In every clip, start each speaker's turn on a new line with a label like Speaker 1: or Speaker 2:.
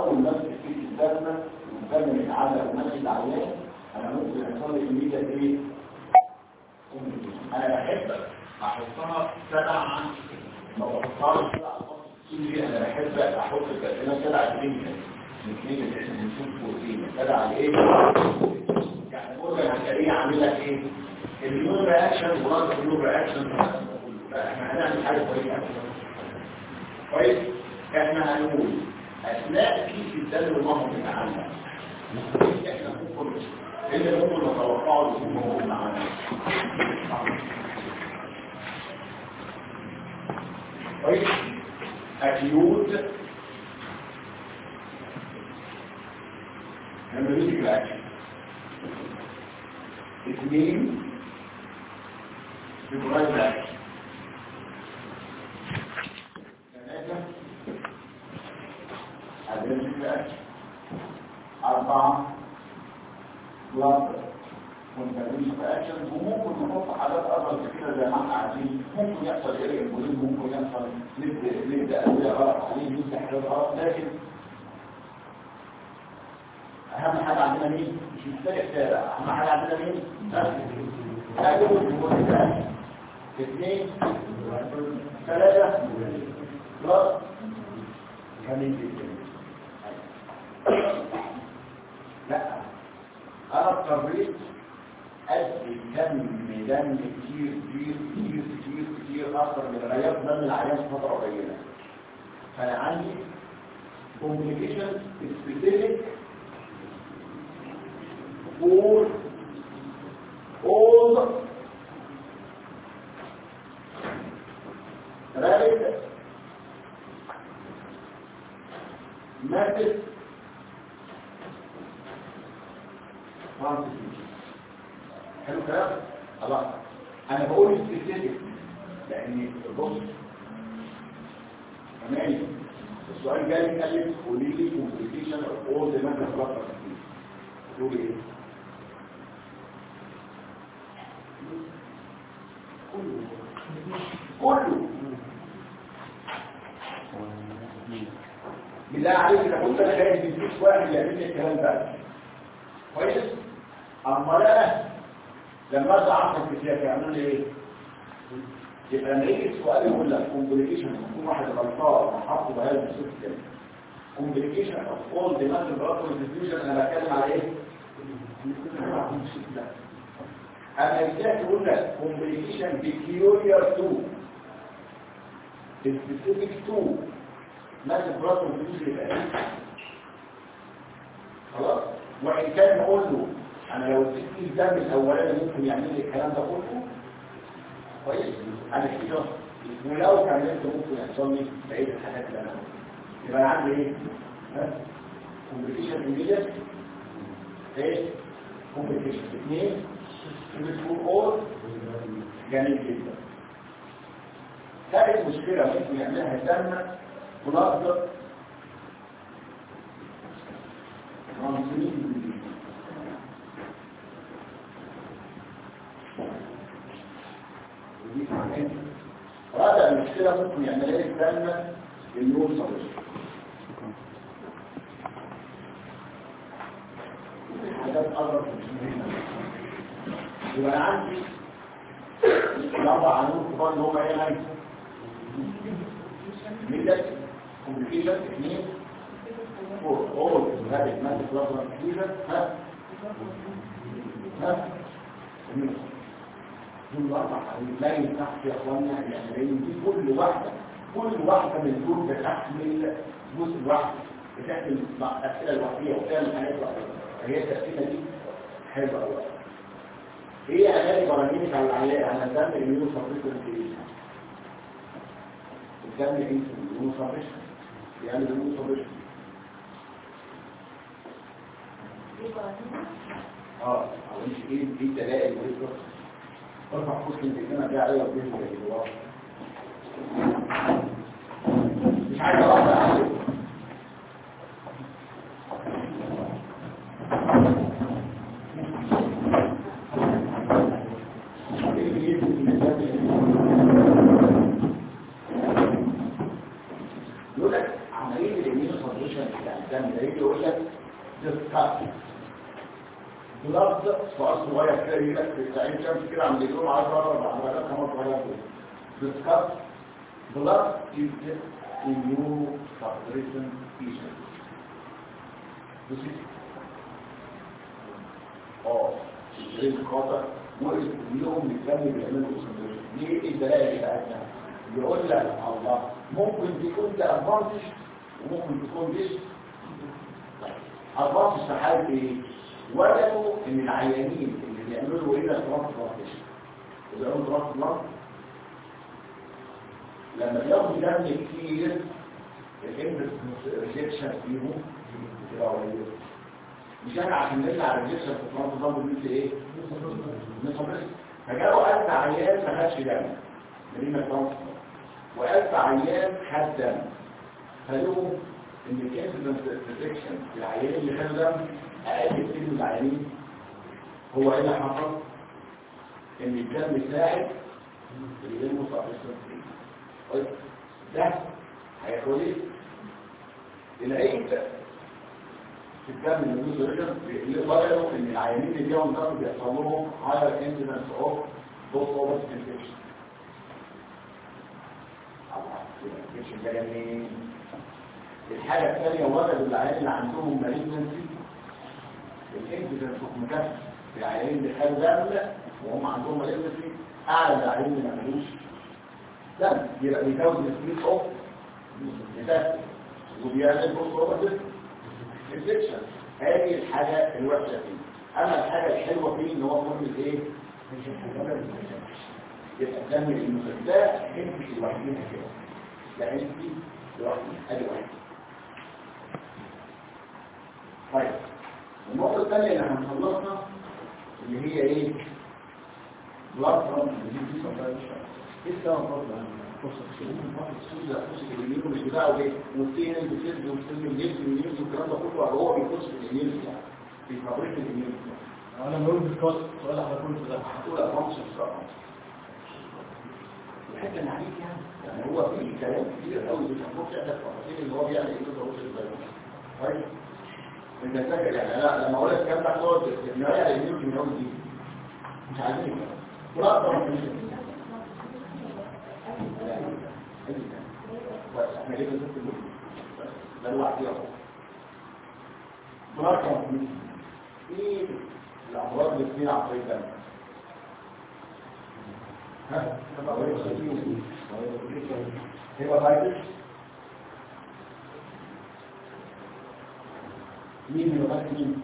Speaker 1: اول ما امسك فيه الدم والدم يتعلق وماشي العيان انا ممكن يحصل لي الميديا ايه انا بحب احطها سبع ما بحطهاش سبع دي انا بحب احط الكلمات سبع كلمات من كلمه عشان نشوف بروتين سبع ايه يعني الاورجن هتلاقيه عامل لك ايه النيون رياكشن ورد النيون رياكشن احنا هنعمل حاجه كويسه كويس احنا هنقول اثناء كيس الدم المهر بتاعنا احنا ممكن ايه اللي ممكن نتوقعه اللي هم موجود معانا كويس اكيوت هيموريتيك اكشن اثنين فيبرايل اكشن ثلاثة allergic اكشن أربعة بلاد كونتاميشن اكشن وممكن نحط حاجات اكبر كده زي ما احنا عايزين ممكن يحصل ايه البولين ممكن يحصل نبدا نبدا ادويه غلط عليه نبدا حاجات غلط لكن اهم حاجه عندنا مين مش محتاج السابع اهم حاجه عندنا مين اكل اثنين ثلاثه بلاد كمان جدا لا انا اضطريت ادي كم دم كتير كتير كتير كتير كتير اكتر من العياط دم العيان في فتره قليله فانا عندي complication specific for all rapid massive transfusion حلو كلام خلاص انا بقول سبيسيفيك لان بص تمام السؤال جاي قال لي قولي لي كومبليكيشن اوف اول ذا ماتر بلاد تقول ايه كله بالله عليك انا كنت انا جاي من فيش واحد يعمل لي الكلام ده كويس اما لا لما ارجع اعرف الكتاب يعملوا لي ايه يبقى لما يجي السؤال يقول لك كومبليكيشن يكون واحد غلطان وحطه بهذا الصوت كده كومبليكيشن اوف اول ذا ماتر بلاد ديفيوجن انا بتكلم على ايه انا ازاي تقول لك كومبليكيشن بيكيوريار تو سبيسيفيك تو ماتر بلاد ديفيوجن يبقى ايه خلاص وان كان نقول له انا لو اديت الدم الاولاني ممكن يعمل لي الكلام ده كله كويس انا كده ولو كملت ممكن يحصل لي بقيه الحاجات اللي انا يبقى انا عندي ايه كومبليكيشن ايميديت ايه كومبليكيشن اثنين بتكون اور جميل جدا ثالث مشكله ممكن يعملها الدم بلاد ترانسميت رابع المشكلة ممكن يعمل ايه الدم النور صليش حاجات أقرب يبقى أنا عندي الأربع عنور كبار اللي هم ايه هاي ميلك كومبليكيشن اثنين فور اول هذه مادة بلازما كومبليكيشن ها ها دول اربع لا تحت يا اخوانا العملين دي كل واحده كل واحده من دول بتحمل جزء واحد بتحمل اسئله لوحديها وبتعمل حاجات لوحديها هي التقسيمه دي حلوه قوي ايه علاج برامينك على العلاج على الدم الميون سبريشن الدم ايه الميون سبريشن يعني الميون سبريشن اه او انت ايه دي دلائل وايه ارفع خص الكلمة دي عليها وبين الجواب مش عايز اوضح يقول لك عملية الامين الفضلشن بتاعنا الدم ده يجي يقول لك ديسكاس بلاد سؤال صغير كده يجي لك في عين شمس كده عند اليوم 10 اربع مرات خمس مرات ديسكاس بلاد is immune suppression agent بصي اه الجريد الخاطر وقف كلهم بيتكلم بيعملوا كونسنتريشن ليه الدلائل بتاعتنا يقول لك الله ممكن تكون ده ادفانتج وممكن تكون ديس ادفانتج في حاله ايه وجدوا ان العيانين اللي بيعملوا ايه ده ترانسبلانتيشن بيعملوا ترانسبلانت لما بياخدوا دم كتير الاندس ريجكشن فيهم بتبقى قليله مش احنا عشان نطلع ريجكشن في الترانسبلانت بنقول ايه نصبر فجاءوا ألف عيان ما خدش دم مرينا ترانسبلانت وألف عيان خد دم فلقوا ان الانسيدنت ديتكشن في العيان اللي خدوا دم اقل كتير من العيانين هو ايه اللي حصل؟ ان الدم ساعد اللي مصابين طيب ده هياخد ايه؟ العيد في الدم النيوزريشن اللي ظهروا ان العيانين اللي فيهم دم بيحصل لهم higher incidence of both overs infection infection ده منين؟ الحاجة الثانية وجدوا العيان اللي عندهم مالجنسي الانسيدنس اوف مكافح في العيانين اللي خدوا دم وهم عندهم مالجنسي اعلى من العيانين اللي ما خدوش دم يبقى بيزود السبيد اوف مكافح وبيعمل بوست اوفر انفكشن هذه الحاجة الوحشة فيه اما الحاجة الحلوة فيه ان هو مهم ايه يبقى الدم المسدات انت لوحديها كده لا انت لوحديها ادي واحدة طيب النقطة الثانية اللي هنخلصها اللي هي ايه بلاد ايه السبب برضه مش بتاعه ايه والتين اللي بتسد وبتسد النيل والنيل والكلام ده كله هو بيخش في النيل يعني في فابريك النيل
Speaker 2: انا بقول بالكاس سؤال احنا كل ده
Speaker 1: هتقول افرانس الصراحه الحته اللي عليك يعني يعني هو في كلام كتير قوي مش هنخش احنا في التفاصيل اللي هو بيعمل ايه ده وش طيب انت فاكر يعني لا لما اقول لك الكلام ده هتقعد تنراجع النيل من اول دي مش عايزين لا طبعا مش بس احنا ليه بنزل كله ده الوحيد اهو مركب ايه الامراض اللي بتصير عن طريق الدم ها هيباتايتس مين هيباتايتس مين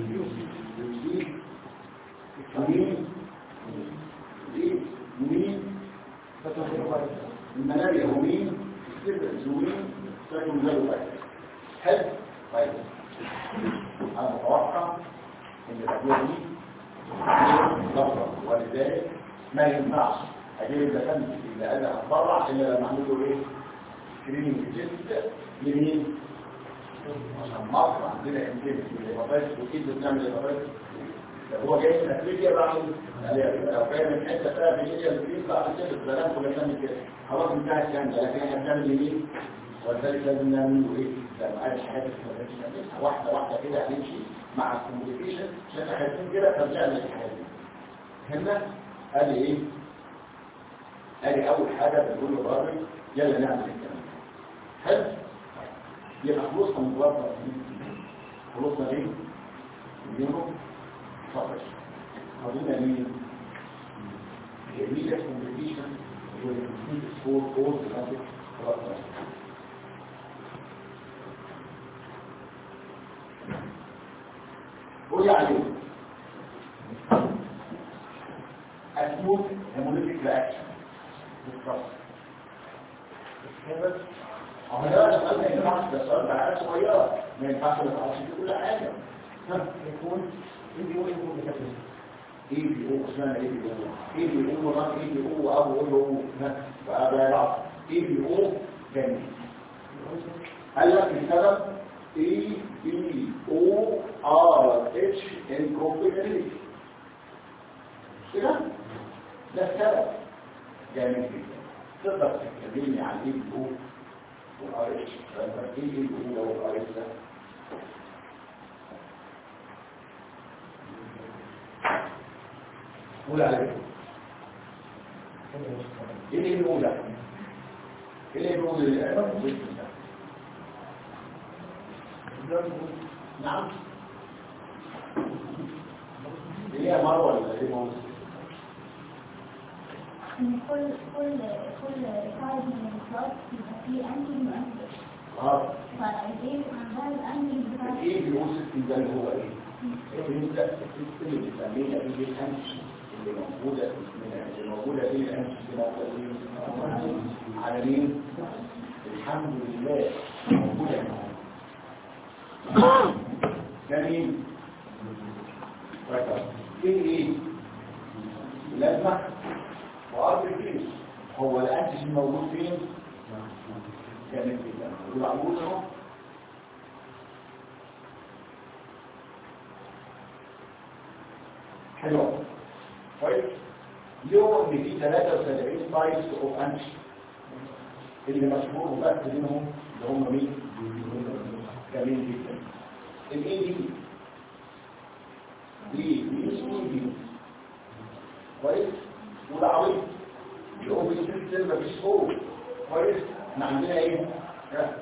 Speaker 1: مين مين مين المنابع ومين زوين سيكون له فايدة حلو طيب انا متوقع ان الادويه دي ضرر ولذلك ما ينفعش اجيب الدكان اللي انا اتبرع الا لما اعمل له ايه سكريننج جديد لمين عشان مصر عندنا انتاج الهيباتايتس واكيد بنعمل الهيباتايتس هو جاي من افريقيا بعد لو كان من حته فيها فينيريا الجديد بعد كده البلاد كلها بنعمل كده خلاص انتهت كان ده لكن احنا بنعمل ايه ولذلك لازم نعمل ايه لما قال الحاجات اللي واحده واحده كده هنمشي مع الكوميونيكيشن عشان احنا خايفين كده فبنعمل الحاجات دي هنا ادي ايه ادي اول حاجه بنقول للراجل يلا نعمل الكلام حلو يبقى خلصنا من الوضع خلصنا ايه اليوم فقط قضينا مين immediate competition will complete score all the traffic corruption. قول عليه acute hemolytic reaction بالtrust أهو ده السؤال ما ينفعش ده السؤال ده حاجة صغيرة ما ينفعش ما تعرفش في كل حاجة
Speaker 2: يكون يجي يقول يكون بكتب
Speaker 1: ايه بيقول اسمها ايه بيقول ايه بيقول مرات ايه بيقول ابو يقول له بقى بقى يلعب ايه بيقول جميل قال لك السبب اي بي او ار اتش انكومبيتنسي كده ده السبب جميل جدا تقدر تتكلمني عن ايه بيقول والار اتش ايه بيقول والار اتش ده قول على ايه ايه اللي بيقول ده ايه اللي بيقول ال- نعم ايه يا مروه ولا ايه بيقول
Speaker 3: ان كل كل كل سايد من الكلاس يبقى فيه انجل وانجل
Speaker 1: اه
Speaker 3: فالايدين عندها الانجل بتاع
Speaker 1: ايه بيقول السيستم ده اللي هو ايه انت السيستم اللي بنسميها دي الامش اللي موجوده اللي موجوده دي الامش اللي موجوده على مين الحمد لله موجوده جميل ركز ايه ايه لازمه وارض الجيش هو الانتج موجود فين جميل جدا والعبود اهو حلو طيب يوم ان في 73 تايبس اوف انش اللي مشهور بس منهم اللي هم مين جميل جدا الاي دي دي دي دي كويس والعويض الاوبن سيستم مفيش فوق كويس احنا عندنا ايه ها؟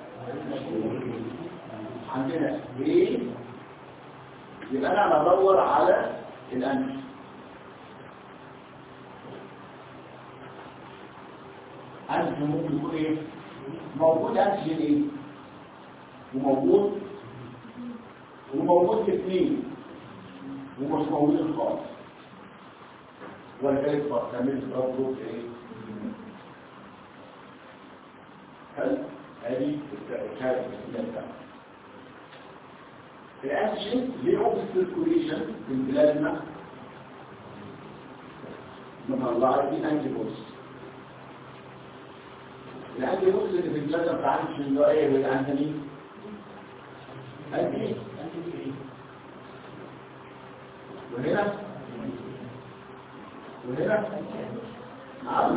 Speaker 1: عندنا ايه يبقى انا بدور على الانف انف ممكن يكون ايه موجود انتجين ايه وموجود وموجود الاثنين ومش موجود خالص ولذلك تعمل تربط ايه هل هذه الشهاده الاسلاميه الانتيجين ليه اوبن سيركوليشن في بلادنا من الله دي انتي بوز الانتي بوز اللي في البلاد بتاع الانتيجين ده ايه هو الانتي انتي وهنا وهنا نعم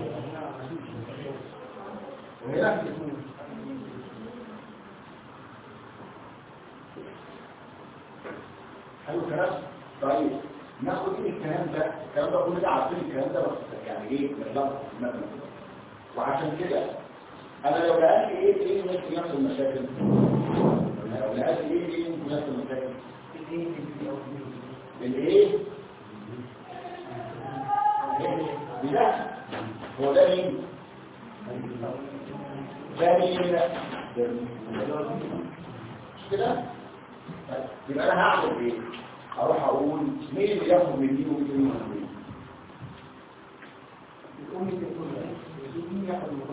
Speaker 1: وهنا حلو الكلام طيب ناخد ايه الكلام ده الكلام ده كلنا عارفين الكلام ده بس يعني ايه بالظبط مثلا وعشان كده انا لو لقيت ايه ايه ممكن يحصل مشاكل أنا لو لقيت ايه ايه ممكن يحصل مشاكل الايه لا هو ده مين ده مين مش كده طيب، يبقى انا هعمل ايه اروح اقول مين اللي ياخد من دي ومين اللي ياخد من دي مين ياخد من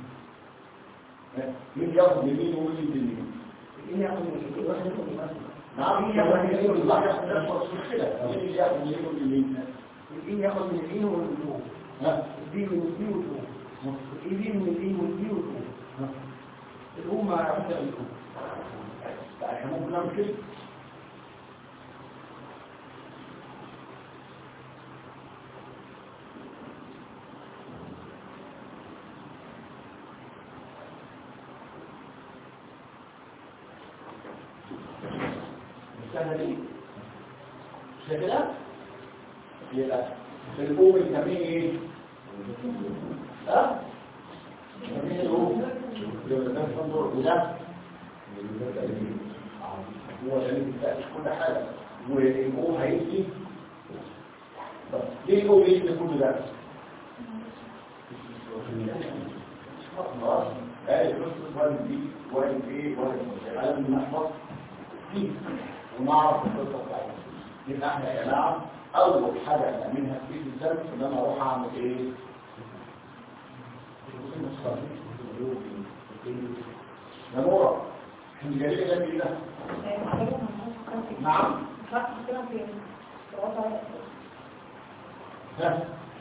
Speaker 1: مين ومين من مين نعم مين ياخد من مين والله ياخد من مش كده مين اللي ياخد من مين ومين من مين
Speaker 2: الدين ياخد من الدين والدين
Speaker 1: ها
Speaker 2: الدين من الدين والدين الدين من الدين والدين والدين
Speaker 1: ها
Speaker 2: الأمة عبدة الأمة
Speaker 1: احنا ممكن نعمل كده السنة دي مش كده؟ يبقى الأم الكمين ايه؟ ها؟ كمين الأم يبقى ده تنظر وده هو اللي بيتأكد كل حاجة والأم هيجي طب ليه الأم يجي كل ده؟ خلاص قال القصة وارد دي وارد ايه وارد ايه على من نحفظ فيه ونعرف القصة بتاعتها يبقى احنا يا جماعة أول حاجة نعملها في السلف إن أنا أروح أعمل إيه؟ يا نورة احنا جايين ده ايه ده؟ نعم ها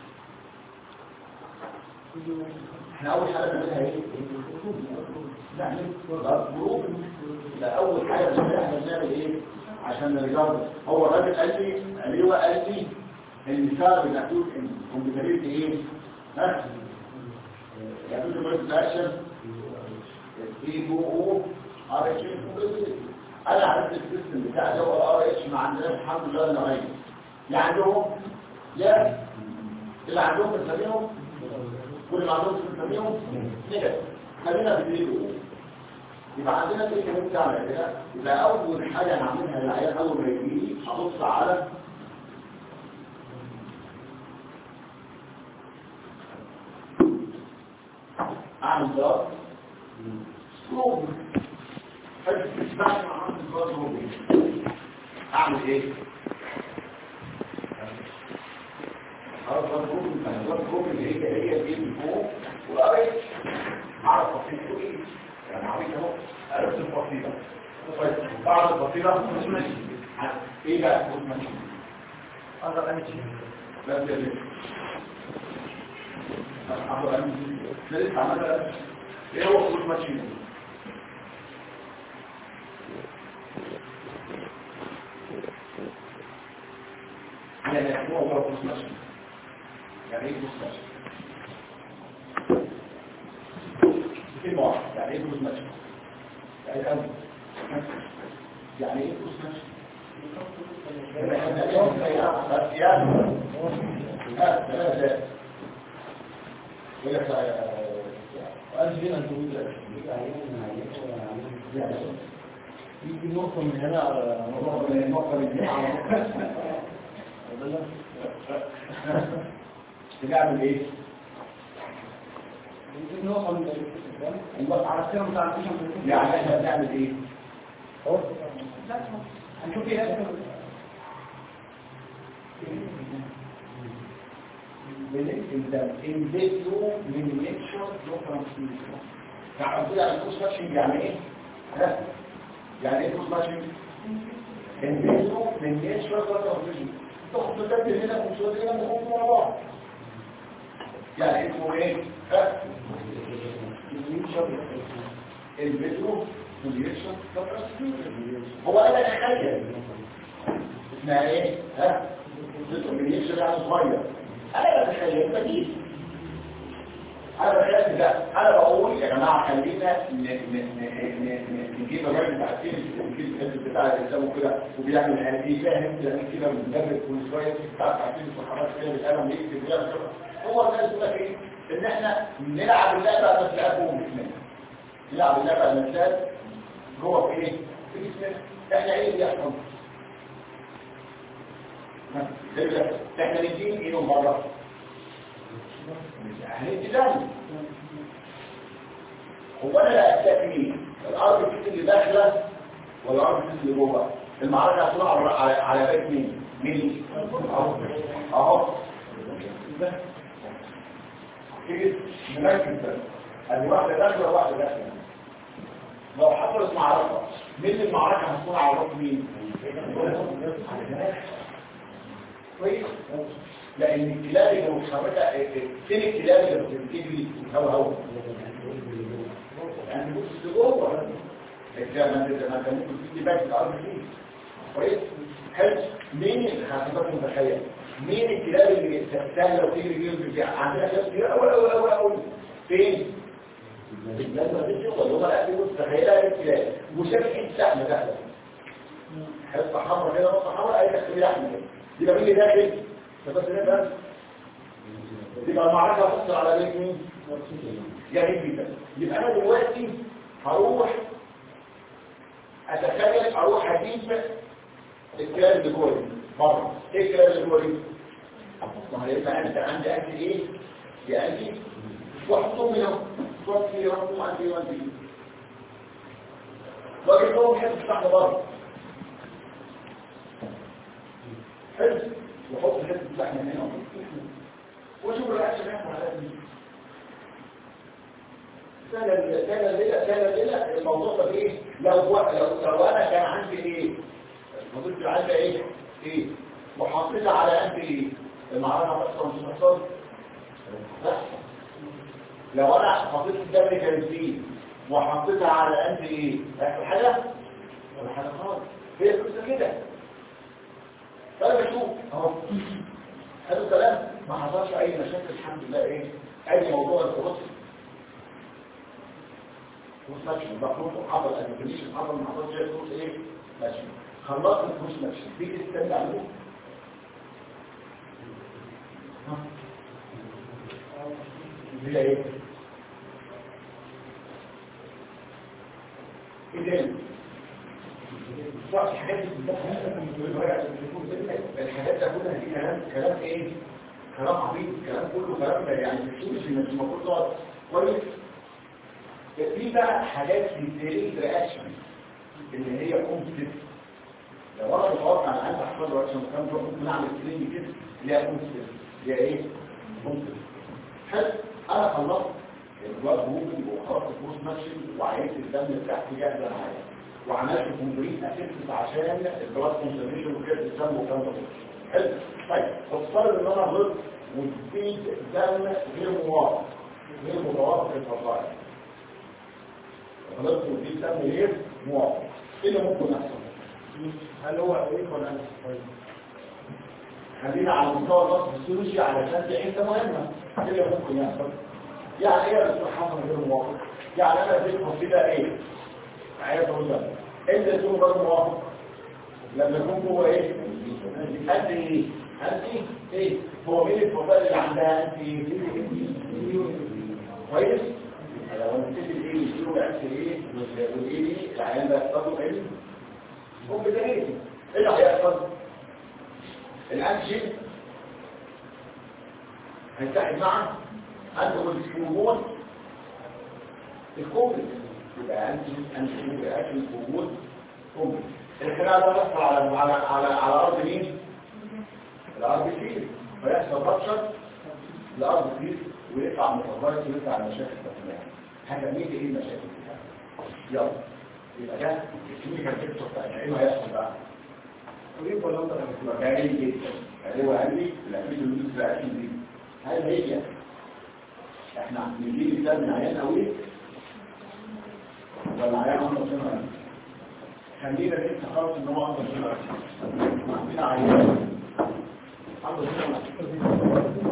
Speaker 1: احنا اول حاجه نعملها ايه نعمل جروب ده اول حاجه بنعملها احنا بنعمل ايه عشان نرجع هو الراجل قال لي عليه قال لي ان الشهر بتاعته كمبيوتريت ايه ها يعملوا كويس اكشن اي او او ار اتش انا عرفت السيستم بتاع ده هو الار اتش ما عندناش الحمد لله نوعين يعني عندهم لا اللي عندهم بنسميهم كل اللي عندهم بنسميهم نيجاتيف خلينا في دي يبقى عندنا في الكلام بتاعنا كده يبقى اول حاجه نعملها للعيال اول ما يجي ابص على اعمل ضغط سكوب حد بعد ما عملت ضغط سكوب اعمل ايه خلاص الجروب الجروب اللي هي هي دي من فوق وقريت اعرف تفصيله ايه يعني عميل اهو عرفت الفصيله طيب بعد الفصيله مش ماشي ايه بقى مش ماشي اقدر امشي بس كده اقدر امشي لسه عملها ايه هو مش ماشي يعني هو هو مش ماشي يعني ايه فلوس ماشي كلمة واحدة يعني ايه فلوس ماشي يعني الأمن يعني ايه فلوس ماشي بس يعني ها ثلاثة يقول لك وقال فينا انتوا يجي نقطة من هنا على نقطة من النقطة من هنا بنعمل ايه
Speaker 2: نبقى على السيرم بتاع الفيشن
Speaker 1: يعني احنا بنعمل ايه
Speaker 2: هنشوف ايه
Speaker 1: بننزل من نيتشر لو ترانسميشن تعرفوا يعني كروس ماتشنج يعني ايه ها يعني ايه كروس ماتشنج بننزل من نيتشر لو ترانسميشن تاخد تبدل هنا وتشوف هنا نحط مع بعض يعني اسمه ايه ها الفيديو كوليكشن هو انا اتخيل اسمها ايه ها الفيديو كوليكشن يعني صغير انا بتخيل بديل انا بتخيل ده انا بقول يا جماعه خلينا نجيب الراجل بتاع التيم نجيب الحزب بتاع الاسلام وكده وبيعمل هذه فاهم يعني كده مدرب كل شويه بتاع التعليم والحركات كده بالقلم يكتب ويعمل كده هو الناس بيقول لك ايه ان احنا نلعب اللعبه بس نلعبه جسمنا نلعب اللعبه المثال جوه في ايه في جسمنا احنا ايه اللي يحصل احنا ندين ايه من بره هندي دم هو انا لا اتاك مين الارض كيس اللي داخله ولا الارض كيس اللي جوه المعركه هتطلع على على بيت مين مين اهو تيجي نركز ده ادي واحده داخله وواحده داخله لو حصلت معركه مين المعركه هتكون على راس مين كويس لان الكلاب اللي متحركه فين الكلاب اللي بتجري هوا هوا يعني بص لجوه الكلاب ما انت ما انت ممكن تيجي باك الارض فيه كويس حلو مين اللي حسبات متخيل مين الكلاب اللي سهله وتجري بيهم في عندنا كلاب كتير اول اول اول اول فين الناس ما بتشوف ولا هم قاعدين متخيلها الكلاب وشايفين سهم داخله حته حمراء كده نقطه حمراء اي تخليه احمر كده يبقى مين اللي داخل ده بس ده بس يبقى المعركه هتحصل على بيت مين يعني كده يبقى انا دلوقتي هروح اتخيل اروح اجيب الكلاب اللي جوه دي بره ايه الكلام اللي جوه دي ما هيبقى انت عندي اكل ايه يا اكل واحطهم هنا تحط فيه رقم عندي وعندي واجيب لهم حته تحت بره حلو وحط حته لحمه هنا واشوف الرياكشن هيحصل على دي سنة سنة ليلة سنة ليلة الموضوع ده ايه لو لو لو انا كان عندي ايه الموضوع عندي ايه ايه وحطيتها على قد ايه المعركة تحصل مش تحصل لا لو انا حطيت الدم كنزين وحطيتها على قد ايه هيحصل حاجة ولا حاجة خالص هي قصة كده فانا بشوف اهو هذا الكلام ما حصلش اي مشاكل الحمد لله ايه اي موضوع الفلوس مش ماشي المفروض حصل الانفليشن حصل ما حصلش الفلوس ايه ماشي خلصت الفلوس ماشي تيجي تستنى عليه هي ايه اذا صح حاجات الحاجات ده كلها دي كلام كلام ايه كلام عبيط كلام كله كلام يعني مش مش المفروض تقعد كويس في بقى حاجات في رياكشن اللي هي كومبتيتيف لو انا متوقع ان عندي احفظ رياكشن كام دور ممكن اعمل كلين كده اللي هي كومبتيتيف اللي هي ايه كومبتيتيف حلو انا خلصت الواد موفي وخلصت الفلوس ماشي وعينت الدم بتاعتي جاهزه معايا وعملت كومبليت اسيستنس عشان البلاد كونسنتريشن وكده الدم والكلام ده كله حلو طيب افترض ان انا غلطت وسبيد دم غير موافق غير متوافق الفضائل غلطت وسبيد دم غير موافق ايه اللي ممكن يحصل؟
Speaker 2: هل هو ايه ولا انا كويس
Speaker 1: خلينا على مستوى الرصد السلوكي علشان دي حته مهمه ايه اللي ممكن يحصل؟ يعني ايه رسول حصل غير موافق؟ يعني انا اديت وسيله ايه؟ عايز اقول لك انت تكون غير موافق لما يكون جوه ايه؟ انت ايه؟ انت ايه؟ هو مين الفضائل اللي عندها انت كويس؟ لو انت تدي ايه يشيلوا العكس ايه؟ والايه دي العيان ده يحصل ايه؟ هم بدايتي ايه اللي هيحصل؟ الانجين هيتحد مع عنده الهرمون الكومبلكس يبقى انجين انجين يبقى اكل الهرمون كومبلكس الخلايا ده بيحصل على على على على ارض مين؟ الارض كتير فيحصل رابشر الارض كتير ويطلع متغير ويطلع المشاكل الداخليه هنسميه ايه المشاكل دي؟ يلا يبقى ده الكيميكال بيكتشر بتاعنا ايه اللي هيحصل بقى؟
Speaker 2: قريب ولا انت
Speaker 1: مكاني جدا يعني هو قال لي العميد اللي بقى دي هل هي احنا بنجيب مثال من عيان قوي ولا عيان عنده سنة خلينا ننسى خالص ان هو عنده سنة عندنا عيان عنده سنة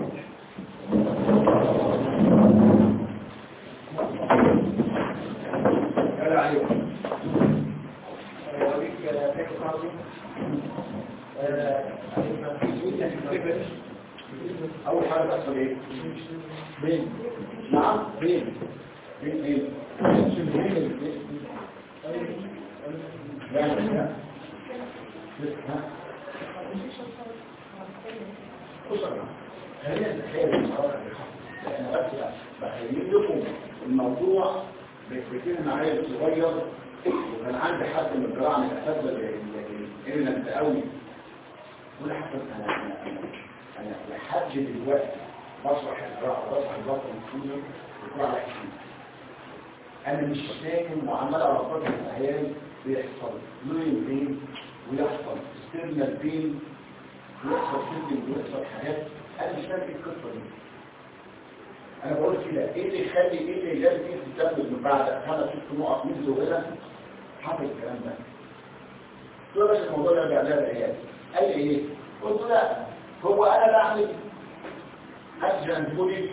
Speaker 1: قال عليه
Speaker 2: اوريك فاكر خالص
Speaker 1: اول حاجه تحصل ايه بين نعم بين بين ايه بين لا لا ها أسرة خلينا نتخيل المرأة احنا بس بخليل لكم الموضوع بيفتكر معايا صغير وكان عندي حد من الجراعة من الأساتذة اللي انت قوي كل حاجة انا انا انا انا لحد دلوقتي بشرح الجراحة بشرح البطن الكيمياء بكل على حكيم انا مش فاهم وعمال على فترة العيال بيحصل لوين بين ويحصل ستيرنال بين ويحصل سيدنج ويحصل حاجات انا مش فاهم ايه القصة دي انا بقول كده ايه اللي يخلي ايه اللي لازم تثبت من بعد خمس ست نقط نزلوا هنا حصل الكلام ده قلت له بس الموضوع ده بيعملها العيال قال لي ايه قلت له لا هو انا بعمل اكشن انتبودي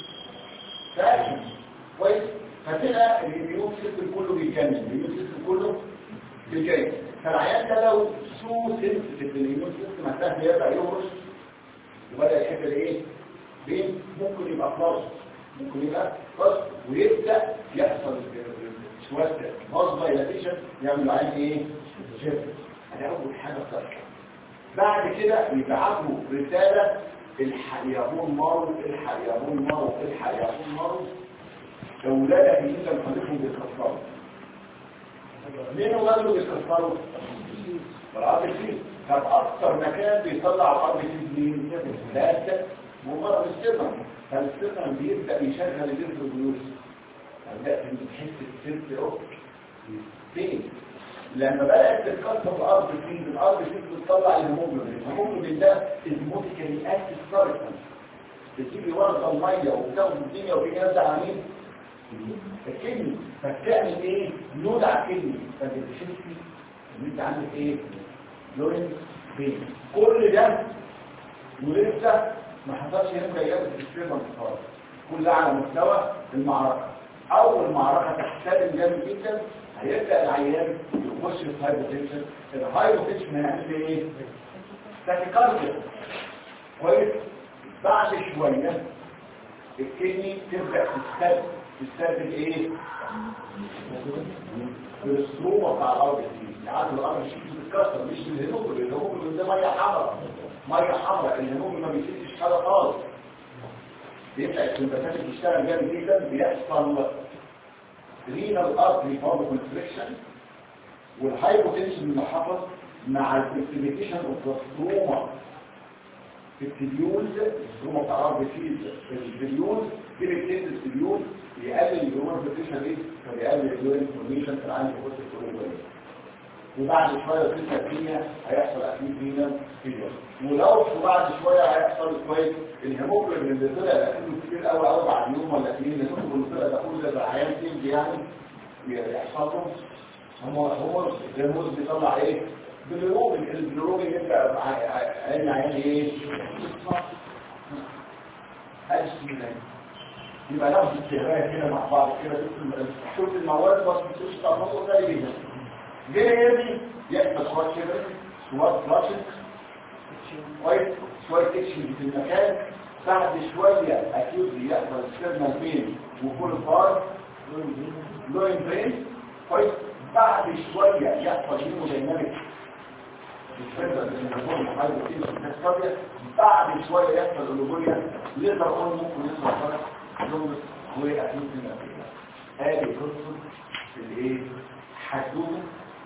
Speaker 1: فاكشن كويس فتلقى الاميون سيستم كله بيتجنن الاميون سيستم كله بيتجنن فالعيان ده لو سو سنسيتيف الاميون سيستم هتلاقيه بيرجع يهرش وبدا يحب الايه بين ممكن يبقى فلاش ممكن يبقى فلاش ويبدا يحصل شويه مصدر دايلاتيشن يعمل عين ايه شفت ده اول حاجه بتحصل بعد كده يبعتوا رساله الحيابون مارو الحيابون مارو الحيابون مارو اولادك اللي انت مخليهم بيتكسروا مين ولاده بيتكسروا الارض فيه طب اكتر مكان بيطلع الارض فيه مين ثلاثه مجرد السيرم فالسيرم بيبدا يشغل الانتروبيوس بدات تحس السيرت اوف فين لما بدات تتكسر الارض فيه الارض فيه بتطلع الهيموجلوبين الهيموجلوبين ده اسموتيكالي اكتف ساركن بتيجي ورقه الميه وبتاخد الدنيا وفي ناس عاملين الكدني فبتعمل ايه لود على الكدني فبتشوفي ان انت عندك ايه لورين بين كل ده ولسه ما حصلش هنا جيادة السيرما خالص كلها على مستوى المعركة أول معركة تحتدم جامد جدا هيبدأ العيان يخش في الهايبوتنشن الهايبوتنشن هيعمل ايه؟ تاكيكارديا كويس بعد شويه الكدني تبدا تستخدم تستخدم ايه بالصوره بتاع الارض دي يعني الارض مش بتتكسر مش بالهيموجلوبين الهيموجلوبين ده ميه حمراء ميه حمراء الهيموجلوبين ما بيسيبش حاجه خالص بيبقى السمباتات بتشتغل جامد جدا بيحصل رينال ارتري فاضل كونستريكشن والهايبوتنشن اللي حصل مع الانفليكيشن اوف ستروما في التبيولز الستروما بتاع الارض في التبيولز دي بتنزل التبيول يقلل الهرمون فيتيشن ايه فبيقلل الهرمون انفورميشن في العين في الكورتيكول وبعد شويه في الدنيا هيحصل اكيد رينال فيلير ولو بعد شويه هيحصل شويه الهيموجلوبين اللي طلع لكنه كتير قوي قوي بعد يوم ولا اثنين الهيموجلوبين اللي طلع ده كله ده عيان تنجي يعني يحصل له هو هو الهرمون بيطلع ايه بالروبين البلوروبين يبقى عين عين ايه أجل يبقى لفظ التهرية كده مع بعض كده شوف المواد بس بتوش تعمله زي جدا ليه يرمي يحصل شوية كده شوية فلاشت شوية شوية تكشن في المكان بعد شوية أكيد يحصل سيرنا بين وفول الفار لوين برين كويس بعد شوية يحصل هيموديناميك بعد شوية يحصل الألوبية ليزر أون ممكن يصبح فرق جملة وأكيد من الأفريقيا هذه قصة الإيه؟ حدوثة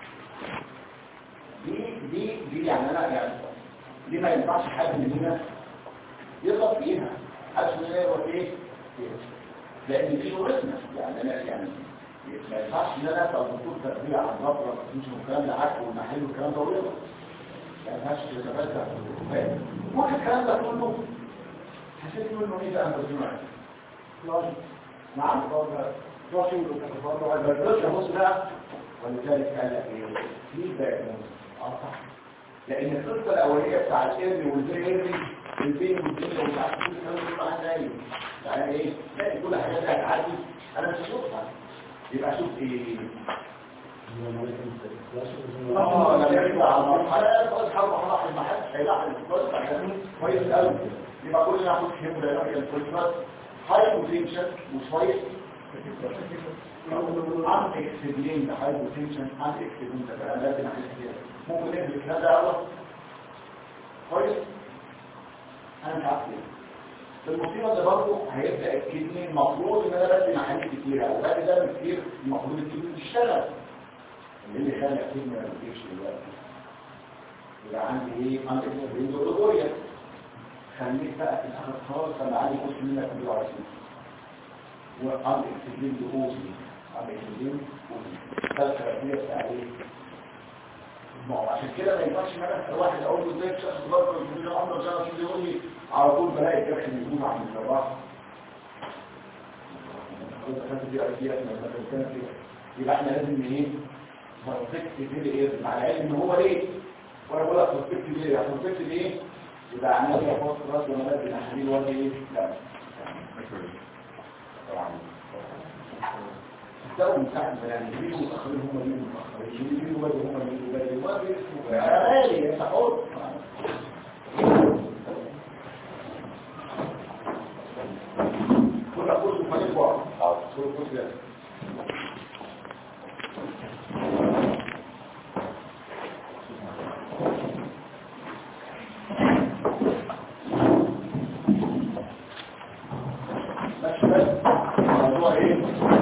Speaker 1: دي دي دي يعني أنا يعني دي ما ينفعش حد مننا يغلط فيها عشان هو إيه؟ لأن دي شغلتنا يعني أنا يعني ما ينفعش ان انا اسال دكتور تربيه عن نظره مش الكلام ده عك والمحل والكلام ده ويغلط ما ينفعش تتبدع كل الكلام ده كله حسيت منه ايه بقى مجموعه نعم روحي وتتفرع البرد بص بقى ولذلك قال لك ايه في باك اه صح لان القصه الاوليه بتاع الارمي والبين البين والدنيا ومش عارف كل الكلام ده معاه نايم يعني ايه تلاقي كل حاجه دي هتعدي انا مش هشوفها يبقى شوف ايه اه لما يرجع على المرحله خلاص حرب راح المحل هيلاحظ الكويس عشان كويس قوي يبقى كل ناخد فيهم ده راجل الكويس هاي بوتنشن وشويه عن اكسبلين ده هاي بوتنشن عن اكسبلين ده بقى لازم احس كده ممكن نقبل كده ده اول كويس انا مش عارف في المصيبة ده برضه هيبدأ الكدني المفروض ان انا بدي محاليل كتيرة وبعد ده كتير المفروض الكدني تشتغل اللي خلى الكدني ما بتجيبش دلوقتي يبقى عندي ايه عندي اكسبرين دولوجيا خليك بقى في الاخر خالص انا عندي قوس منك 120 وعندي اكسبرين دوزي عندي اكسبرين دوزي ده الثلاثية بتاع ايه ما هو عشان كده ما ينفعش مثلا واحد اقول له ازاي شخص برضه يقول لي عمرو جرى شو يقول لي على طول بلاقي كرش يقوم عن الجراح دي اشياء لما كان كده يبقى احنا لازم ايه بروتكت كده ايه مع العلم ان هو ليه وانا بقول لك بروتكت ليه بروتكت ليه يبقى عمليه فوق راس ولا بدي تحليل ولا ايه لا طبعا ده مساعد يعني يجيبوا متأخرين هم اللي متأخرين يجيبوا بدري هم اللي بدري ما بيسموا غالي يا سعود كل أقول مالك بعض كل أقول ذلك ماشي بس الموضوع ايه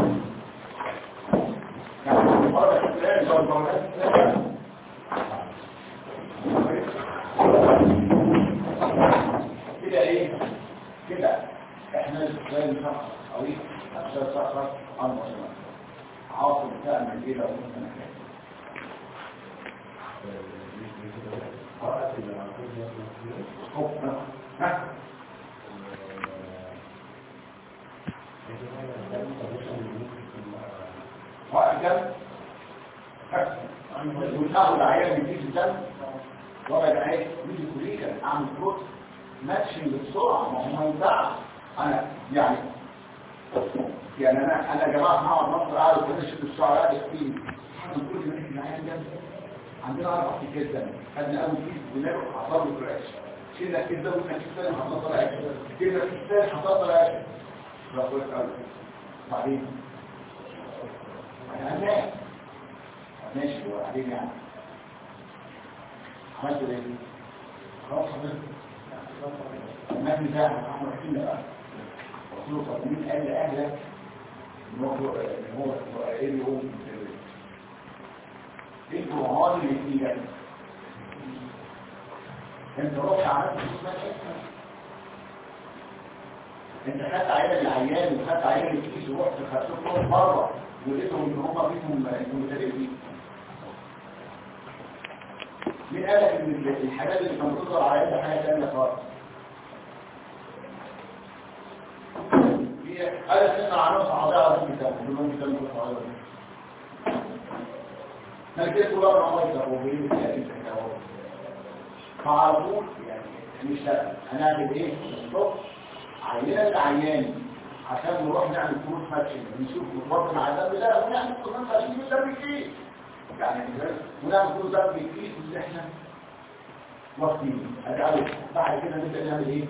Speaker 1: كده ايه كده احنا زي نشخص قوي عشان نشخص عن مصنع عاصم تعمل ايه لو انت مكان ها وأجل وتاخد عيان يجيب الدم وضع العيان يجي كليكا اعمل بروت ماتشنج بسرعه ما هو ما ينفعش انا يعني يعني انا انا يا جماعه محمد نصر قاعد كده شفت الشعراء يكفيني حد كل ما نيجي العيان ده عندنا اربع كيسات دم خدنا اول كيس بناكل حصل له كراش كده كده وانك كده هتطلع عشان كده كده هتطلع عشان ربنا قال بعدين انا ماشي ماشي وبعدين يعني عملت ايه خلاص حضرتك المبني ده احنا رايحين بقى قلت له طب مين قال لاهلك ان هو ان هو هو ايه اللي هو ايه الجمهور اللي فيه انت رحت عملت انت خدت عينه العيان وخدت عينه الكيس ورحت خدتهم بره ولقيتهم ان هم فيهم متلازمين مين قال لك ان الحاجات اللي كانت بتظهر على يد حاجه ثانيه خالص هي قالت لنا عناصر عضاء في الكتاب كلهم كتاب في عضاء انا كده كل مره ما يقدر وبين الكتاب فعلى طول يعني مش لا هنعمل ايه الصبح عينه العيان عشان نروح نعمل كروت ماتشنج نشوف ربنا عذاب لا ونعمل كروت ماتشنج من دم الكيس يعني ونعمل كروت دم الكيس اللي احنا واخدين ادعوا بعد كده نبدا نعمل ايه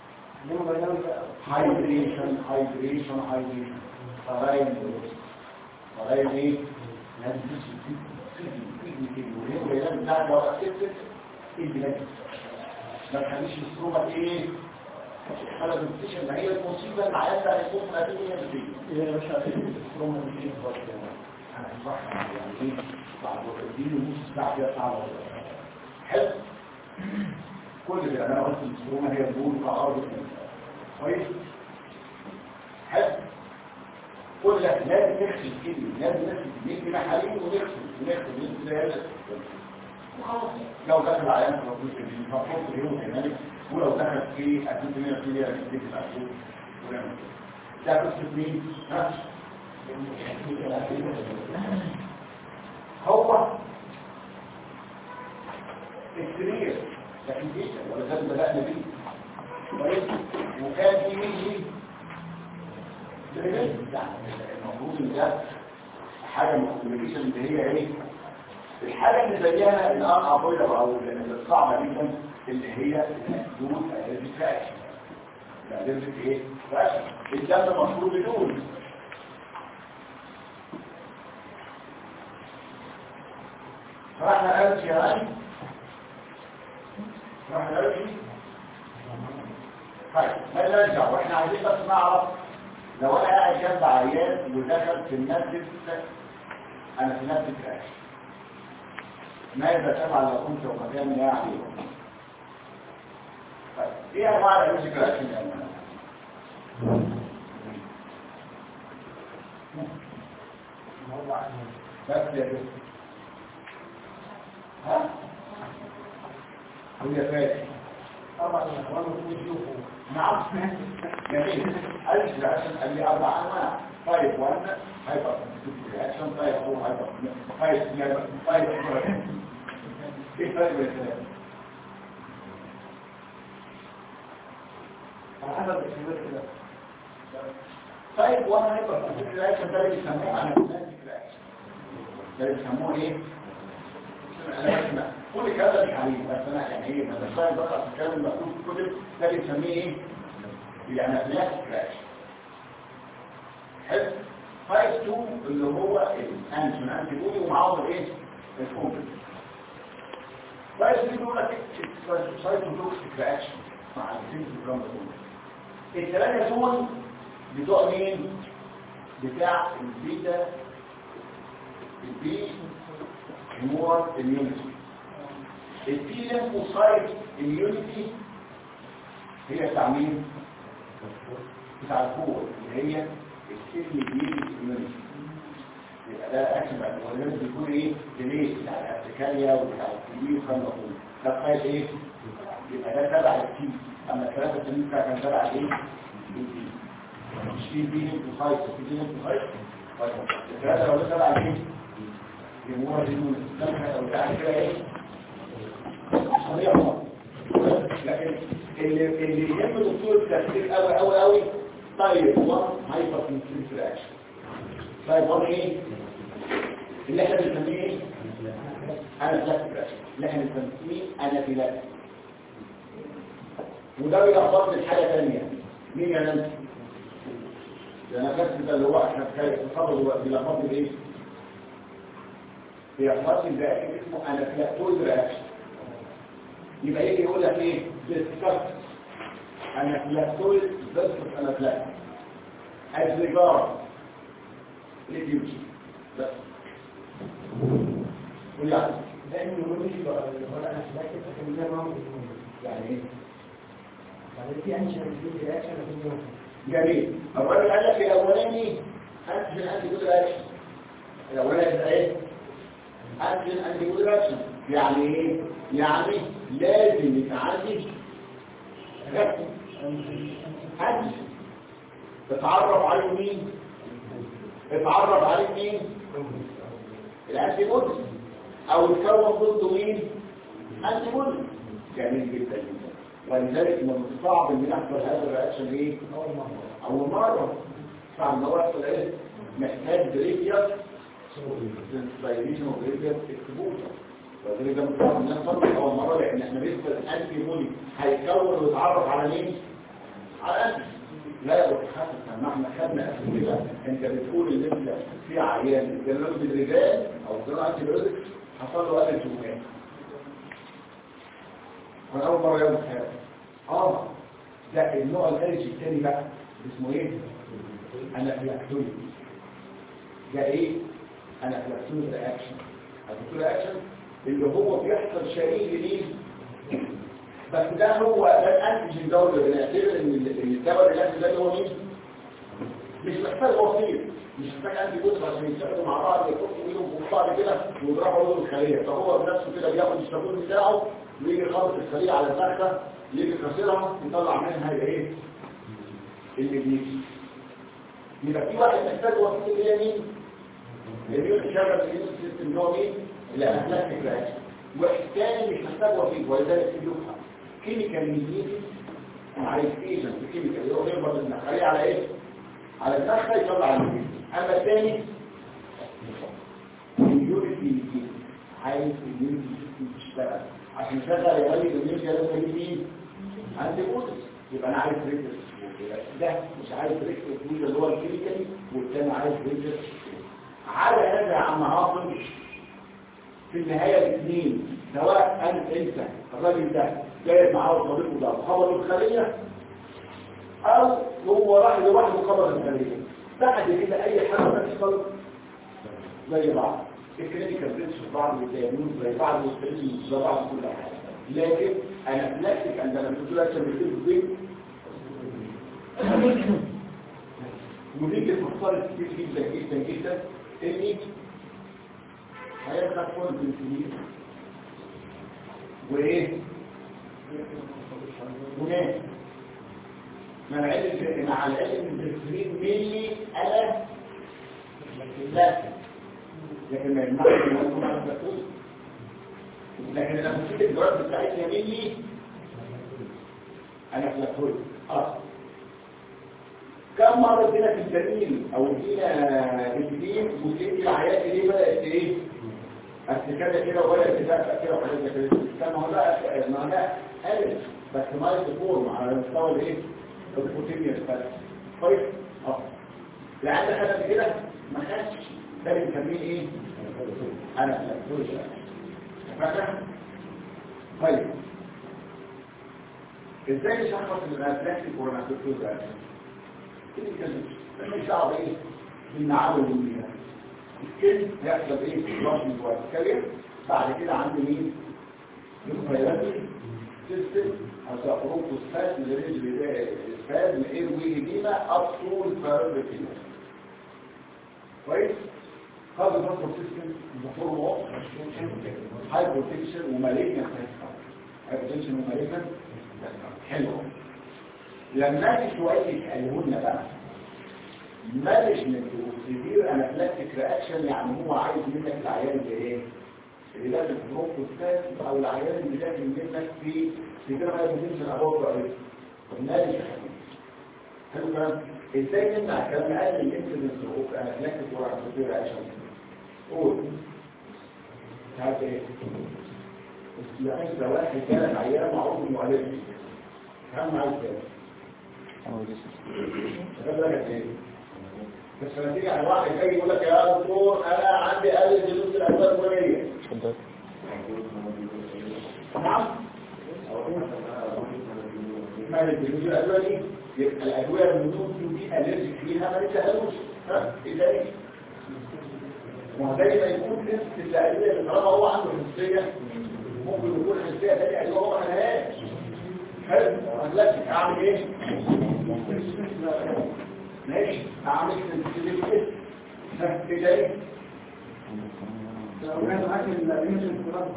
Speaker 1: هايدريشن هايدريشن هايدريشن فرايم فرايم ايه لازم تسيب تسيب تسيب وهي لازم تعرف لو اكتبت البلاد ما تخليش الصوره ايه انا بنكتشف ما هي المصيبه اللي عايزه هيكون نتيجه نفسيه ايه يا باشا الصوره مش ايه خالص انا هشرحها يعني ايه بعد اديله نص ساعه كده ساعه حلو كل ده انا قلت الصوره هي البول كعرض كويس حلو كل ده لازم نغسل كده لازم نغسل نجيب محاليل ونغسل ونغسل ونغسل لو دخل على انت موجود في المفروض اليوم كذلك ولو دخل في أكيد من الفيليا في الأسود ده قصة مين؟ هو السرير لكن جيسا ولا ده بدأنا بيه كويس وكان في مين مين؟ المفروض ان ده حاجة مكوميكيشن اللي هي ايه؟ الحاجة اللي زيها الآن عطية أو الصعبة جدا اللي هي دون الفاش الألرجيك إيه؟ فاش الدم مشهور بدون فاحنا ألجي يعني فاحنا ألجي طيب ما نرجع واحنا عايزين بس نعرف لو انا قاعد جنب عيان ودخل في المسجد انا في نفس الفاش ماذا تفعل لو كنت مكان يعني طيب ايه انواع الالرجيك رياكشن يا جماعه بس يا بس ها هي فاتح
Speaker 2: طبعا الاخوان يشوفوا
Speaker 1: نعم جميل الف رياكشن قال لي اربع انواع طيب وانا هايبر رياكشن طيب هو هايبر طيب طيب ايه الفرق بين الثلاثه
Speaker 2: على حسب الاحتمال كده
Speaker 1: طيب وانا هيبقى في الرياكشن ده اللي بيسموه انافيلاكتيك رياكشن ده اللي بيسموه ايه أنا بسمع. كل كذا مش عليه بس انا يعني ايه ما بشتغل بقى في الكلام المكتوب في الكتب ده بنسميه ايه الانافيلاكتيك رياكشن حلو فايز 2 اللي هو الانتون انتي بودي ومعاهم الايه الكومبلكس فايز 3 بيقول لك سايتوتوكسيك رياكشن مع الزنك الجرام ده كله الثلاثه دول بتوع مين بتاع البيتا البي هيمور اميونيتي البي ليمفوسايت اميونيتي هي بتاع مين بتاع الكور اللي هي السيل بي اميونيتي يبقى ده اكشن بقى هو لازم يكون ايه ديلي بتاع الارتكاليا وبتاع الكبير والكلام ده كله ده قايل ايه يبقى ده تبع التي اما الثلاثه التانيين بتاع كان تبع ايه البي مش في بي ليمفوسايت في بي ليمفوسايت الثلاثه لو ده تبع الايه يمور الدم او بتاع كده ايه صريح لكن اللي اللي يهم دكتور التفكير قوي قوي قوي طيب 1 هايبر كونسنتريك رياكشن طيب 1 ايه اللي احنا بنسميه ايه انا بلاستيك رياكشن اللي احنا بنسميه انا بلاستيك وده بيلخبط لي حاجه ثانيه مين يا نانسي؟ ده انا فاكر ده اللي هو احنا بنتخبط دلوقتي بيلخبط لي ايه؟ بيلخبط لي ده اسمه انافلاكتوز رياكشن يبقى يجي يقول لك ايه؟ ديسكاس انافلاكتوز فيرسس انافلاكتوز as regard reduce بس ويعني
Speaker 2: لأن النيورولوجي بقى ولا أنا سمعت فكان ده ما هو
Speaker 1: يعني ايه؟
Speaker 2: بعدين في أنشأ في رياكشن في النيورولوجي
Speaker 1: جميل الراجل قال لك الاولاني انتجن انتي جود رياكشن الاولاني يبقى ايه انتجن انتي جود رياكشن يعني ايه يعني لازم يتعالج ركز انتجن تتعرف عليه مين اتعرف عليه مين الانتي بودي او يتكون ضده مين انتي بودي جميل جدا جدا ولذلك من الصعب ان يحصل هذا الرياكشن ايه
Speaker 2: أول مرة
Speaker 1: اول مره صعب ان هو يحصل ايه محتاج بريفيوس سنسبايليشن وبريفيوس اكسبوجر وذلك ده مصعب ان يحصل اول مره لان احنا لسه الانتي بودي هيكون ويتعرف على مين على الانتي لا يا دكتور حسن ما احنا خدنا قبل كده انت بتقول ان انت في عيان جلوس بالرجال او جلوس انتي بيوتيك حصل له قلب شبهات من اول مره يوم الحياه اه ده النوع الالرجي الثاني بقى اسمه ايه انافلاكتوز ده ايه انافلاكتوز رياكشن انافلاكتوز رياكشن اللي هو بيحصل شريك ليه بس ده هو ده الانتيجين ده اللي بنعتبر ان ال- الدواء الانتيجين ده اللي هو مين مش محتاج وسيط مش محتاج انتي بوتس عشان يتفقوا مع بعض يحطوا ايدهم فوق بعض كده ويضربوا لهم الخليه فهو بنفسه كده بياخد الشابون بتاعه ويجي خابط الخليه على الفخده يجي كسرها يطلع منها ايه اللي بيجي يبقى في واحد محتاج وسيط اللي هي مين اليمين شغل اليمين سيستم اللي هو مين اللي انافلاكتيك رياكشن واحد تاني مش محتاج وسيط ولذلك في يوحى كيميكال ميديتد مع ايجنت كيميكال اللي هو يربط الخليه على ايه على الدخل يطلع الميديتد اما الثاني اليونيتي عايز اليونيتي سيستم تشتغل عشان يشغل يولد اليونيتي لازم يجي مين عندي بوتس يبقى انا عايز ريكتس ده مش عايز ريكتس اللي هو الكيميكالي والثاني عايز ريكتس على هذا يا عم عاصم في النهاية الاثنين سواء انت انت الراجل ده جايب معاه صديقه ده خبر الخلية او هو راح لوحده خبر الخلية بعد كده اي حاجة تحصل زي بعض الكلينيكال بريتش في بعض والدياجنوز زي بعض والستريس زي بعض كل حاجة لكن انا بلاستيك عندما قلت لك عشان بتقول بيه ودي بتختار كتير جدا جدا جدا اني هيبقى كل بنسلين وايه وناس مع العلم مع العلم البنسلين ملي انا لا لكن ما يمنعش ان يكون على الفلوس لكن لما تشوف الجواب بتاعتها ملي انا فلاكوز اه كم مرة ادينا في الجميل او ادينا بالجديد وتدي العيات ليه بدأت ايه اصل كده كده وبدأت تبقى كده وحاجات زي كده كان ما هو ده ما هو ده قلت بس ما يتفورم على مستوى الايه البروتينيا بس كويس اه لعل خدت كده ما خدش ده بنسميه ايه انا فلاكتوز فاكر طيب ازاي نشخص البلاستيك والنافلكتوز ده مش دعوه ايه بالمعادن والمياه الكلم يحصل ايه راشن وكالير بعد كده عندي مين الفيراتي سيستم هتخرج فسفات من الرجل ده فاد من ايه ويجينا ابطول فيراتي كويس هذا الفصل سيستم بفور واقع هاي بروتكشن ومالجنا هاي بروتكشن ومالجنا حلو لما اجي شويه يسالوا لنا بقى مانجمنت وسيفير انافلاكتيك رياكشن يعني هو عايز منك العيان اللي ايه اللي لازم تروح وتفات او العيان اللي لازم منك في سيفير انافلاكتيك ابواب رئيس مانج حلو الكلام ازاي نمنع الكلام قال الانسيدنس اوف انافلاكتيك وسيفير رياكشن قول عارف ايه يعني ده واحد كان عيان معروف انه الرجي كم عايز كده خد بالك قد ايه بس لما تيجي على واحد جاي يقول لك يا دكتور انا عندي قلب جلوس الادويه الفلانيه نعم ما الجلوس الادويه دي يبقى الادويه الموجود دي الرجي فيها ما نتسالوش ها ازاي وزي ما يكون نفس الادويه اللي طالما هو عنده حساسيه ممكن يكون حساسيه ثانيه اللي هو ما خدهاش حلو لكن اعمل ايه ماشي اعمل سنسيتيف كده ايه
Speaker 2: لو كان معاك الريمش الكرات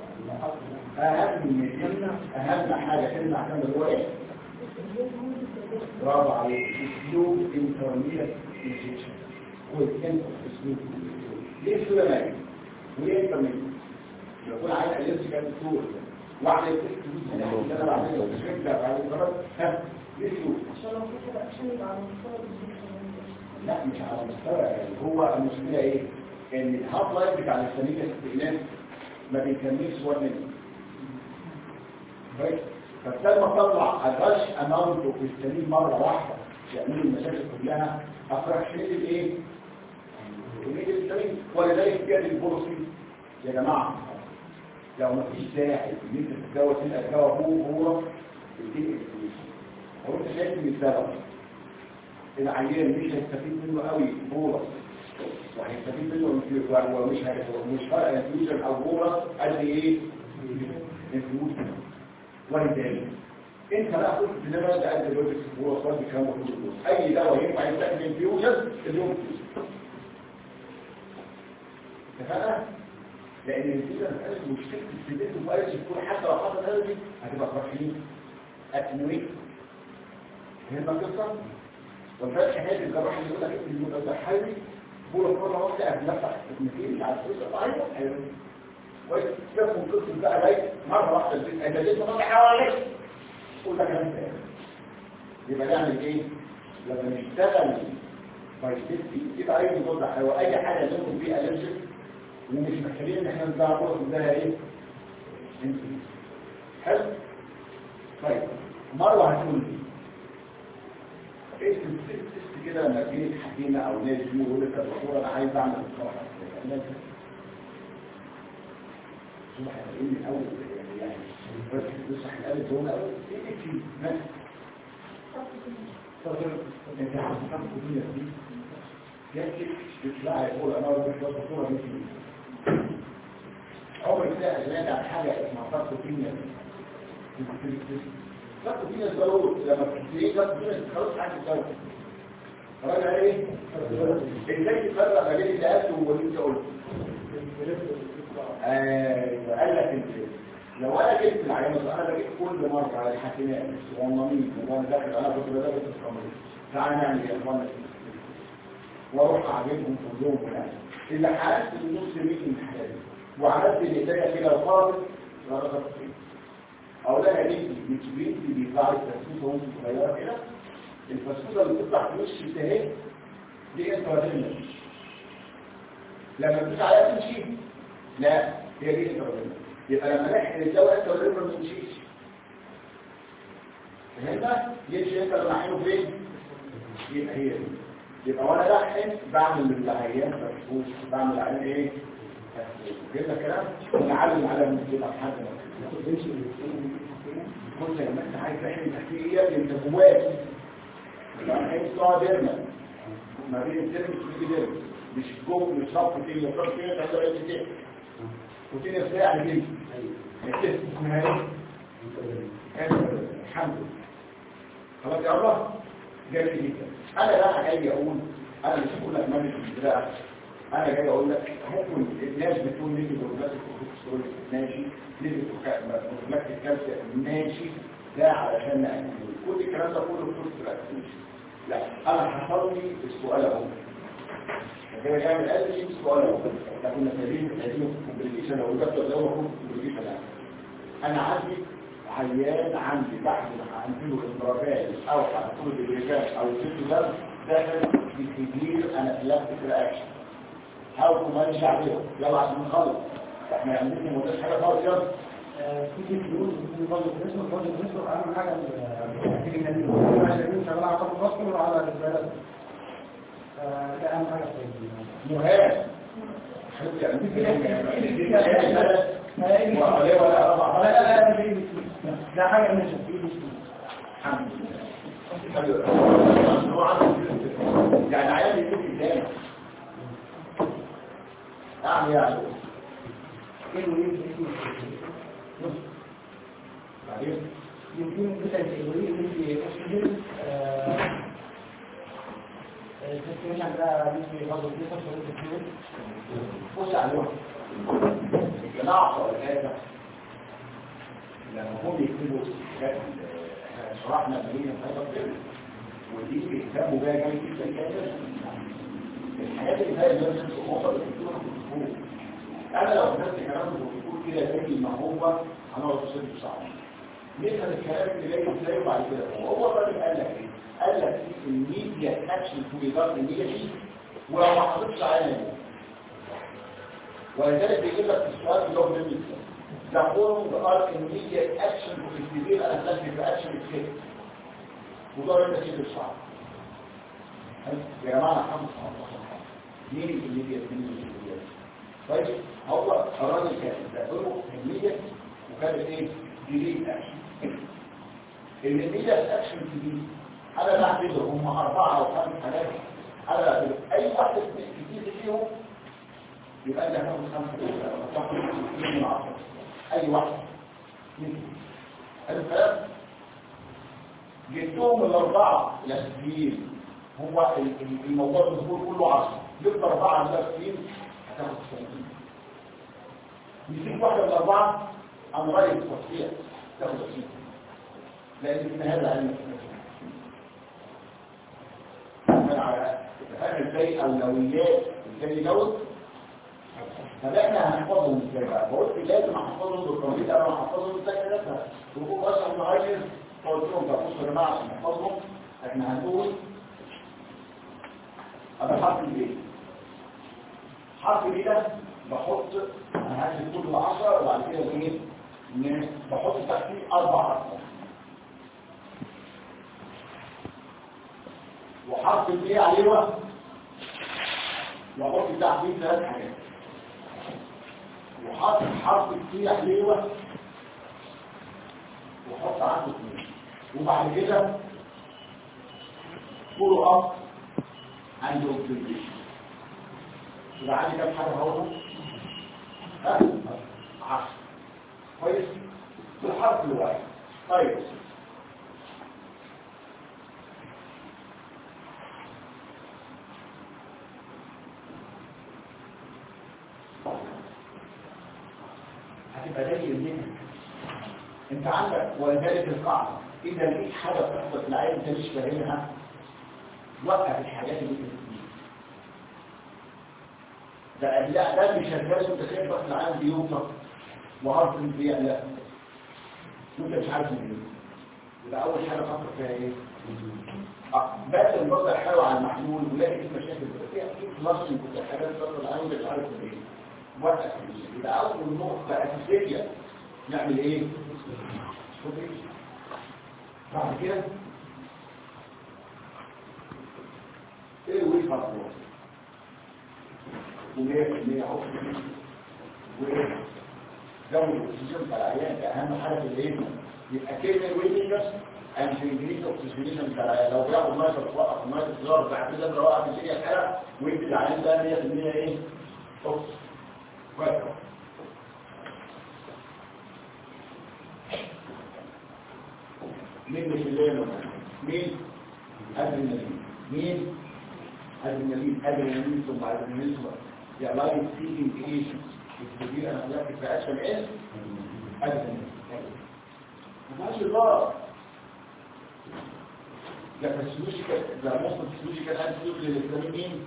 Speaker 1: اهم اهم حاجه كلمه عشان اللي هو ايه برافو عليك اسلوب انترميديت انجكشن والكلمه اسلوب ليه اسلوب مالي وليه انترميديت يكون عايز اليرجي كان دكتور واحد يقول انا بعمله مش كده بعد القرار ها ليه اسلوب
Speaker 3: عشان لو في كده عشان يبقى على مستوى
Speaker 1: لا مش على مستوى يعني هو المشكله ايه ان الهاف لايف بتاع السميكه الاستئناف ما بيكملش 1 ملي كويس فلما تطلع الرش اماونت في السليم مره واحده يعمل المشاكل كلها افرح شيء الايه الجميل السليم ولذلك كان البوليسي يا جماعه لو ما فيش داعي ان انت تتجوز تلقى الجو هو هو الدين هو انت شايف ان السبب العيان مش هيستفيد منه قوي بورس وهيستفيد منه انفيوجن ومش مش فرق انفيوجن او بورس قد ايه انفيوجن ولذلك انت بقى كنت بنبقى ده قد بورس بورس وقت الكلام ده كله اي دواء ينفع يستخدم انفيوجن اليوم اتفقنا؟ لان الانفيوجن مسألة مشكلة السيدات المؤسس تكون حتى لو حصل هذا هتبقى فرحين اتنويت فهمنا القصة؟ والفتح هذه الجراح اللي يقول لك ان المتحرك بولا مرة واحدة قبل نفع التكنيكين على الفلوس الضعيفة ايوه كويس تفهم قصة بقى جاي مرة واحدة البيت انت جيت مرة حواليك قول لك كلام تاني يبقى نعمل ايه؟ لما نشتغل فايتيتي يبقى اي مضاد حيوي اي حاجة نكون فيها الرجل ومش محتاجين ان احنا نضيع فرص ده ايه؟ انت حلو؟ طيب مرة هتقول لي ايه الست كده لما تيجي حكيمه او ناس يقول لك يا دكتور انا عايز اعمل الصراحه شوف احنا ايه من اول يعني بس بص احنا قالت هو الاول ايه في ناس انت عارف كم كتير دي يكفي تطلع يقول انا بدي الدكتوره دي عمرك ده سمعت عن حاجه اسمها فرق كيمياء فرق كيمياء الضروري لما بتلاقيه فرق كيمياء خلاص حاجه الضروري راجع ايه ازاي تفرق ما بين اللي قالته واللي انت قلته ايوه قال لك انت لو انا جبت العيان انا بجيب كل مره على الحاكمات والنميط وانا داخل انا كنت بدرس القانون تعالى نعمل ايه يا اخوانا واروح اعجبهم كلهم كلام اللي حالت النص ميت من حياتي وعملت الايديا كده وخالص غلطت فيه اولادها دي مش بنتي بيطلع لي تفسير وانت صغيره كده الفسفوسه اللي بتطلع في وش التهاب دي انت وزنها لما تدوس عليها تمشي لا هي دي انت وزنها يبقى لما نحن الدواء انت وزنها ما تمشيش فهمنا يمشي انت اللي نحنه فين يبقى هي دي يبقى وانا بحن بعمل للعيان فسفوس بعمل عليه ايه كده كلام ونعلم على المسؤولة لحد ما كنت لما انت عايز تحمي تحقيقية انت جواك عايز تقعد ارمى ما بين الدرم والدرم مش جوه مش ربط كده ربط كده تحت رأيك كده وتين ساعة كده اسمها ايه الحمد لله خلاص يا الله جميل جدا انا بقى جاي اقول انا مش هقول لك مانج الزراعه انا جاي اقول لك ممكن الناس بتقول نيجي بروبلاتيك كورتيكسترول ماشي نيجي بروبلاتيك كالسيوم ماشي ده علشان نعمل كل الكلام ده كله بتقول في الاكتيفيشن لا انا حصل لي السؤال اهو كده جاي من قلبي السؤال اهو احنا كنا سايبين سايبين الكومبليكيشن لو جبت ده هو كومبليكيشن انا عندي عيان عندي بعد ما عنده اضطرابات او حصول بالرجال او ست ده داخل في كبير انافلاكتيك رياكشن هاو تو مانج عليهم يلا عشان نخلص احنا عندنا مدرس حاجه خالص يلا
Speaker 2: تيجي تقول في برضه بنسبة برضه بنسبة أهم حاجة تيجي النبي النبي شغال على طب الرسل وعلى الرسالة ده أهم حاجة في
Speaker 1: مهاب حتى يعني وعليه ولا رفع
Speaker 2: لا لا لا ده إيه ده حاجة مش في
Speaker 1: الحمد لله حلو أوي. هو عنده يعني عيال يكون قدامك اعمل يعني
Speaker 2: إيه وإيه
Speaker 1: بعدين
Speaker 2: يمكن مثلا التأويل اللي في أكسجين التسمية ده مثل برضه في تصوير التسمية
Speaker 1: بص عليهم الجماعة بتوع الآية لما هم يكتبوا كتاب احنا شرحنا مدينة هذا الفيلم ودي بيهتموا بيها جامد جدا جدا الحاجات اللي فيها الناس الأخرى اللي بيكتبوها في الدكتور أنا لو كتبت كلام في الدكتور كده زي ما هو هنقعد ست ساعات نفهم الكلام اللي جاي ازاي وبعد كده وهو الراجل قال لك ايه؟ قال لك في الميديا اكشن تو بيدار الميديا ولو ما حطيتش عليها ولذلك بيجيب لك السؤال اللي هو مهم جدا The following are immediate action to severe anaphylaxis action escape وده انت تشيل الشعر يا جماعه حافظ مين immediate مين immediate طيب هو الراجل كان بيقوله immediate وكان ايه delete action immediate action دي انا بعتبر هم اربعه او خمس حاجات انا بعتبر اي واحده كتير فيهم يبقى انت هتاخد خمسة دقيقة او تاخد اثنين من عشرة اي واحد حلو الكلام جبتهم الاربعة الاساسيين هو ال- ال- الموضوع الظهور كله عشرة جبت اربعة الاساسيين هتاخد 90 يسيب واحدة من الاربعة عن رأي التصفية تاخد 20 لان في هذا علم فاهم ازاي اولويات ازاي يجوز طب احنا هنحفظهم ازاي بقى فقلت لازم احفظهم بالتمريض انا هحفظهم ازاي كده وهو بس انا عايز قلت لهم طب بصوا يا جماعه عشان نحفظهم احنا هنقول انا حرف الايه حرف الايه ده بحط انا هكتب كل 10 وبعد كده ايه إن بحط تحتيه اربع ارقام وحرف الايه عليه واحط تحتيه ثلاث حاجات وحط حرف التي حليوة وحط عنده اثنين وبعد كده فولو اب عنده اوبزرفيشن يبقى عندي كام حاجه هقولها؟ ها؟ 10 كويس؟ بالحرف الواحد طيب هتبقى زي النمر انت عندك ولذلك القاعده اذا لقيت حاجه بتحصل في العين انت مش فاهمها وقف الحاجات اللي انت بتجيبها ده لا ده مش شغال وانت شايف بس العين بيوصف وعارف ان بيعلى وانت مش عارف ان يبقى اول حاجه فكر فيها ايه؟ آه، بس البصر حلو على المحلول ولاقي في مشاكل فيها في نص حاجات بصر العين مش عارف ايه وقف يبقى اول نقطه اساسيه نعمل ايه بعد كده ايه ويك هتروح ومية في المية اهو وايه جو الاكسجين بتاع العيان ده اهم حاجه في الايه يبقى كلمه ويكنس and في انجليزي اوكسجينيشن بتاع العيان لو بياخد ميه توقف الميه تتغير بعد كده لو وقف الدنيا الحاله ويدي العيان ده 100% ايه اوكس كويس مين مش الليل مين قبل النبي مين قبل النبي قبل النبي ثم بعد النبي ثم يا لاين سيكينج ايشنز الكبير انا خلاك في اشهر ايه قبل النبي ما فيهاش هزار ده فسيولوجيكال ده مصر فسيولوجيكال انتيوت للاسلاميين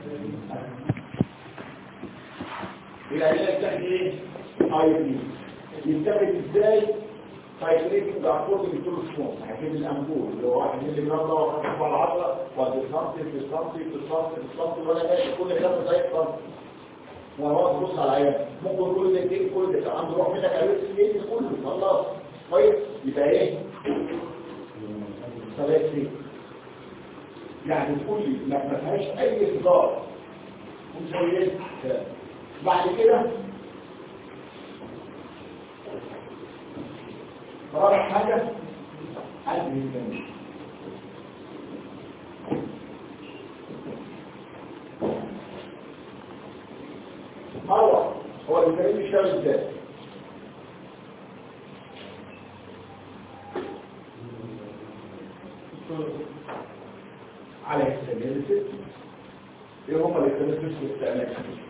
Speaker 1: العلاج الثاني ايه؟ اي بي يتاخد ازاي؟ سايكليتنج اكوردنج تو ريسبونس هجيب الامبول اللي هو 1 مللي جرام ده واحط على العضله والديسانتي في السنتي في السنتي في السنتي وانا ماشي كل كلام زي السنتي وهو تبص على العيان ممكن كل ده يديك كل ده عنده روح منك قالت لي ايه كل يبقى ايه صلاة ليه يعني تقول لي ما ما فيهاش اي اصدار مش زي ايه بعد كده رابع حاجة قلب الجنة هو هو الكريم بيشتغل ازاي على السبيل ايه هم اللي كانوا في الاستعمال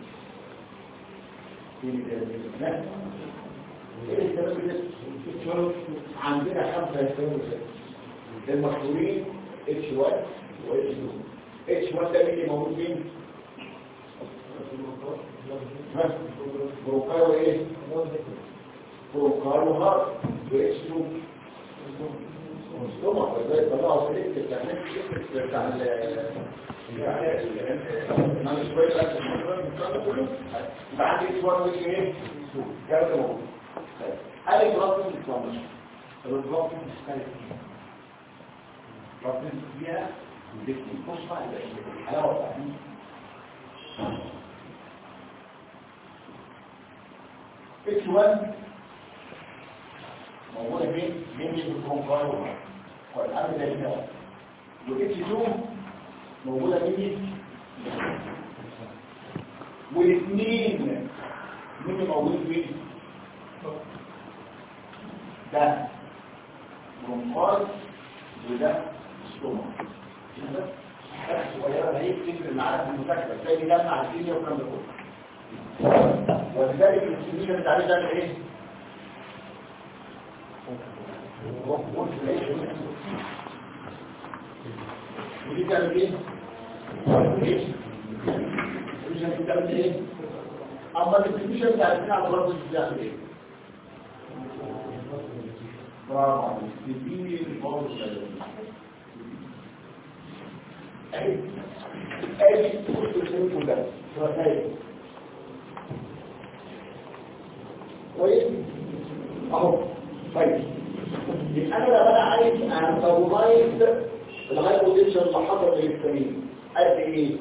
Speaker 1: ايه السبب عندنا خمسة يستمروا المشهورين اتش 1 و اتش 2 اتش 1 ده مين اللي موجود فين؟ ها؟ بروكار وايه؟ بروكار وهارت و اتش 2 مصطمع ازاي طلعوا سليك التعميل بتاع ال ما مش كويس لك الموضوع كله بعد اتش 1 واتش ايه؟ كام ده موجود قال الرقم الكامل الرقم مختلف رقم فيها ذكر الفصحى الحلاوة بتاعتها اتش 1 موجودة فين؟ بين الكونفاير والأمر ده هنا واتش 2 موجودة فين؟ والاثنين مين اللي موجود فين؟ ده برونكاي وده ستوما كده حاجه صغيره هي بتفرق معانا في المذاكره زي دي جمع الكيمياء والكلام ده كله ولذلك الكيمياء بتاع ده ايه ودي بتعمل ايه؟ ايه؟ مش بتعمل ايه؟ اما الكيمياء بتاع الكيمياء على برضه بتعمل ايه؟ برافو عليك تديني الفاضل اي اي كنت سنكم ده رسائل كويس اهو طيب يبقى انا لو انا عايز انترلايز الهاي بوتنشال اللي حصل للكريم قد ايه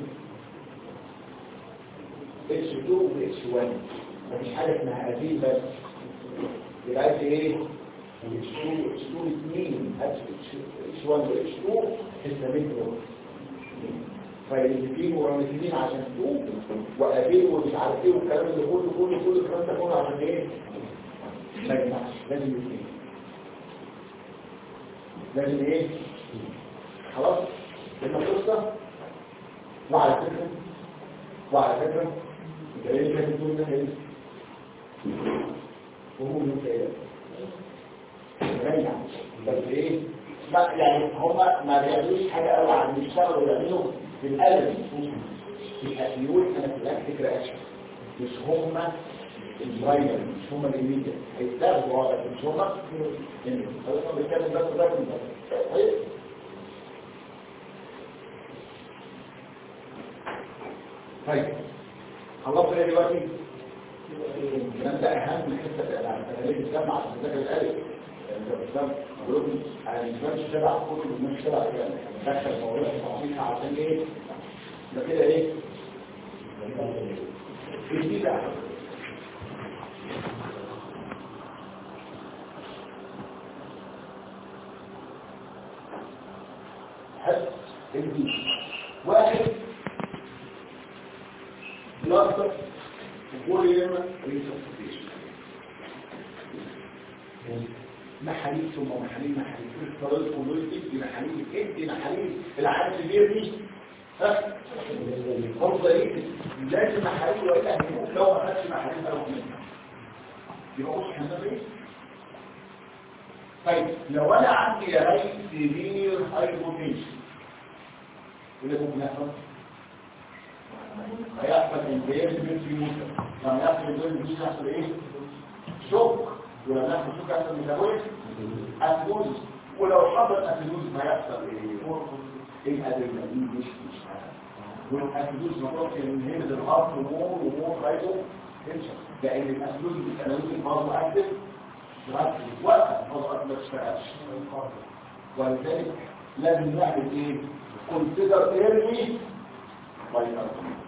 Speaker 1: اتش 2 و اتش 1 مفيش حاجه اسمها ازيل بس يبقى قد ايه H2 H2 اثنين H1 و H2 هستامينترو فالاثنين ورمتين عشان 2 وقابل ومش عارف ايه والكلام اللي كله كله كله الكلام ده كله عشان ايه؟ ما ينفعش لازم اثنين لازم ايه؟ خلاص؟ لما قصة وعلى فكرة وعلى فكرة انت ليه كانت تقول ده ايه؟ وهو من كده رجع بس ايه ما يعني هم ما بيعملوش حاجه قوي عن بيشتغلوا يعملوا بالقلم يقول انا في الاكتيك رياكشن مش هم البرايمر مش هم الايميديا هيستخدموا واضح مش هم خلاص بنتكلم بس ده طيب طيب خلصنا ايه دلوقتي؟ الكلام ده اهم حته في الالعاب انا ليه بتجمع عشان تذاكر الالف الاسلام بيقولوا انا مش تبع كل مش تبع يعني دخل موضوع التعطيل عشان ايه ده كده ايه ايه دي بقى حد الدي واحد بلاستر فوليوم ريسبستيشن محاليل ثم محاليل محاليل الطريق كلويتي بمحاليل ادي محاليل العدد الكبير دي ها فرض ايه لازم محاليل والا هنموت لو ما خدش محاليل او يبقى بص احنا ايه طيب لو انا عندي راي سيفير هايبوتنشن اللي ممكن يحصل هيحصل انفيرمنت في موتر لما يحصل انفيرمنت يحصل ايه شوك ولما يحصل شوك يحصل ميتابوليك اسيدوز ولو حصل اسيدوز ما يحصل ايه الادرينالين مش مش والاسيدوز مطلوب من هنا الهارت ومور ومور رايتو تنشن لان الاسيدوز بالانالوز برضه اكتف وقف برضه ما ما تشتغلش ولذلك لازم نعمل ايه كونسيدر ايرلي بايكارد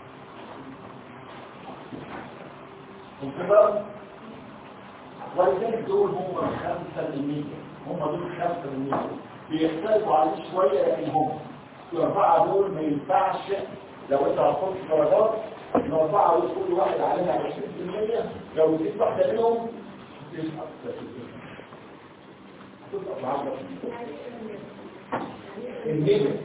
Speaker 1: كونسيدر ولذلك دول هم خمسة بالمية هم دول خمسة بالمية بيختلفوا عليه شوية لكن هم الأربعة دول ما ينفعش لو انت هتحط درجات الأربعة دول كل واحد عليها 20% لو نسيت واحدة منهم تسقط هتسقط بعشرة المية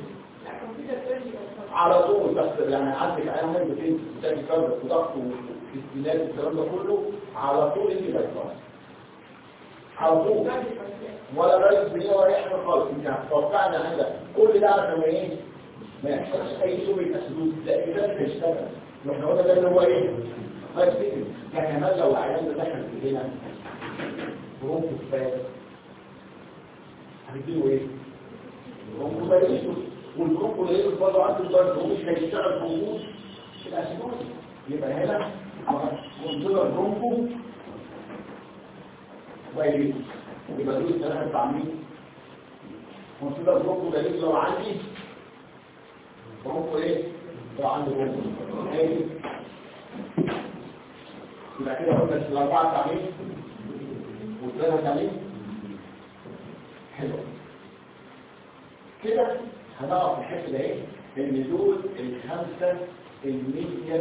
Speaker 1: على طول بس يعني عندك عينها بتين بتاعي كارد وضغط واستناد والكلام ده كله على طول انت بتفرق على طول ولا رئيس بنيه ولا اي حاجه خالص انت هتتوقع ان عندك كل ده عشان ايه ما يحصلش اي سوء تسديد لا اذا هيشتغل واحنا قلنا ده اللي هو ايه ما يفتكر يعني كمان لو العيان ده دخل في هنا برونكو كفايه هنديله ايه برونكو باريسوس والبرونكو ده يقول برضه عنده الضغط هو مش هيشتغل موجود في الاسيدوز يبقى هنا منظور برونكو باريسوس يبقى دول ثلاثة تعميم منصوبة برونكو ده لو عندي برونكو ايه؟ لو عندي برونكو ايه؟ يبقى كده قلنا الأربعة تعميم والثلاثة تعميم حلو كده هنقف في الحته ده ايه؟ ان دول الخمسة المية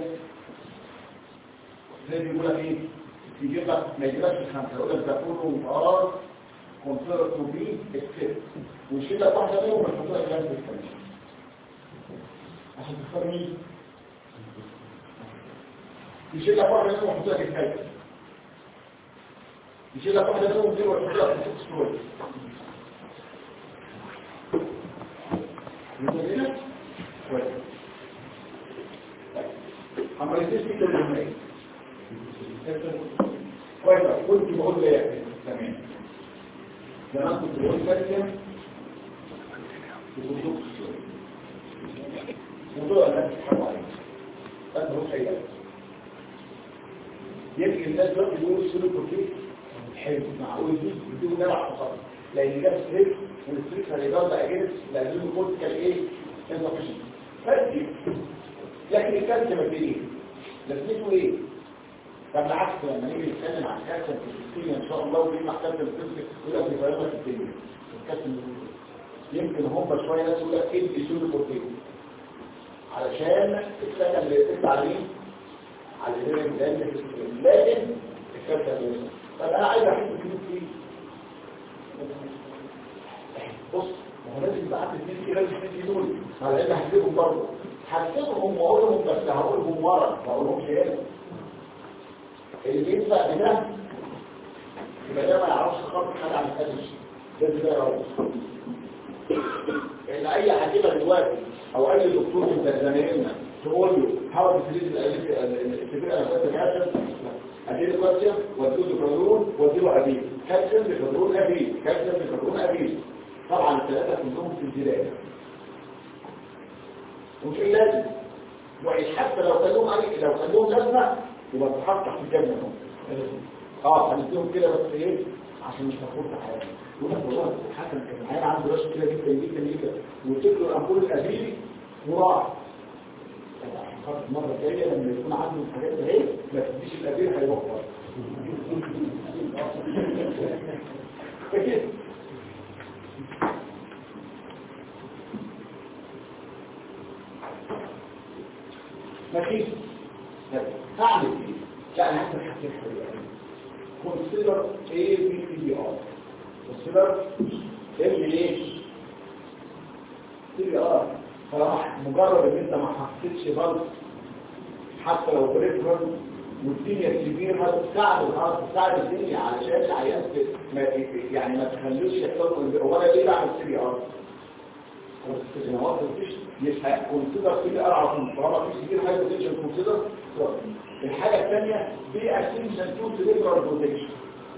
Speaker 1: زي بيقول لك ايه؟ يجيب لك ما يجيبلكش الخمسة يقول لك ده كله ار كونسيدر تو بي اكسبت ويشيل لك واحدة منهم ويحط لك جنب الثانية عشان تختار مين؟ يشيل لك واحدة منهم ويحط لك الثالثة يشيل لك واحدة منهم دي ويحط لك الست ستوري متابعين؟ كويس عمليتين في كل يومين كويس كنت بقول ليه تمام زمان كنت بقول كالسيوم وصندوق السوري موضوع الناس تحب عليه بس هو شيء يمكن الناس دلوقتي بيقولوا السوري بروتين حلو معقول دي بدون نوع فقط لان ده ستريس والستريس هيضل اجنس لانه كورتيكال ايه انفكشن فدي لكن الكالسيوم ايه لازمته ايه طب بالعكس لما نيجي نتكلم عن الكالسيوم في السيستم ان شاء الله ودي محتاجه الفيزيك يقول لك بيفرقها في الدنيا الكالسيوم يمكن هم شويه ناس يقول لك ايه بيسول بروتين علشان السنه اللي بتطلع عليه على الهرم ده لكن الكالسيوم طب انا عايز احس بكده ايه بص ما هو لازم يبقى عندي اثنين كده الاثنين دول على ان هحسبهم برضه هحسبهم واقول لهم بس هقول لهم ورا ما اقولهمش هنا اللي بيدفع بده يبقى ده ما يعرفش خالص حاجه عن الكالسيوم لازم ده يعرف ان اي حكيمه دلوقتي او اي دكتور من زمايلنا تقول له حاول تفريز الفكره الكالسيوم اديله كالسيوم واديله كالورون واديله ابيل كالسيوم بكالورون ابيل كالسيوم بكالورون ابيل طبعا الثلاثه كلهم في الجلال ومش لازم وحتى لو كان لهم عليك لو كان لهم لازمه يبقى تحط تحت الجنه اه هنديهم كده بس ايه عشان مش مفروض حاجه يقول لك والله الحكم كان معايا عنده رش كده جدا جدا جدا وتكل الامبول الابيلي وراح المرة الجاية لما يكون عنده الحاجات دي اهي ما تديش الأبير هيوفر كده ماشي هعمل ايه؟ لا انا هعمل حاجتين حلوة consider A B C D R consider M ايه؟ C D R طالما مجرد ان انت ما حطيتش بلد حتى لو بريفرال والدنيا كبيرة هتساعد الارض تساعد الدنيا علشان العيان ما يعني ما تخلوش يحصل ولا ليه بعمل سي ار انا ما قلتش يبقى كونسيدر سي ار على طول طالما في كتير حاجه بوتنشال كونسيدر الحاجه الثانيه دي اسينشن تو سيريبرال بروتكشن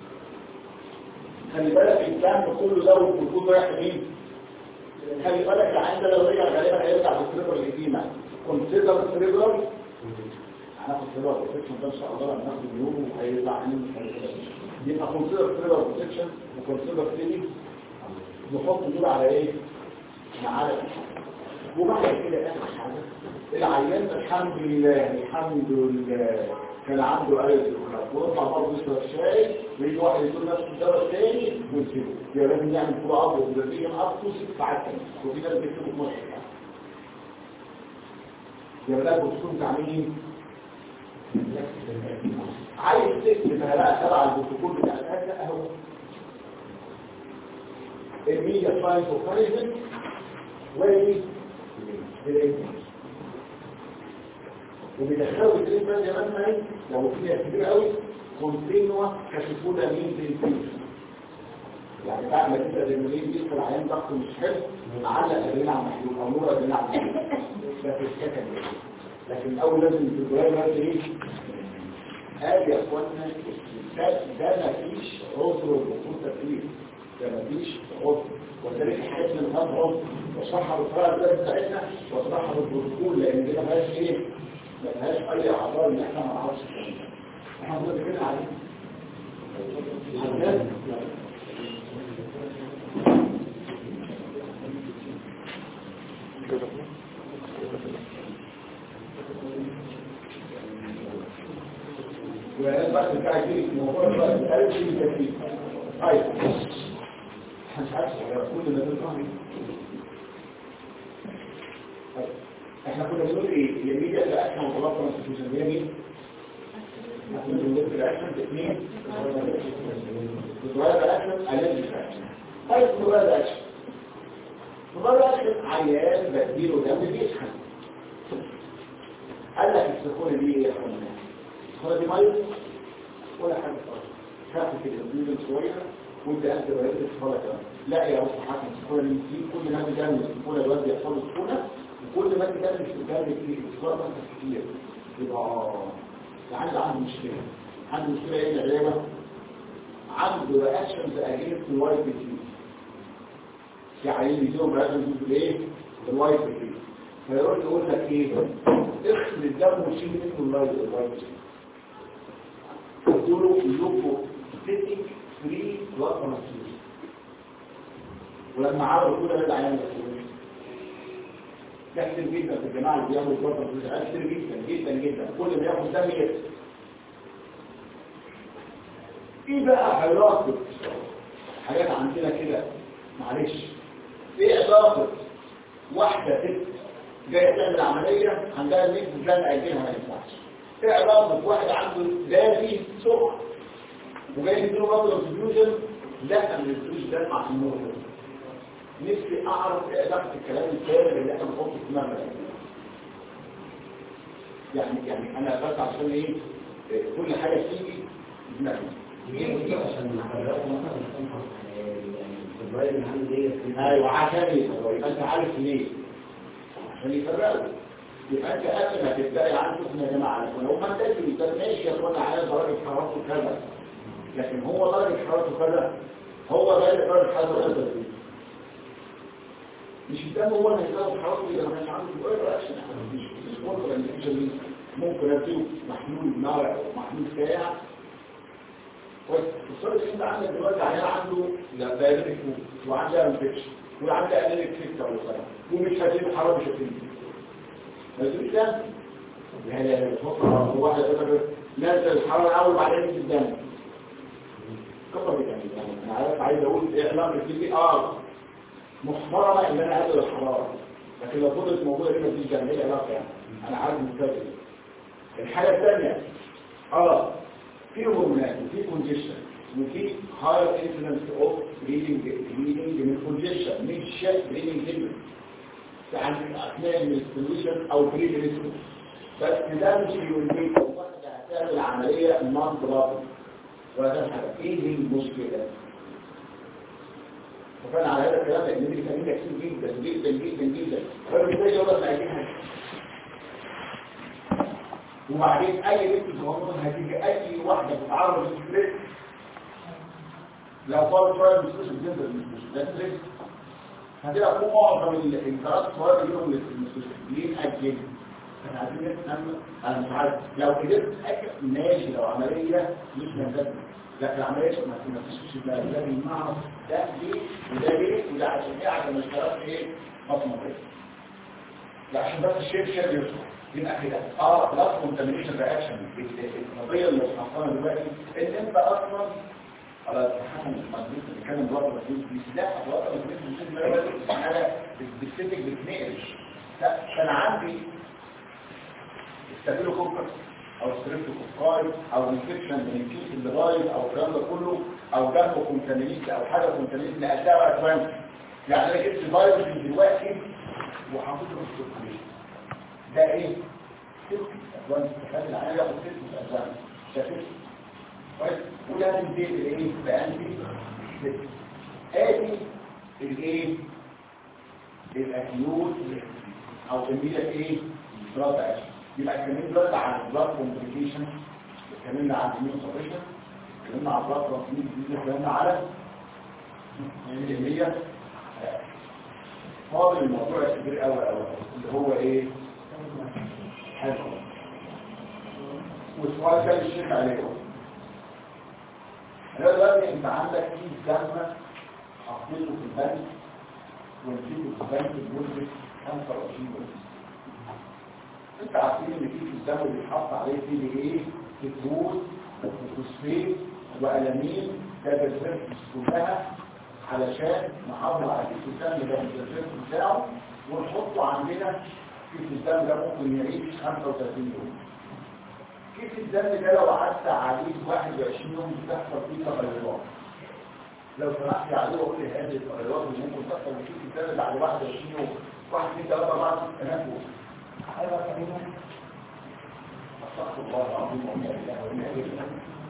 Speaker 1: خلي بالك الدم كله ده والجلوكوز رايح لمين خلي بالك العين ده لو رجع غالبا هيرجع بالسريبرال القديمه كونسيدر سريبرال هناخد فيبر بروتكشن ده ان شاء الله لما ناخد اليوم وهيطلع عين يبقى كونسيدر فيبر بروتكشن وكونسيدر فيلي نحط دول على ايه؟ على وبعد كده اخر حاجه العيان الحمد لله الحمد لله كان عنده آية الأخرى ورفع برضه يشرب شاي ويجي واحد يقول نفس الدواء الثاني ويسيبه يبقى لازم نعمل كل عضو وتدريجيا أبطو ست ساعات تاني وفي ناس بيكتبوا 12 ساعة يبقى ده الدكتور بتاع مين؟ عايز تكتب هلا تبع البروتوكول بتاع الأكل أهو الميديا ساينس اوف مانجمنت وادي وبيدخلوا الترين ده زمان ما هي لو فيها كبير قوي كونتينوا كشفونا مين تنفيذ يعني بعد ما تبقى المريض يدخل عيان ضغط مش حلو نعلق ادرينا على محلول او نور ادرينا على محلول ده في السكن لكن اول لازم تقول بس ايه ادي يا اخوانا ده ده ما فيش عذر وبطول تكليف ده ما فيش عذر وذلك حياتنا الان عذر وصحها بالطريقه الأولى بتاعتنا وصحها بالبروتوكول لان دي ما فيهاش ايه ما فيهاش اي اعذار ان احنا ما نعرفش الكلام ده احنا متفقين عليه عندنا وانا بقى بتاع كده الموضوع بقى بتعرف شيء كتير طيب مش عارف كل ما تفهم احنا كنا بنقول ايه يميل الى اكشن وطلب كونستيوشن هي مين احنا بنقول في الاكشن اثنين بتغير الاكشن الالرجي اكشن طيب بتغير الاكشن بتغير الاكشن عيان بديله دم بيسخن قال لك السخونه دي ايه يا اخوانا السخونه دي ميه ولا حاجه خالص خفت الانسولين شويه وانت انت بقيت السخونه كمان لا يا رب حاكم السخونه دي كل ما بتعمل السخونه دلوقتي يحصل له سخونه وكل ما انت تعمل استخدام كتير السخونه بس كتير يبقى عنده عنده مشكله عنده مشكله ايه العلامه عنده رياكشنز اجينست الوايت كتير في عيين بيجيهم رياكشنز بالايه الوايت كتير فيروح يقول لك ايه اغسل الدم وشيل منه الوايت الوايت قلت له يوكو ستيتك فري بلاد ترانسفيوجن ولما عرضوا كل هذا عيان ده كتير جدا في الجماعه اللي بياخدوا بلاد ترانسفيوجن كتير جدا جدا جدا كل ما ياخد دم يكسر ايه بقى علاقه حاجات عندنا كده معلش ايه علاقه واحده ست جايه تعمل عمليه عندها الميت بلان اجلها ما ينفعش ايه علاقه واحد عنده دافي سرعه وجاي يديله بطل انفيوجن لا ما يديلوش دم عشان النور نفسي اعرف ايه علاقه الكلام الفارغ اللي احنا بنحطه في دماغنا يعني يعني انا بس عشان ايه كل حاجه تيجي في دماغنا ايوه عشان يبقى انت عارف ليه عشان يفرقوا يبقى انت قبل ما تبداي عندكم يا جماعه لو ما انتش بتقول ماشي يا اخوانا على درجه حرارته كذا لكن هو درجه حرارته كذا هو ده درجه حرارته كذا مش الدم هو اللي هيساوي حرارته اذا ما كانش عنده غير رياكشن مش مش ممكن الانفكشن ممكن اديله محلول نار او محلول ساعه كويس الصوره اللي انت عندك دلوقتي عيان عنده دايركت وعنده انفكشن وعنده انيميك فيكتر وصلاه ومش هتجيب حراره بشكل مزيد ده يعني هو واحد يقول نزل الحراره الاول بعدين يجي الدم كفر يعني انا عارف عايز اقول ايه علاقه دي اه محترمه ان انا اقلل الحراره لكن لو فضلت موجوده دي مفيش دم ايه العلاقه يعني انا عارف مستقبل الحاجه الثانيه اه في هرمونات وفي كونجيشن وفي higher incidence of bleeding bleeding من congestion مش bleeding جدا يعني اثناء الانستليشن او بري ريسك بس ده مش يومين او واحده هتعمل عمليه نون بلاد ولا حاجه ايه هي المشكله وكان على هذا الكلام لان دي كان كتير جدا جدا جدا جدا فبالتالي يقول لك عايزين وبعدين اي بنت صغيره هتيجي اي واحده بتتعرض للستريس لو صارت شويه مش مش بتنزل مش ده ستريس هتبقى فوق معظم الانترات الصغيره اللي لهم المستشفيين اجل احنا عايزين نفهم انا مش عارف لو قدرت اتاكد ماشي لو عمليه مش مزاج لا العمليه ما ما فيش ده ده بالمعنى ده ليه وده ليه وده عشان ايه عشان ما اشتغلش ايه بصمه كده لا عشان بس الشيء شيء يوصل يبقى كده اه بلس كونتامينيشن رياكشن القضيه اللي حصلنا دلوقتي ان انت اصلا على التحمل المجلس اللي كان الوضع المجلس بيسلاح الوضع المجلس مش دلوقتي حاجه سبيسيفيك بتنقل لا كان عندي ستافيلوكوكس او ستريبتوكوكاي او انفكشن من الكيس اللي بايظ او الكلام ده كله او جنبه كونتامينيت او حاجه كونتامينيت نقلتها ادفانس يعني انا جبت فيروس دلوقتي وحطيته في السيركيوليشن ده ايه؟ ادفانس تخلي العيال ياخد سيركيوليشن ادفانس شايفين؟ كويس ولازم تقفل ايه؟ بانتي ادي الايه؟ الاكيوت او كمية ايه؟ بلاد اكشن يبقى اتكلمنا دلوقتي عن البلاد كومبليكيشن اتكلمنا عن الميون سبريشن اتكلمنا عن البلاد ترانسميشن اتكلمنا على اللي هي فاضل الموضوع الكبير قوي قوي اللي هو ايه؟ حلو والسؤال كان الشيخ عليه انا دلوقتي انت عندك كيس دم حطيته في البنك ونسيبه في البنك لمده 25 يوم انت عارفين ان كيس الدم اللي بيتحط عليه فيه ايه؟ كترول وفوسفيت والامين ده بالفرس كلها علشان نحافظ على كيس الدم ده بالفرس بتاعه ونحطه عندنا كيس الدم ده ممكن يعيش 35 يوم كيس الدم ده لو قعدت عليه 21 يوم بتحصل فيه تغيرات لو سمحت عليه وقول لي هذه التغيرات اللي ممكن تحصل في كيس الدم بعد 21 يوم واحد اثنين ثلاثة أربعة تنفس
Speaker 2: ايوه كريمه
Speaker 1: استغفر الله العظيم ولا اله الا الله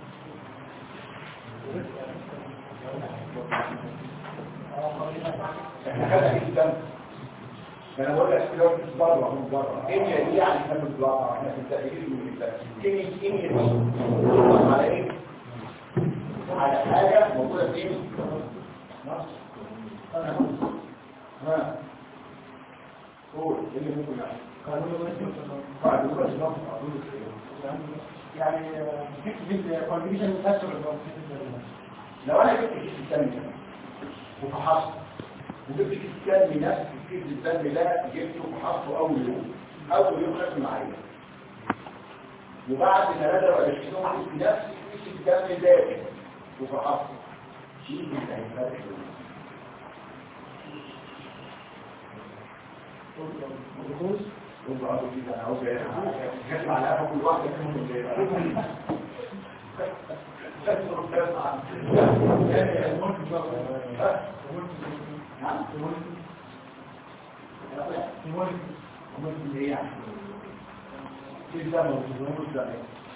Speaker 1: احنا خدنا كيس الدم انا بقول لك كده في بره من بره ايه دي يعني احنا في بره احنا في التأكيد من التأكيد ايه ايه دي على ايه على حاجة موجودة فين ها قول ايه اللي ممكن يعني قاعد يقول لك
Speaker 2: يعني في كونفيجن تاثر
Speaker 1: لو انا جبت كيس الدم ده وفحصت وجبت كيس الدم نفس كيس الدم ده جبته وفحصته اول يوم اول يوم خدت معايا وبعد 23 يوم جبت نفس كيس الدم ده وفحصته شيء من الهيفات
Speaker 2: الجلوكوز
Speaker 1: كنت عاوز كده انا عاوز جت على قفا كل واحده منهم زي نعم ممكن ايه يعني في ده موجود ده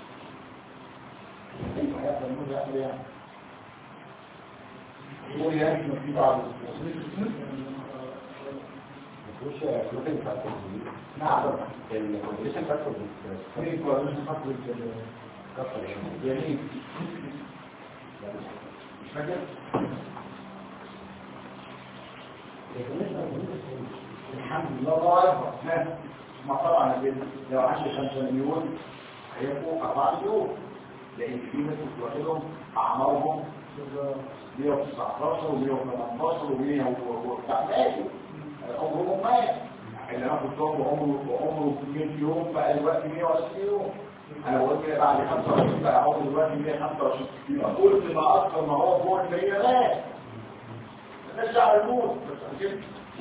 Speaker 1: ايه هيحصل الموضوع يعمل ايه هو يعني في بعض نعم
Speaker 4: الكونديشن فاكتور
Speaker 1: في كواليشن فاكتور يعني مش فاكر الحمد لله الله اكبر ها ما طبعا لو عندي 5 مليون هيبقوا 4 مليون لان في ناس بتوحدهم اعمارهم 119 و118 و100 ماشي عمرهم مات اللي انا كنت عمره عمره 100 يوم بقى دلوقتي 120 يوم انا قلت لك بعد 25 بقى عمره دلوقتي 125 يبقى قلت ما اكثر ما هو فوق ال 100 مات مالناش دعوه بالموت بس كده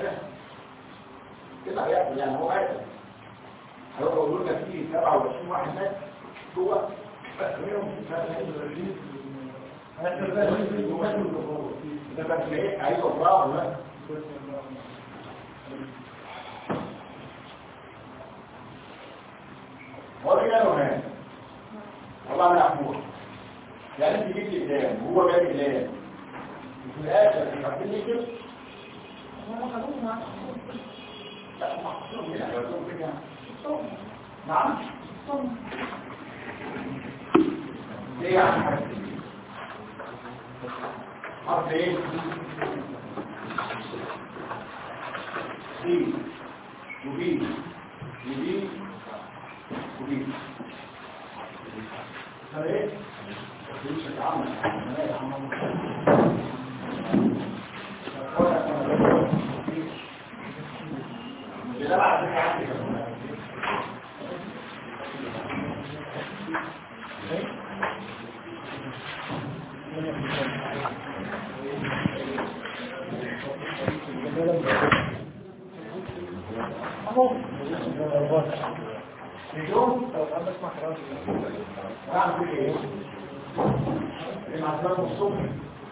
Speaker 1: كده هيحصل يعني هو مات هيقولوا لنا في 27 واحد مات جوه بس منهم 23 ده بس ايه ايوه برافو بقى ورجع له هنا والله انا احمر يعني انت جبت اقلام وهو جايب اقلام وفي الاخر حاطين لي كده لا ما حطوهم يعني حطوهم كده نعم ليه يعني حرف حرف ايه سي وبي وبي ودي هذا ايه؟ مش هتعمل ده بعد كده عندي اليوم بعمل ايه؟ المعزلات الصبح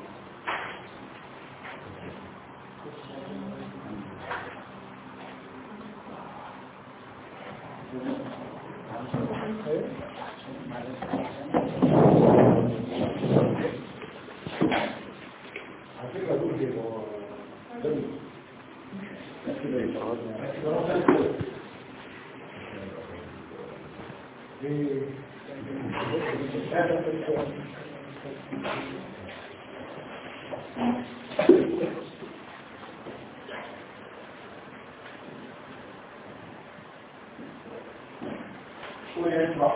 Speaker 1: ويطلع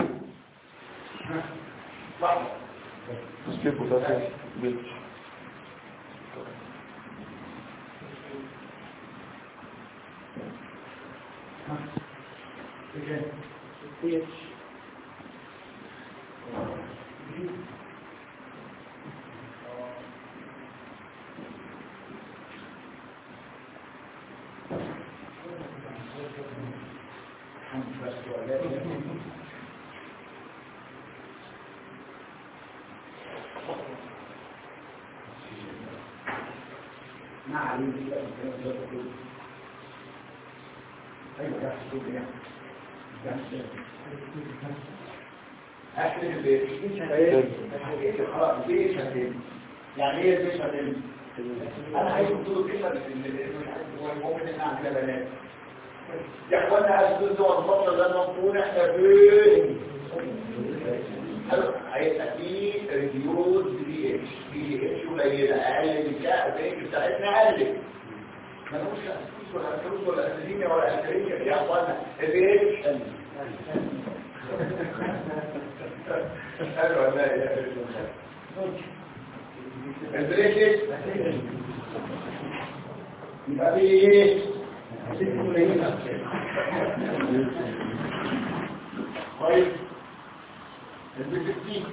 Speaker 1: لحظة
Speaker 4: سكيب بوتاسيوم بيتش
Speaker 1: ما عليه بقى الكلام ده كله ايوه ده حسوب يعني ده حسوب احسن البيت خلاص ليه شهدين يعني ايه ليه شهدين انا عايز اقول كلمه اللي هو ممكن ان اعمل بنات يا اخوانا عايز تقول ده الفتره اللي نكون احنا فين هيبقى في ريديوز بي اتش بي اتش قليله اقل من كده البيت بتاعتنا اقل ما نقولش اسيس ولا اسيس ولا اسيديميا ولا اسيديميا يا اخوانا البي اتش حلو ولا ايه البريكس يبقى في ايه طيب البريكس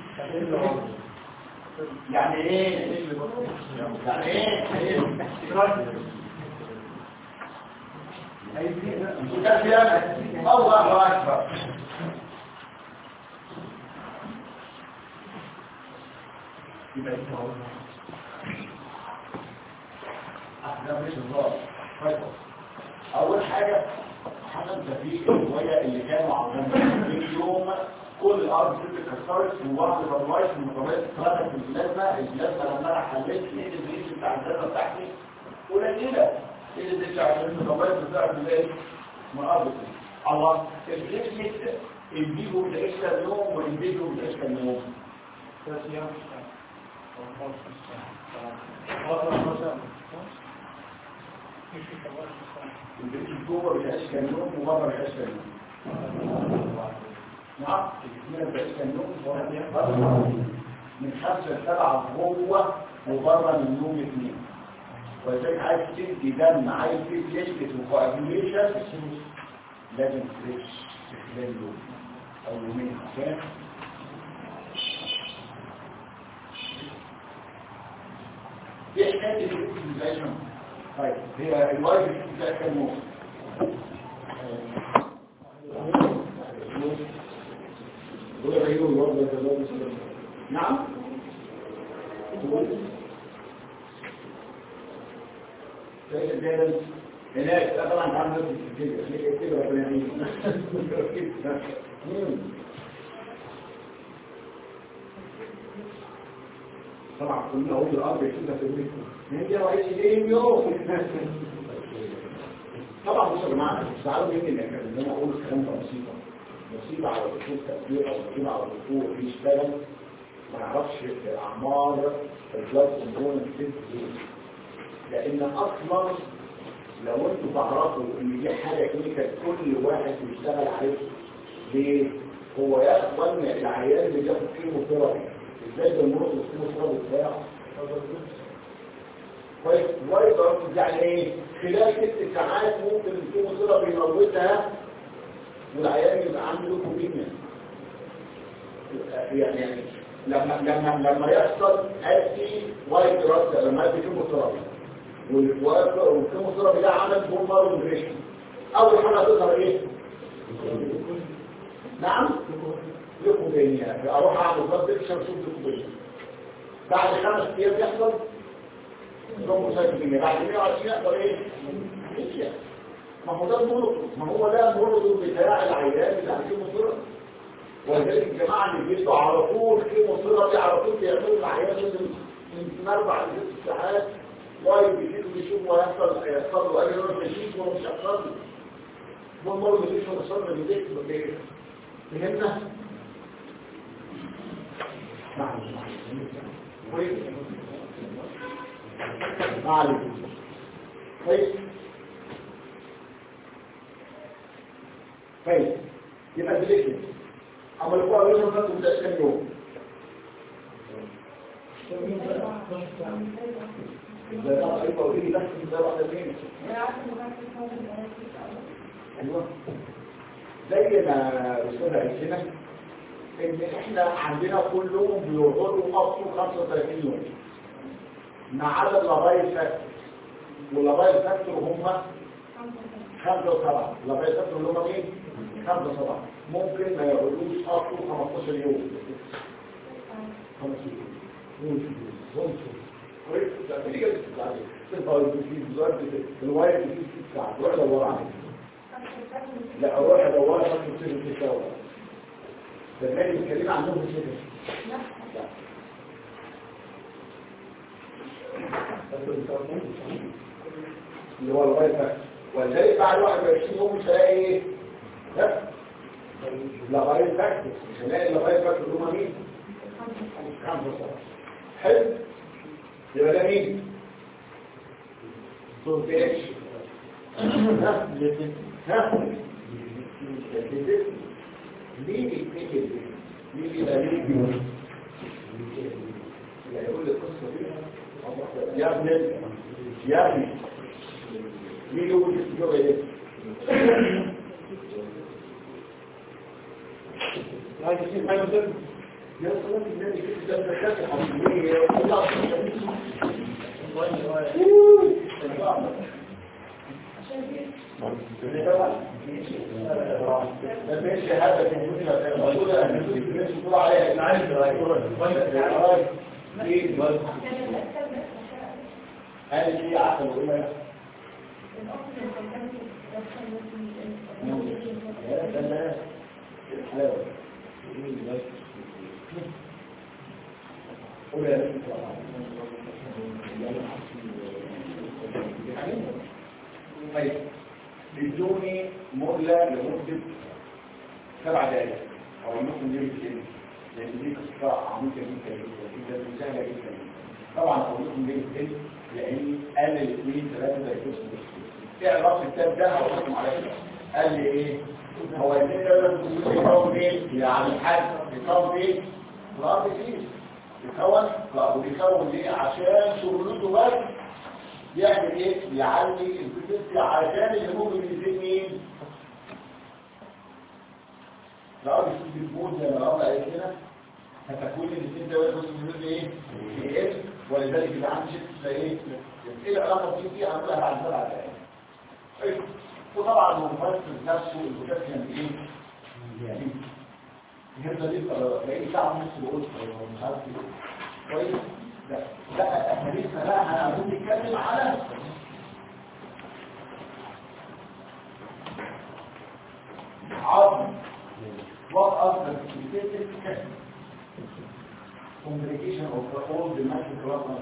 Speaker 1: يعني ايه يعني ايه الله اكبر يبقى يتهور ده مش هزار اول حاجه حمد في الروايه اللي كانوا عاملينها في يوم كل الارض ست اتكسرت وواحد الروايش من الروايات اتخرجت في البلازما البلازما لما انا حليت لقيت الريش بتاع البلازما بتاعتي قليله ايه اللي بتاع الروايات بتاعت الايه من الارض الله الريش الفيجو بتعيش اليوم والفيجو بتعيش اليوم البيت جوه بتعيش كام يوم وبره بتعيش كام يوم نعم من بتعيش كام يوم من خمسة لسبعة جوه وبره من يوم اثنين ولذلك عايز تدي دم عايز تدي تشكت وكوابيليشن لازم تفرش في خلال يوم او يومين عشان دي حكايه الانفليشن طيب هي الوايب بتاع كام يوم نعم هناك طبعا عم نفس كده ربنا طبعا كلنا اقول الارض كده في البيت هي رئيس الايه يوم طبعا بصوا يا جماعه زعلوا مني ان انا اقول الكلام ده بسيطه بسيطه على الدكتور تقدير او بسيطه على الدكتور بيشتغل ما يعرفش اعمار البلاد كومبوننت لان اصلا لو انتوا تعرفوا ان دي حاجه كلينيكال كل واحد بيشتغل عليه ليه؟ هو يا اخوان العيان اللي بياخد كيموثيرابي ازاي بنمرض الكيموثيرابي بتاعه؟ كويس الوايت بلاد يعني ايه؟ خلال ست ساعات ممكن الكيموثيرابي يموتها والعيان يبقى عنده لوكومينيا يعني يعني لما لما لما يحصل ادي وايت بلاد لما ادي كيموثيرابي والكيموثيرابي ده عمل بون مارو ميجريشن اول حاجه تظهر ايه؟ نعم ليكوبينيا اروح اعمل ضغط اكشن شوف ليكوبينيا بعد خمس ايام يحصل ثرومبوسايتوبينيا بعد 120 يحصل ايه ميسيا ما هو ده المرض ما هو ده المرض بتاع العيان اللي عنده كيموثيرابي ولذلك الجماعه اللي بيدوا على طول كيموثيرابي على طول بيعملوا العيان من اربع لست ساعات وايد بيجيبوا يشوفوا هيحصل هيحصل له اي نوع تشخيص ولا مش هيحصل له هو المرض اللي مش وصلنا لديك فهمنا؟ نعم معلم كويس كويس يبقى دليكت اما القوة يوم فاتوا بتاع كام يوم ازاي بقى ايوه قولي لي بس ازاي واحده فين ايوه زي ما الاستاذ قالت لنا ان احنا عندنا كلهم بيقعدوا اصله 35 يوم ما عدا اللابايل فاكتور واللابايل فاكتور هم خمسة وسبعة اللابايل فاكتور اللي هم مين؟ خمسة وسبعة ممكن ما يقعدوش اصله 15 يوم 15 يوم كويس ده تيجي تبقى في الوايت في ست ساعات روح دور عليه لا اروح ادور بس تصير في الشارع ده النادي الكريم عندهم كده اللي هو الواي فاكس ولذلك بعد 21 يوم مش هلاقي ايه؟ لا لغايه فاكس مش هلاقي لغايه فاكس اللي هم مين؟ خمسه صفر حلو يبقى ده مين؟ صوت اتش ها ها ليه بيتكتب ليه بيبقى ليه يقول لي القصه دي يا ابني يا ابني ليه يقول لي السجوع ايه هاي تسيب حاجه مثلا يا صلاة النبي كده ده كده حبيبي والله ده ماشي هذا في المدينة موجودة الناس بتقول عليها العلم ايه هل في عقل ولا يا سلام الحلاوة قول يا طيب بدوني مهلة لمدة سبع دقائق أو ممكن دي بتكلم لأن دي قصة عميقة جدا جدا جدا سهلة جدا طبعا أقول لكم ليه بتكلم لأن قال لي الاثنين ثلاثة زي قصة ايه علاقة الكتاب ده هقولكم على كده قال لي ايه هو الاثنين ثلاثة بيكون ايه يعني الحاج بيكون ايه الأرض فيه بيكون لا وبيكون ليه عشان شغلته بس يعمل ايه يعلي الفيزيكس عشان اللي ممكن يزيد مين لو بيشوف الفود زي ما الارض قالت لنا هتكون الاثنين ده بس من ايه ايه ولذلك اللي عنده شيء ايه ايه العلاقه دي دي هنقولها بعد سبع دقائق وطبعا المفسر نفسه البوتاسيوم ايه يعني الهرده دي بقى ساعه ونص بقول مش عارف ايه كويس لا لا احنا لسه بقى هنقول نتكلم على عظم what are the specific complication of the old microbiome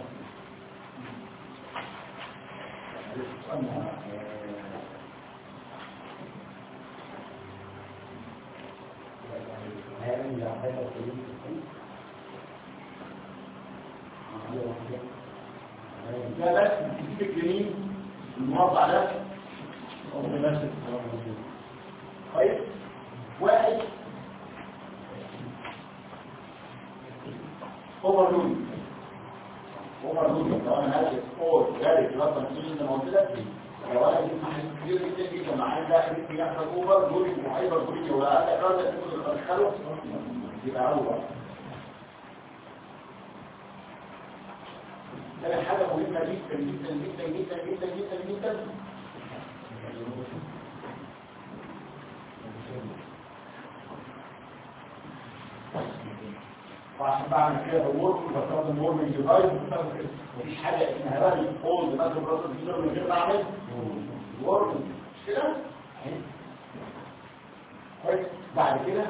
Speaker 1: ده بس بتجيب مين المربع ده كويس واحد اوفرلود اوفرلود لو انا هاجي فور غير مثلا في زي ما قلت لك لو انا جبت محل كبير جدا جدا معايا داخل في يحصل اوفر لود وهايبر لود ولا اقل كارد تدخله يبقى اول ده حاجه مهمه جدا جدا جدا جدا جدا جدا جدا وعشان بعمل كده ورك بستخدم ورمنج ديفايس مفيش حاجه اسمها بقى الفولد مثلا بروسس كده من غير ما اعمل ورمنج مش كده أهي. كويس بعد كده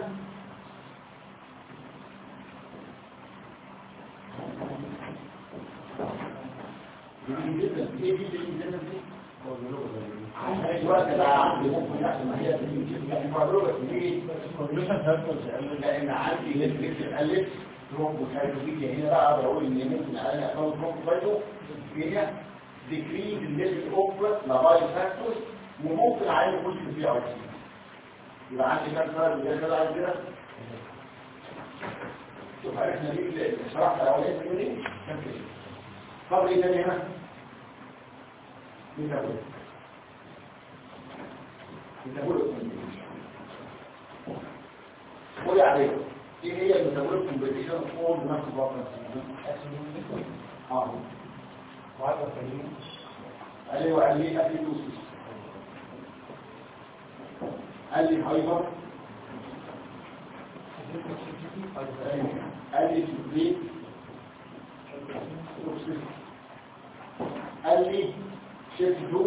Speaker 1: جميل جدا ايه دي جميل جدا دي عشان الوقت بقى عندي ممكن يحصل ما هي تجيب جدا يعني معلومه ليه لان عندي نتفليكس قلت ترومبو سايتوبيديا هنا بقى اقدر اقول ان ممكن اقل اكونت ترومبو سايتو هي ديكريز الليفل اوف لابايل فاكتورز وممكن اعلي كل في او يبقى عندي كام سنه اللي كده عايز كده شوف عرفنا ليه الشرح الاولاني في دي كام كده طب ايه تاني هنا ميتابوليك ميتابوليك قولي عليه ايه هي الميتابوليك كومبيتيشن فور نفس الوقت اه قال لي وقال لي ابيدوسيس قال لي هايبر قال لي سبليت قال لي شيفت دو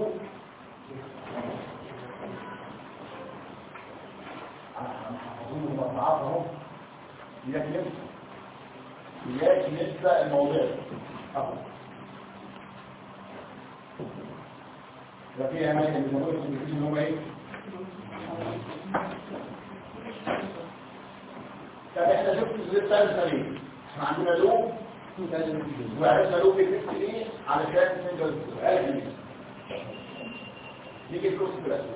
Speaker 1: اظن المربعات اهو اياك ننسى اياك ننسى الموضوع اهو ده في اماكن من الموضوع اللي هم ايه طب احنا شفت ازاي الثالثه ليه احنا عندنا لوب وعرفنا لوب بيكتب ايه علشان سنجل قال نيجي الكورس بالاسئله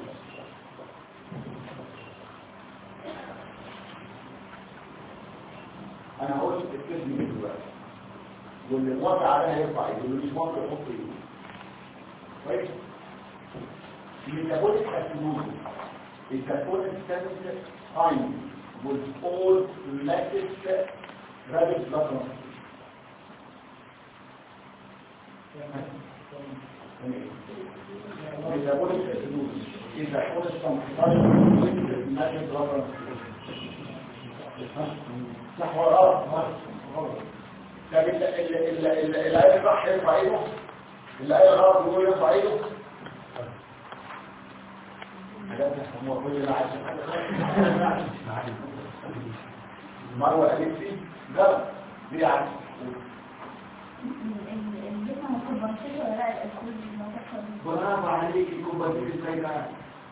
Speaker 1: انا هقول لك الكلمه دي دلوقتي واللي موافق عليها يرفع ايده واللي مش موافق يحط ايده كويس metabolic acidosis is the coextensive time with all latest rapid blood transfusion. Metabolic acidosis is the constant time with rapid blood transfusion. صح ولا غلط؟ طب الآية صح يرفع ايده؟ الآية غلط يقول يرفع ايده؟ مروة قالت لي جرب دي عارف
Speaker 3: الجسم المفروض بنشيط ولا لا الكل الموضوع
Speaker 1: برافو عليك يكون بديل ازاي بقى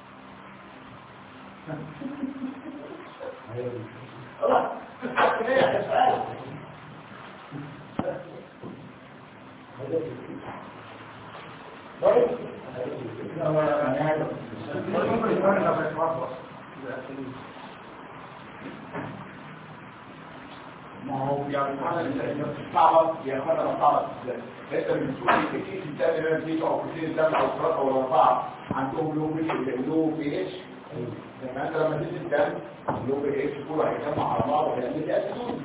Speaker 1: خلاص تتحكم ايه يا سؤال طيب ما هو يعني صعبة يا اخوانا صعبة انت بتشوف كتير بتعمل هنا فيك او كتير دم او ثلاثة ولا اربعة عندهم لو بي لو بي اتش لما انت لما تيجي الدم لو بي اتش كله هيجمع على بعض وهيعمل لي اسيدون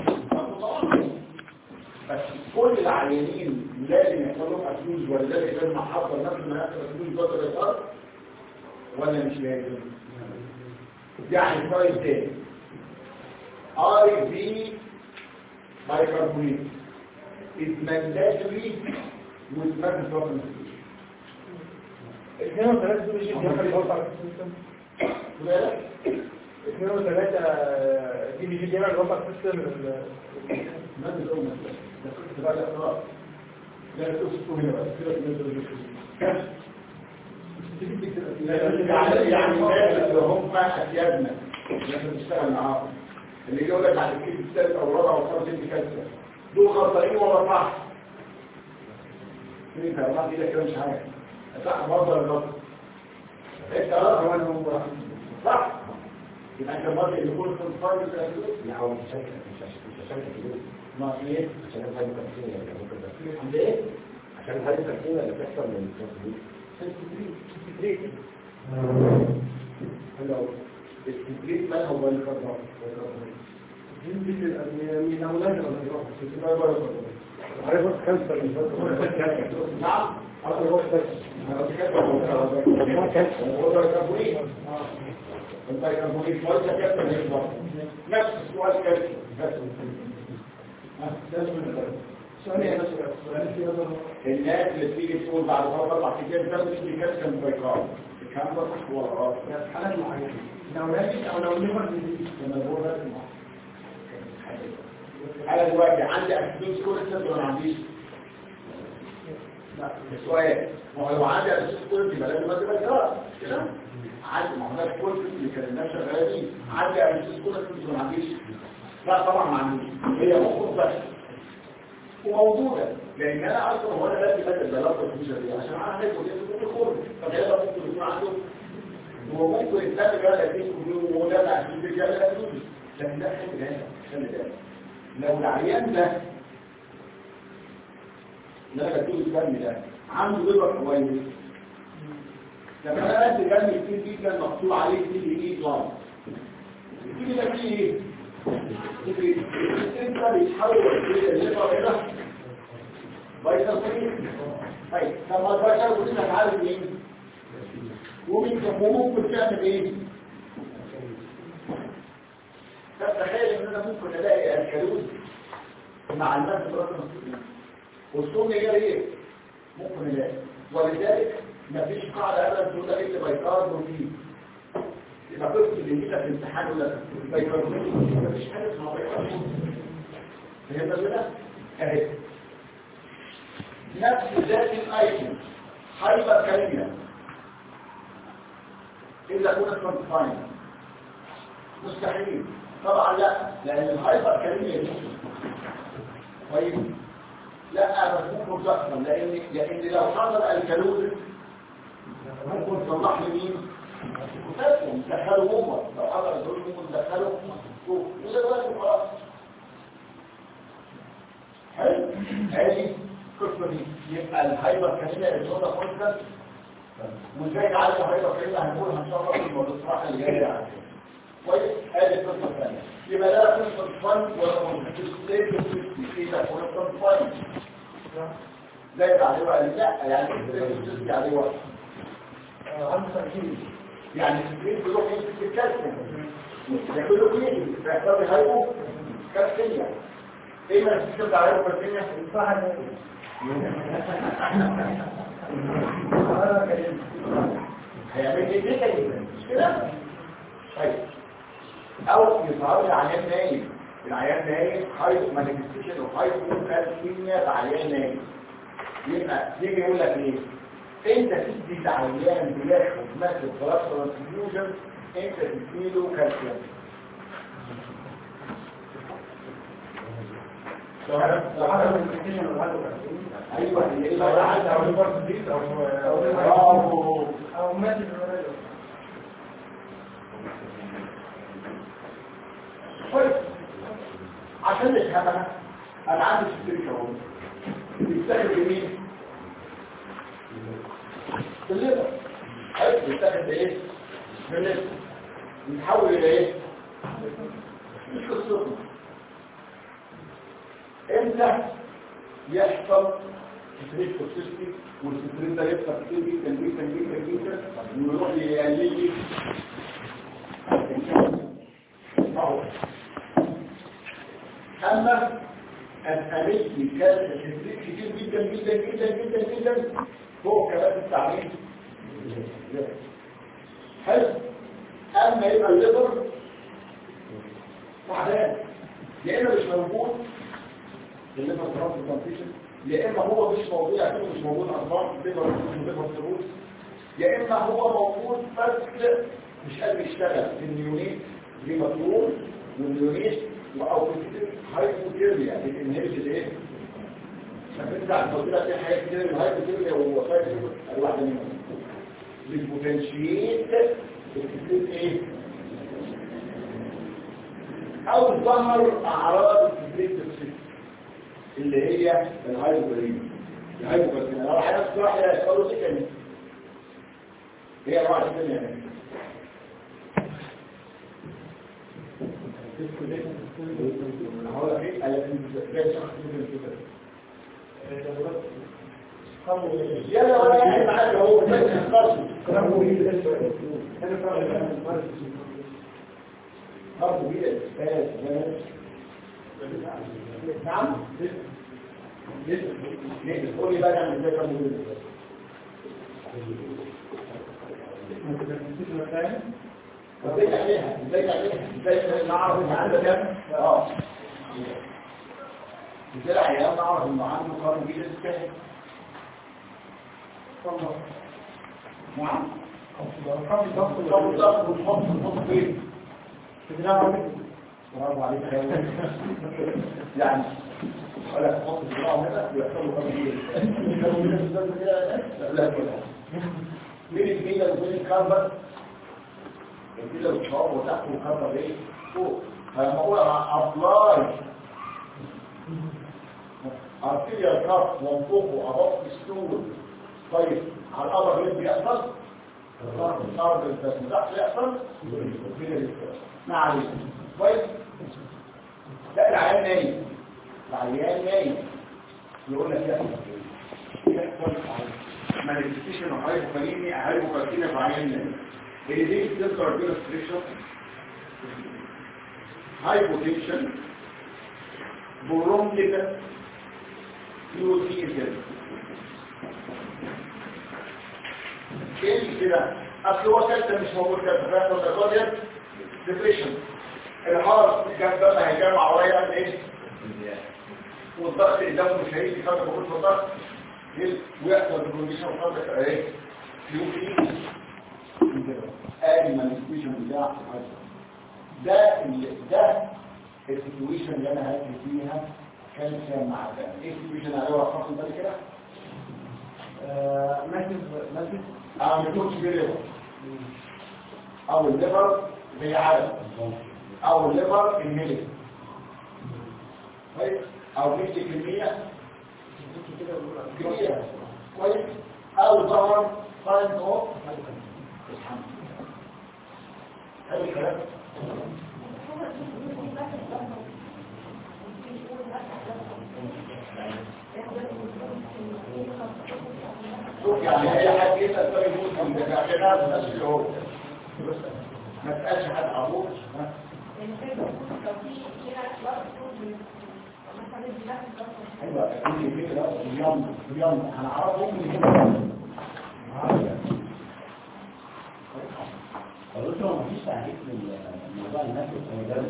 Speaker 1: بس كل العيانين لازم يحصل لهم اسيدوز ولا لازم لازم احضر نفس ما يحصل اسيدوز جوه الريتار ولا مش لازم يعني الفرق تاني اي في bicarbonate is mandatory with magnesium supplementation.
Speaker 2: اثنين وثلاثة دول يجيب جنب الفوق على السيستم
Speaker 1: بالك؟
Speaker 2: اثنين وثلاثة دي بيجيب جنب الفوق على السيستم
Speaker 1: magnesium ده كنت بقى اقرا لا تقصوا هنا بس كده يعني يعني الناس اللي هم اسيادنا اللي احنا بنشتغل معاهم اللي يقول لك على الكيس الثالث او الرابع او الخامس انت كذا دول خسرانين ولا صح؟ انت والله دي كده مش عارف صح برضه ولا غلط؟ انت غلط كمان هو صح يبقى انت مرة يكون في الفرد الأسود
Speaker 5: لا هو مش عشان مش عشان مش عشان كده
Speaker 1: ما ايه
Speaker 5: عشان الهاي تركيزة يعني ممكن ده
Speaker 1: عند ايه
Speaker 5: عشان الهاي تركيزة اللي بتحصل من التصوير
Speaker 1: سنتريت لو السنتريت مالها هو الكربون
Speaker 5: عارف وقت كانسر من
Speaker 1: نعم
Speaker 5: عارف وقت
Speaker 1: نفس السؤال كده الناس اللي بتيجي تقول بعد ثلاث اربع ايام ده مش بيكسر بايكار الكلام ده صح ولا غلط؟
Speaker 2: حالات معينة لو ناجي او لو ليفر ديزيز
Speaker 1: لما بقول لك انا دلوقتي عندي اسيدوز كوليسترول ولا ما عنديش؟ لا السؤال ما هو لو عندي اسيدوز كوليسترول يبقى لازم ادي بايكار كده؟ عندي ما هو ده الكوليسترول اللي كان الناس شغاله بيه عندي اسيدوز كوليسترول ولا ما عنديش؟ لا طبعا ما عنديش هي مخ بس وموجودة لأن أنا أصلا هو أنا لازم بدل بلاطة الفيشة دي عشان أنا هناك ودي تكون خور فكده ممكن يكون عنده هو ممكن يتلاقي بقى لكن وهو ده مع الفيشة ده لا يوجد لكن ده خلي بالك خلي بالك لو العيان ده اللي أنا بديه الدم ده عنده ليبر كويس لما أنا بدي دم كتير جدا مقطوع عليه كتير إيه ضام الكتير ده فيه إيه؟ انت بيتحول الى الليفر هنا بايظه طريق طيب لما البشر كلنا عارف مين ومين وممكن تعمل ايه طب تخيل ان انا ممكن الاقي الكالوز مع الناس برقم والصوم غير ايه ممكن الاقي ولذلك مفيش قاعده ابدا تقول لك انت بايكار بروتين يبقى قلت اللي جيت في الامتحان ولا بيكربوني مفيش حاجه اسمها بيكربوني فهمت كده؟ اهي نفس ذات الايتم هايبر كاليميا الا كنت كونفاين مستحيل طبعا لا لان الهايبر كاليميا دي طيب لا بس ممكن تحصل لان لان لو حصل الكالوري ممكن تصلح لي مين وفاتهم دخلوا هم لو حضر دول هم دخلوا وده بقى خلاص حلو هذه القصه دي يبقى الهايبر كانينا الصوره كونستنت وازاي نعالج الهايبر كانينا هنقولها ان شاء الله في الاستراحه اللي جايه يعني كويس هذه القصه الثانيه يبقى لا قصه فن ولا كونستنت في ده كونستنت فن زي عليه وقت لا يعني كونستنت عليه وقت يعني السكرين بيروح يمسك الكالسيوم يعملوا ايه فيحصل لي هايبو كالسيميا ايه ما تكتب على هايبو كالسيميا هيعمل ايه كده مش كده طيب او يظهر لي عيان نايم العيان نايم هايبو مانيفستيشن وهايبو كالسيميا في عيان نايم يبقى يجي يقول لك ايه انت تدي العيان بياخد ماده بلاس ترانسفيوجن انت تديله كالسيوم ايوه اللي هو عايز او برافو
Speaker 2: او مادة
Speaker 1: كويس عشان نفهمها انا عندي ستين شهور بيستخدم مين؟ بالليبر حلو بيستخدم بايه؟ بالليبر يتحول الى ايه؟ مش قصتنا امتى يحصل ستريت توكسيستي والستريت ده يبقى كتير جدا جدا جدا جدا ويروح يقلل لي أهو. اما الامريكي كان ستريت كتير جدا جدا جدا جدا جدا هو كمان التعليم حلو اما يبقى الليبر تعبان يا اما مش موجود الليبر ترانسبلانتيشن يا اما هو مش موجود يعني مش موجود اصلا الليبر الليبر سيروز يا اما هو موجود بس مش قادر يشتغل النيونيت ريماتور والنيونيت او هايبوثيرميا الانهيبت الايه فبنرجع الفضيلة في حاجات كتير من هايبوثيرميا ووسائل الواحدة منهم بالبوتنشيت الكتير ايه او ظهر اعراض الفيبريتوكسيس اللي هي الهايبوكاليميا الهايبوكاليميا لو حدث واحد يحصل له سكن هي انواع السكن هقول لك ايه قال لك يلا ولا يعني معاك هو بس خلاص
Speaker 5: كلامه ايه ده انا فاهم
Speaker 1: برضه بيه الاسباس نعم ليه تقول لي بقى نعمل ازاي كم يوم ازاي تعملها ازاي تعملها ازاي نعرف ان عندك كام اه ازاي العيان نعرف انه عنده قرن بيه الاسباس نعم
Speaker 2: الارقام الضغط
Speaker 1: طب الضغط والحب الحب فين
Speaker 2: في دراعه
Speaker 1: برافو عليك يا ولد. يعني اقول لك حط الدراع هنا ويحصل له تغيير لو من الزمن كده لا لا كده مين الجميله ومين الكربون الجميله والشراب وتحت والكربون ايه فوق فلما اقول ابلاي ارتيريال كراف وانفوقه ابط ستول طيب على الامر اللي بيحصل الارض البس تحت يحصل كده ما عليك كويس لا العيان نايم العيان نايم يقول لك يحصل يحصل مانيفستيشن اوف هايبوكاليمي هايبوكاليميا في عيان نايم اللي دي بتظهر كده ستريشن هايبوتنشن برونكيتا فلوتيزم ايه كده اصل هو كده مش موجود كده فاهم ولا كده ديبريشن الحرس كان بقى هيجمع ورايا ايه والضغط قدامه مش هيجي خد بقول في الضغط ويحصل الكونديشن خالص ايه فلوتي ادي مانيفستيشن بتاع الحرس ده اللي ده السيتويشن اللي انا هاجي فيها كالسيوم مع الدم ايه السيتويشن اللي هو خاص ده كده
Speaker 2: ماسك ماسك
Speaker 1: او ما يكونش فيه ليفر او الليفر زي عالم او الليفر الملك كويس او مية كمية كبيرة كويس او ظهر فاين اوف حلو الكلام شوف يعني اي حد يسال ده يموت من ده عشان ما تسالش هو ما تسالش حد عبور ايوه دي فكره يلا يلا هنعرفهم من هنا
Speaker 6: قالوا له مفيش تعريف للموضوع النفسي والسيدات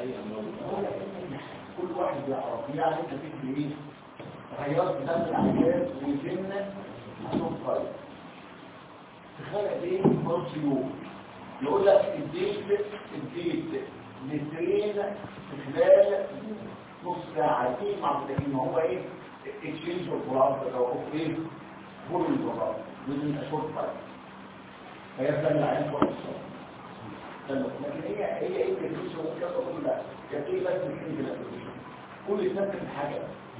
Speaker 1: كل واحد يعرف يعني انت تكتب ايه غيرت دم العيان ويتم محسوب طيب تخيل ايه كونتينيو يقول لك اديت اديت لترين في خلال نص ساعة ايه مع التكليم هو ايه اكشينج اوف بلاد او اوف ايه فول البلاد within a short time فيبدأ العيان كويس لكن هي هي ايه الكلمة وكذا كل ده كانت ايه بس الكلمة كل الناس في حاجة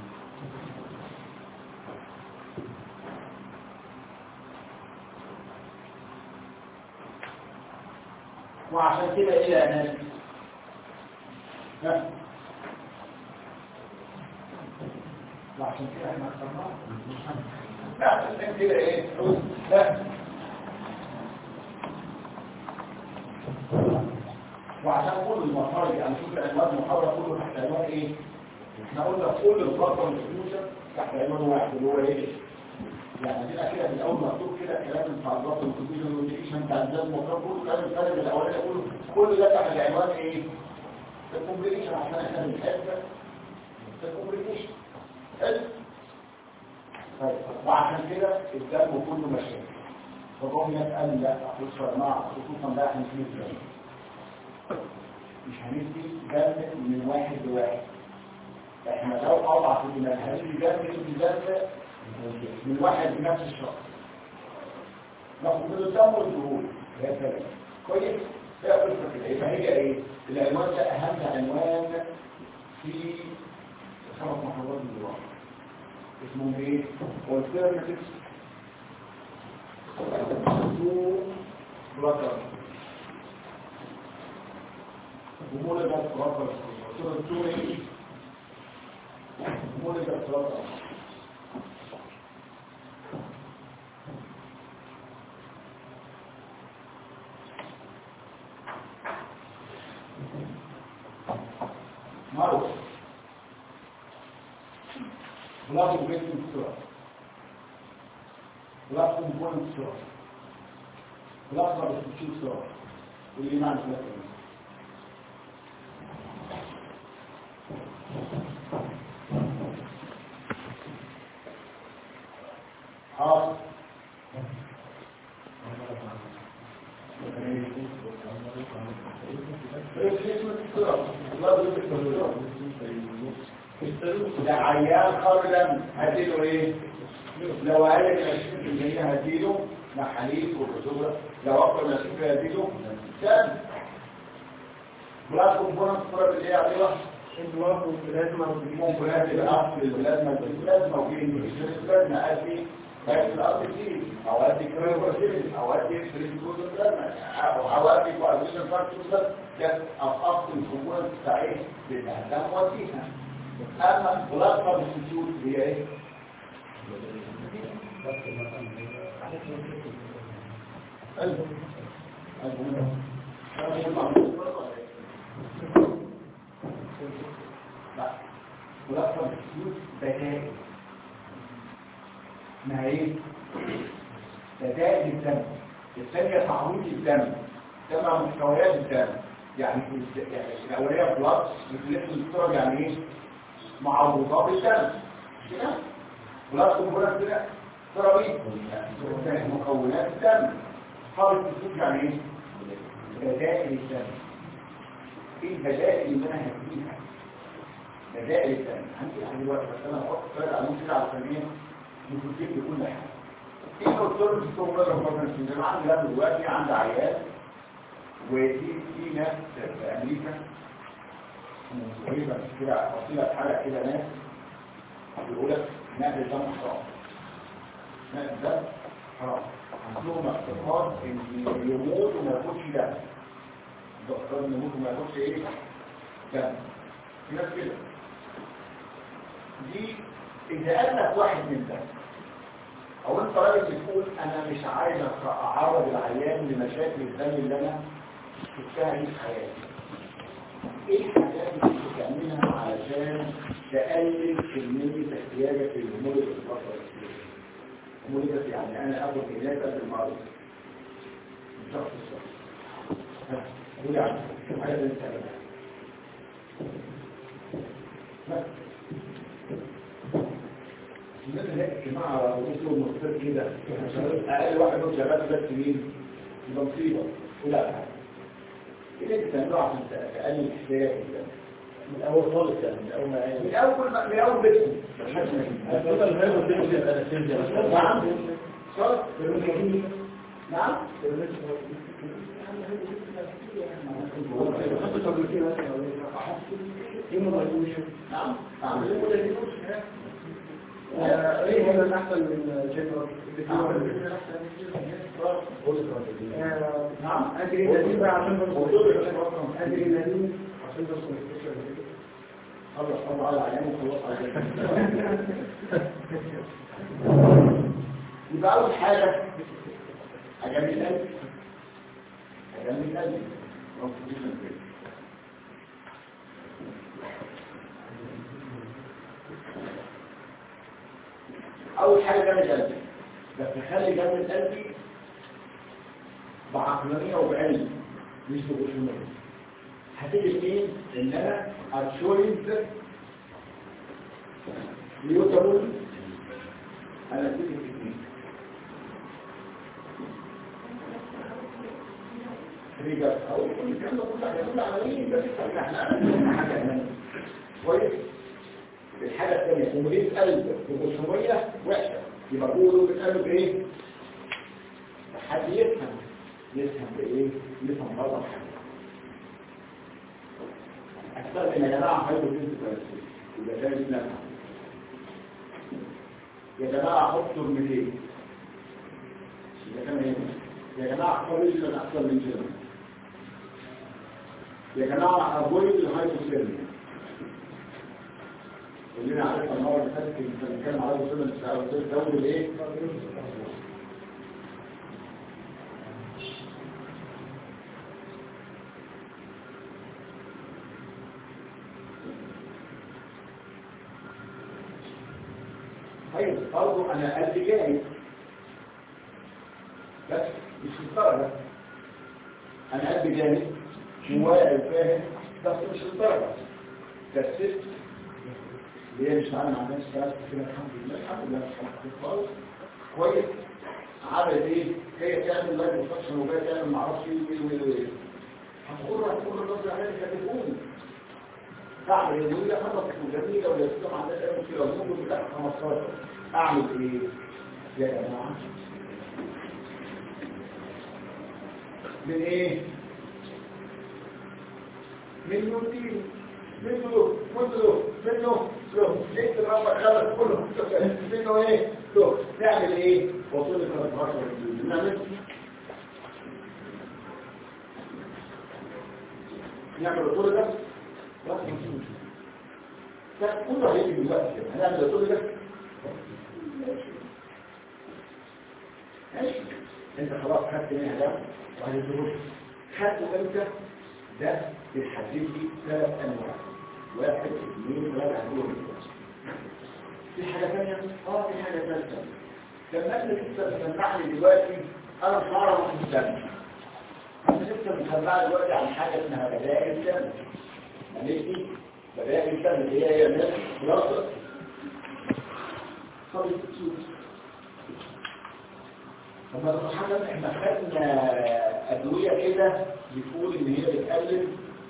Speaker 1: وعشان كده ايه يا ناس ها وعشان كده احنا اخترناه لا عشان كده ايه ها وعشان كل المصاري يعني شوف العنوان المحاضرة كله تحت عنوان ايه احنا قلنا كل البطل الفيوجن تحت عنوان واحد اللي هو ايه يعني كده كده في الاول مكتوب كده كلام بتاع البطل الفيوجن والنيشن بتاع الدم وكان كله كلام الكلام الاولاني كله كل ده تحت عنوان ايه الكومبليكيشن عشان احنا بنحب الكومبليكيشن حلو طيب وعشان كده الدم كله مشاكل فبقوم يسأل لا بص يا جماعه خصوصا بقى احنا في الدم مش هندي دم من واحد لواحد احنا لو اضعف في الدماغ هندي دم ندي دم من واحد بنفس الشخص ناخد من الدم والدهون يا سلام كويس هي قصة كده يبقى هي ايه العنوان ده اهم عنوان في خمس محاضرات من الواقع اسمهم ايه alternatives to blocker ومولدة blocker صورة تو ايه مولدة blocker معروف بلاك وبيتن بسرعة بلاك كومبوننت بسرعة بلاك ما بتمشي بسرعة واللي معنى بلاك ايه حاضر ده عيان قبلا هديله ايه لو قال لك 20% هديله محاليل وكتوبة لو اكتر من 20% هديله كام بلاك كومبوننت صورة اللي هي عطيلة
Speaker 2: البلاك والبلازما
Speaker 1: كومبوننت الاصل البلازما البلازما وفي البلازما ادي بس الارض كتير او ادي كمان برسيل او ادي فريزيكوز البلازما او ادي كوازيشن فاكتورز ده اصل الكومبوننت بتاعيه بتهتم وفيها اما بلازما بالسيوت هي ايه قلب لا بلازما بالسيوت بدائل ما هي بدائل الدم الثانية تعويض الدم تبع مستويات الدم يعني في الس- يعني الأولية بلاد بتلف الصورة يعني ايه معوضات الدم كده بلاد كومبونات كده سرابيل مكونات الدم خالص الصوت يعني ايه بدائل الدم ايه البدائل اللي انا هديها بدائل الدم عندي يعني دلوقتي بس انا هحط ثلاث علوم كده على الفنيه ممكن تجيب كل حاجه ايه دكتور الدكتور بدر مثلا في عندي لاب دلوقتي عندي عيال ودي في ناس في امريكا تقريبا كده فصيله حاجه كده ناس بيقول لك نقل الدم حرام نقل الدم حرام عندهم اعتقاد ان يموت وما ياخدش دم الدكتور ان يموت وما ياخدش ايه دم في ناس كده دي إذا قال لك واحد من ده أو أنت راجل بتقول أنا مش عايز أعرض العيان لمشاكل الدم اللي أنا شفتها دي في حياتي إيه الحاجات اللي بتعملها علشان تقلل كمية احتياجك للهرمونات الفترة الهرمونات يعني أنا أخد علاج قبل المرض من شخص الشخص ها قول يعني حاجة اللي بتعملها الناس هناك اجتماع وصلوا مختلف كده اقل واحد من شباب بس مين يبقى مصيبه ولا حاجه ايه اللي بتعمله عشان تقلل احتياج
Speaker 6: من اول خالص يعني من اول ما
Speaker 1: من اول ما- من اول بيتهم نعم صار نعم نعم اعملوا ولا يجوش
Speaker 2: ايه هنا الاحسن من جنرال
Speaker 1: نعم
Speaker 2: ادري النادي بقى عشان بس ادري النادي عشان بس
Speaker 1: خلص خلص على العيان وخلص على يبقى أول حاجة أجمل القلب أجمل القلب أول حاجة جمل قلبي بس خلي جمل قلبي بعقلانية وبعلم مش بغشومية هتيجي منين ان انا اتشويز نيوترون انا تيجي في اثنين ريجر او الكلام ده كله هيقول عمليين بس احنا احنا حاجه هنا كويس الحاجه الثانيه تمريض قلب بغشوميه وحشه يبقى بيقولوا بتقلب ايه حد يفهم يفهم بايه يفهم بره حاجه استخدم يا جماعه هايبوتنس كويس يبقى ده لنا يا جماعه حط ترمتين يا جماعه يا جماعه كوريجن اكثر من كده يا جماعه افويد الهايبوثيرميا اللي انا عارف المره اللي فاتت كنت بنتكلم على الهايبوثيرميا الدوري الايه طيب برضه انا قلبي جاهز بس مش للدرجه انا قلبي جاهز وواعي وفاهم بس مش للدرجه كسبت اللي هي مش معانا ما عندناش كلام كده الحمد لله الحمد لله الحمد لله خالص كويس عملت ايه هي تعمل لايف انفكشن وجايه تعمل معرفش ايه وايه وايه وايه هتقول هتقول الراجل عليها كاتبوني بعد يقول لي خطط جميله ولا لسه ما عندهاش اي مشكله ممكن بتاع 15 اعمل ايه يا جماعه من ايه من روتين منه منه منه له ليك الرابع خلص كله منه ايه له نعمل ايه وصول ل 13 نعمل نعمل كل ده ده كله هيجي دلوقتي كده هنعمل كل ده ماشي انت خلاص خدت منها ده وهتدرس خدته امتى ده بيحدد لي ثلاث انواع واحد اثنين ثلاثة عندهم في حاجة ثانية؟ اه في حاجة ثالثة لما انت لسه بتسمعني دلوقتي انا مش هعرف في الدم انت لسه بتسمعني دلوقتي عن حاجة اسمها بدائل الدم مالكي بدائل الدم اللي هي هي الناس خلاصة صلي تشوف لما صراحة احنا خدنا أدوية كده بتقول إن هي بتقلل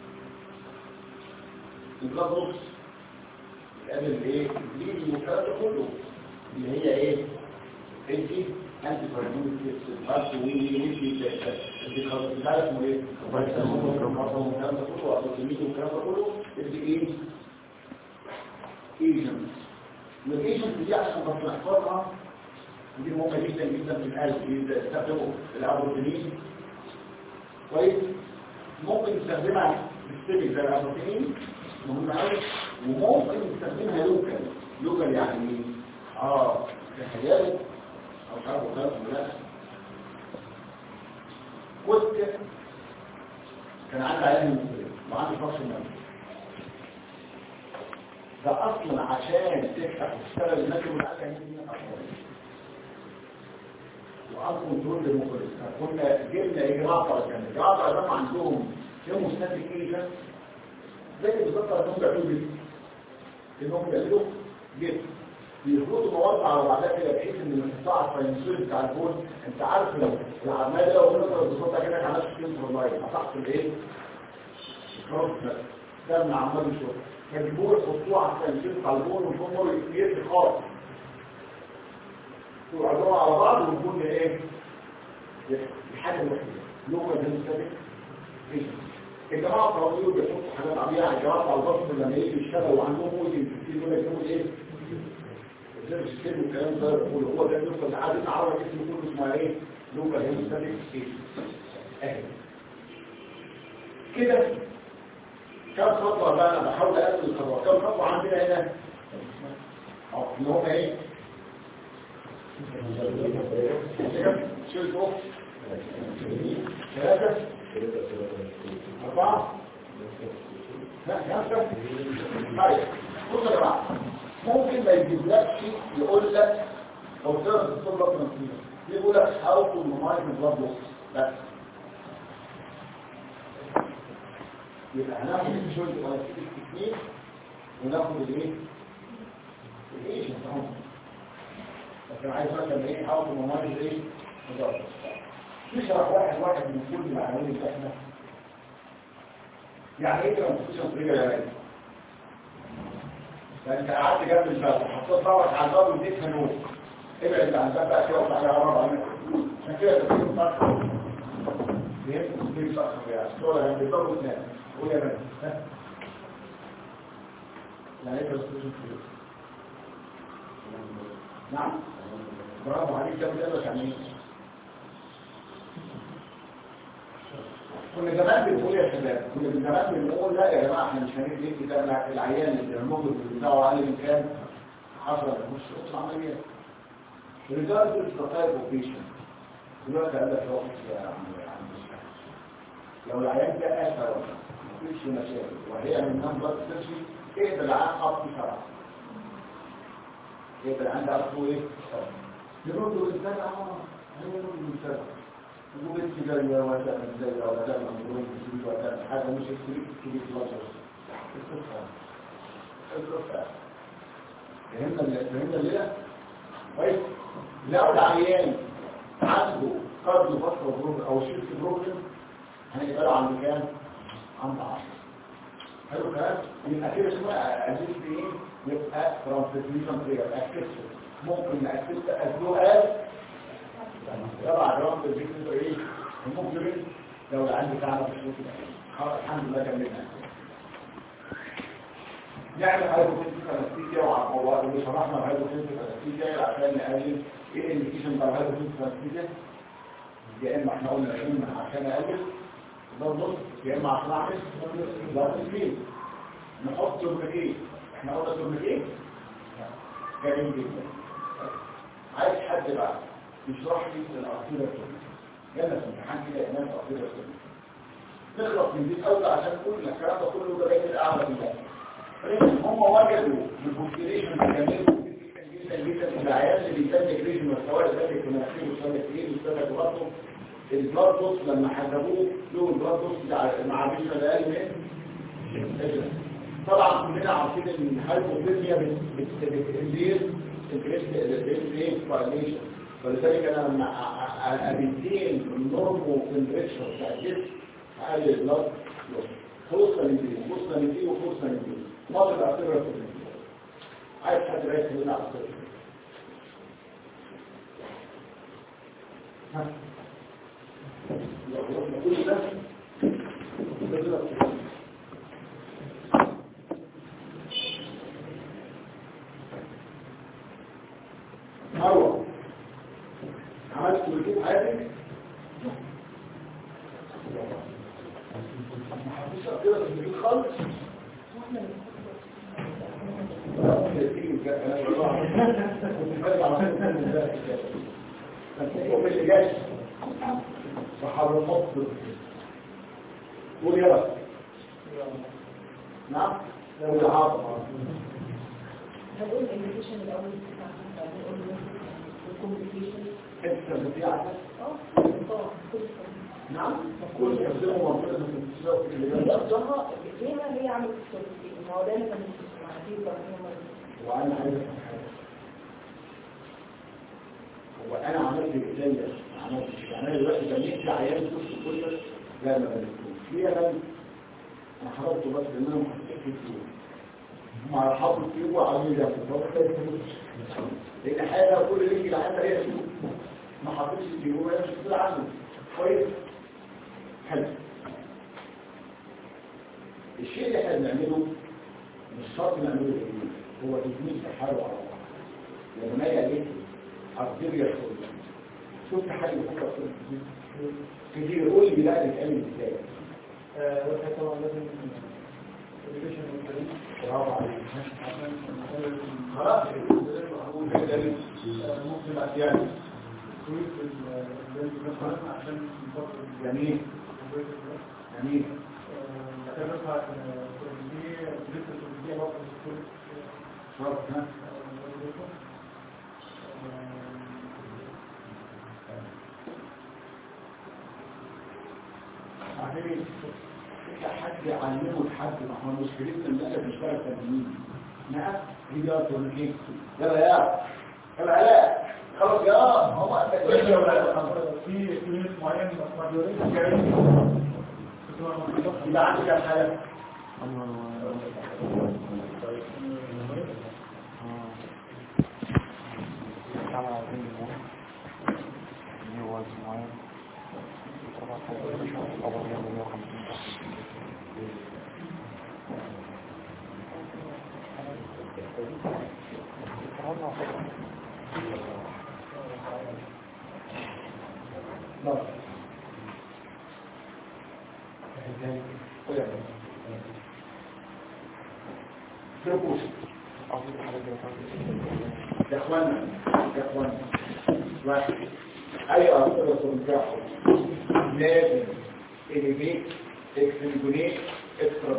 Speaker 1: البلاد نص بتقلل ايه؟ الليل والكلام ده كله اللي هي ايه؟ انت انت فرجون تستفاد ويجي انت خلاص مش عارف اسمه ايه؟ فيتامين والكلام ده كله واطوسيميد والكلام ده كله انت ايه؟ ايجنت والايجنت دي عشان بس نحفظها ودي مهمة جدا جدا في القلب بيستخدموا الابروتينين كويس ممكن نستخدمها بالسيبك زي الابروتينين مهم قوي وممكن نستخدمها لوكال لوكال يعني ايه؟ اه تخيلوا او مش عارف وصلت ولا لا كنت كان عندي عيال من وعندي فرش المال ده اصلا عشان تفتح وتشتغل الماكل والعلاقه دي وعن كنترول للمخرج كنا جبنا ايه جماعه كان جماعه ده عندهم يوم مستهلك ايه زي بالظبط انهم بيعملوا جسم انهم بيعملوا جسم بيخلطوا مواد على بعضها كده بحيث ان الانقطاع الفينسوري بتاع البول انت عارف لو العمال لو نقدر بالظبط كده عملت سكين فور لايف قطعت الايه؟ الكروس ده من عمال الشغل فالبول يحطوه على الفينسوري بتاع البول وهم يقفل خالص ويعرضوها على بعض ويكون ايه؟ الحاجه الوحيده لغه ديموكراتيك الجماعة الطوابير بيحطوا حاجات عبية على الجماعة بتاع البصر لما يجي يشتغل وعندهم ممكن كتير يقول لك يقول ايه؟ ازاي مش كده والكلام ده يقول هو ده بيوصل لحد ان عربي اسمه كله اسمها ايه؟ لوكال هيموستاتيك ايه؟ اهي كده كم خطوة بقى انا بحاول اقلل الخطوة كم خطوة عندنا هنا؟ اه ان هم ايه؟ شيل فوق ثلاثة أربعة لا خمسة طيب بص يا جماعة ممكن ما يجيبلكش يقول لك لو تقدر تصل لك من يقول لك حاول الممايز من بلاد بوكس بس يبقى هناخد الشغل الوظيفي التكنيك وناخد الايه؟ الايجنت اهو لكن عايز مثلا ايه حاول الممايز ايه؟ مجرد نشرح واحد واحد من كل المعلومات اللي احنا يعني ايه ترانسفيشن تريجر يا راجل فانت قعدت جنب الباب وحطيت ضغط على الباب واديت فانوس ابعد عن الباب بقى كده وطلع على اربع متر عشان كده تكون فرق فهمت تكون فرق يعني الصوره جنب الباب وتنام قول يا بنت يعني ايه برستيشن فلوس نعم برافو عليك كم ده يعني ايه كنا زمان بنقول يا شباب كنا زمان بنقول لا يا جماعه احنا مش هندي كده لا، العيان اللي الموجود بتاعه عالي من كام 10 مش قصه عمليه regardless the type of patient دلوقتي قال لك روح يا عم يا عم الشيخ. لو العيان ده اثر مفيش مشاكل وهي من نمبر تمشي ايه ده العيان حط شرع ايه ده العيان ده عرفه ايه يرد الانسان اه هيرد الانسان يقول انت جايه ولا تعمل زي ولا تعمل مجنون في ولا تعمل حاجه مش هتفرق تجيب لازر القصه القصه فهمنا ال- فهمنا الليله كويس لو العيان عنده كارديو فاسكولار بروبلم او شيفت بروبلم هنقبله عند كام؟ عند 10 حلو الكلام يبقى كده اسمها ازيد ايه؟ يبقى ترانسفيوجن تريجر اكسس ممكن نأكسس الدوال طبعا رقم الفكر ايه؟ ممكن لو عندي تعب في الشوط خلاص الحمد لله كملنا نعمل هايبوتنسيف انستيزيا وعقوبات وشرحنا الهايبوتنسيف انستيزيا عشان نقلل ايه الانديكيشن بتاع الهايبوتنسيف انستيزيا يا اما احنا قلنا يا اما عشان اقلل ده النص يا اما عشان اعمل ده تسليم نحط توربيكين احنا قلنا توربيكين جميل جدا عايز حد بقى يشرح لي الارتيريا التوربيكين يلا في امتحان كده يا ناس ارتيريا التوربيكين نخلص من دي الاول عشان كل الكلام ده كله ده بقيت الاعلى من ده هم وجدوا البوستيليشن كمان جدا جدا العيال اللي بيسمي كريشن سواء ذلك في مناخيره وسمك ايه وسمك براسه البلاد بوست لما حسبوه له البلاد بوست مع بيشن اقل من طبعا كلنا عارفين ان الهايبوثيرميا بتدير الكريشن فايليشن ولذلك انا لما ابيتين النورمو تمبريتشر بتاع الجسم اقلل البلاد خلصنا من دي خلصنا من دي وخلصنا من دي فاضل اعتبر في الدنيا عايز حد رايح هنا على الصدر ها لو خلصنا كل ده نضرب كده. مروه عملت كل حياتك محافظة كده في البيت خالص ومش جاي صحاب المصر قول يا رب نعم قول عاطف
Speaker 7: هنقول الانفيتيشن الاول بعدين نقول الكومبليكيشن
Speaker 1: انت بتاعك
Speaker 7: اه طبعا كل
Speaker 1: نعم كل كلمه موجوده في السياق اللي جنبك
Speaker 7: قصدها ليها هي عملت الكومبليكيشن ما هو ده اللي كان معديه ابراهيم
Speaker 1: وانا عايز افهم حاجه هو انا عملت بايديا ما عملتش يعني انا دلوقتي بنيت عيان كل كل لا ما بنيتوش ليه انا انا حضرته بس ان انا ما حطيتش فيه مع حاطط فيه وعامل ده لان حاجه كل اللي يجي العيان هي فيه ما حطيتش فيه وهي مش مسؤول عنه كويس حلو الشيء اللي احنا بنعمله مش شرط نعمله جديد هو تجميل تحاول على الله لما هي قالت لي ارتيريا شغل شفت حاجه بكره كتير قول لي بقى بتعمل ازاي
Speaker 2: وحتى طبعا لازم الريليشن والكلام
Speaker 1: برافو عليك
Speaker 2: عشان
Speaker 1: خلاص هقول كده ليه؟ ممكن بقى يعني
Speaker 2: كويس البنت مثلا عشان نفكر
Speaker 1: جميل جميل
Speaker 2: هتبقى دي لسه دي برضه
Speaker 1: شرط ها عارفين انت حد يعلمه لحد ما هو مشكلتنا ان احنا بنشتغل تمرين نعم هي ده تمرين يلا يا يلا يا خلاص يا هو انت
Speaker 2: في كلمات معينة ما بيوريش
Speaker 1: يبقى عندك كام حاجه نعم شوفوا يا اخوانا يا اخوانا واحد اي اصدر تنجحوا لازم اليميت اكسنجونيت اكسترا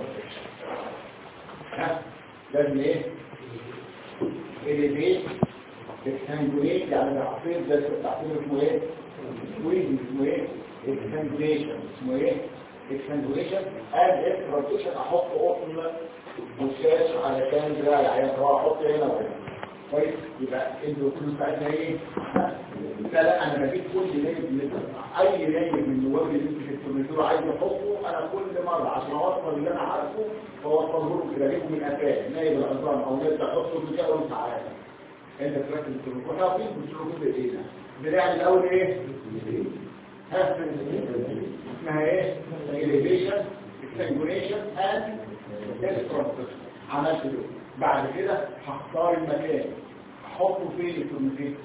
Speaker 1: ها لازم ايه اليميت اكسنجونيت يعني العصير ده التعصير اسمه ايه سكويز اسمه ايه اكسنجونيشن اسمه ايه اكسنجونيشن اد اكسترا احط قطن مشاش على كام دراع يعني هو احط هنا وهنا كويس يبقى الدكتور بتاعتنا ايه لا لا انا بجيب كل ليل من اي ليل من النواب اللي انت في الكمبيوتر عايز احطه انا كل مره عشان اوصل اللي انا عارفه فوصله له كده اجيبه من افاه نايب الانظام او نايب تحطه في كده وانت عارف انت تركز في الكمبيوتر احنا فين بنشوف كده ايه بنعمل الاول ايه ها اسمها ايه elevation exangulation and عملت له بعد كده هختار المكان احطه فين الكوميتي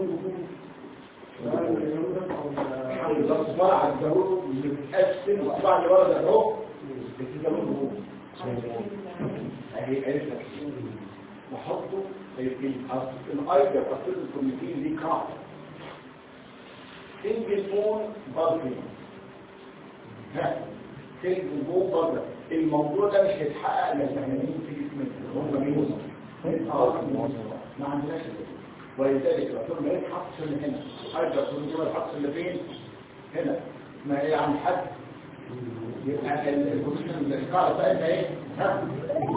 Speaker 1: بالظبط بقى على الضرورة متقسم وطبعا اللي ورا ده اهو بتزود اهي عرفت واحطه الايدر تصير الكوميتي دي كارت سنجل بون باركينج ها سنجل بون باركينج الموضوع ده مش هيتحقق الا فنانين في جسم هم مين ما عندناش ولذلك الرسول ما يتحطش اللي هنا حاجه الرسول ما يتحطش اللي فين هنا ما هي عن حد يبقى البوزيشن القاعده بتاعتنا ايه ها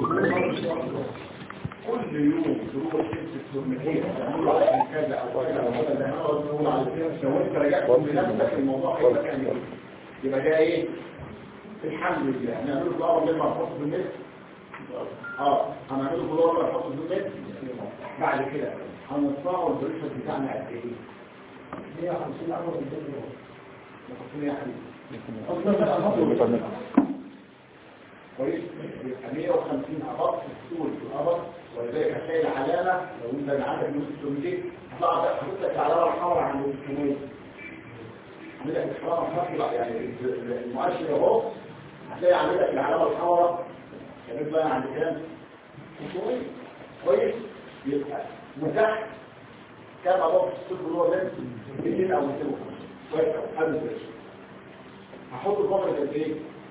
Speaker 1: كل يوم تروح تمسك تورنيكيه تعملوا على كذا او كذا او كذا نقول على كذا لو انت رجعت بنفسك الموضوع هيبقى كامل يبقى ده ايه الحمد لله هنعمله بلور لما نحط في النت اه هنعمله بلور لما نحط في النت بعد كده هنطلعوا البريشر بتاعنا قد ايه 150 عمر بالدنيا نحط يا حبيبي كويس يبقى 150 ابط في السول في الابط ولذلك هتلاقي العلامه لو انت عندك نص التوميتيك هتطلع تحط لك العلامه الحمراء عند الكميه عامل لك الحراره الحمراء يعني المؤشر اهو هتلاقي عامل لك العلامه الحمراء كانت بقى عند كام كويس كويس يبقى وتحت كام ابط في السول جوه ده 200 او 200 كويس قبل كده هحط الفتره قد ايه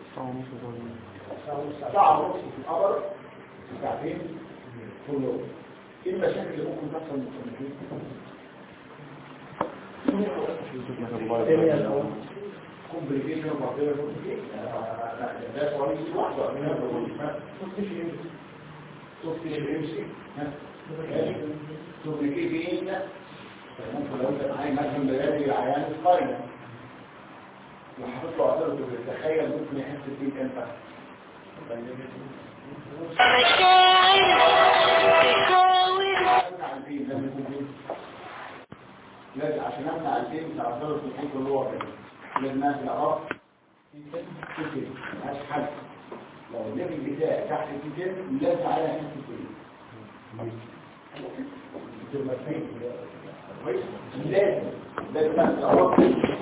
Speaker 1: ساعة ونص في القبر ساعتين كل يوم ايه المشاكل اللي ممكن تحصل من كومبليكيشن وبعدين ده سؤال واحدة من هذا صوت يمشي كومبليكيشن ممكن لو انت معايا مثلا بلادي العيان القايمة لو حطيت له عضله تتخيل ممكن يحس بيه امتى لازم عشان امنع البين بتاع عضله الحين اللي هو كده لازم انزل اقف كده مش حل لو الليفل بتاعي تحت كده لازم على هنا كده كويس لازم لازم انزل اقف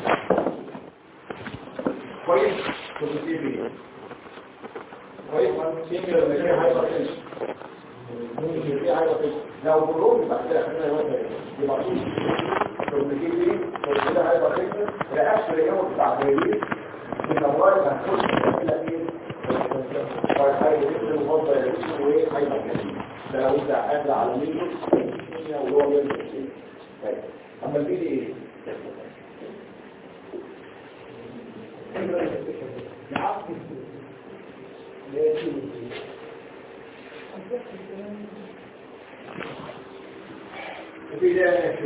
Speaker 1: كويس كويس كويس سيميلر اللي فيها هايبرتنشن اللي فيها هايبرتنشن لو بلوم بعد كده خلينا يوضح يبقى لو بتجيب ايه لو كده هايبرتنشن رياكشن اليوم بتاع الريليز من الاول هتخش الى ايه هايبرتنشن وفضل الريليز وايه هايبرتنشن ده لو انت قاعد على ميلو وهو بيعمل كده اما البيدي ايه نعم في ذلك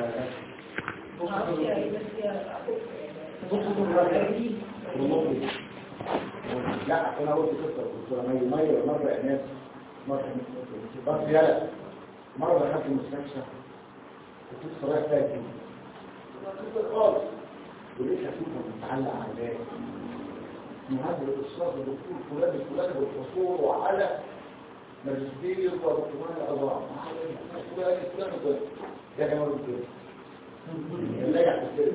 Speaker 1: لا انا قلت قصه قلت لما يمير مره الناس مره بس يلا مره دخلت المستشفى كنت صراحه فاكر خالص وليش اشوفه متعلق على بالي معدل الاصرار بالدكتور فلان الفلاني بالفصول وعلى ماجستير ودكتوراه الأضواء ده كان مرض كده لا يحتسب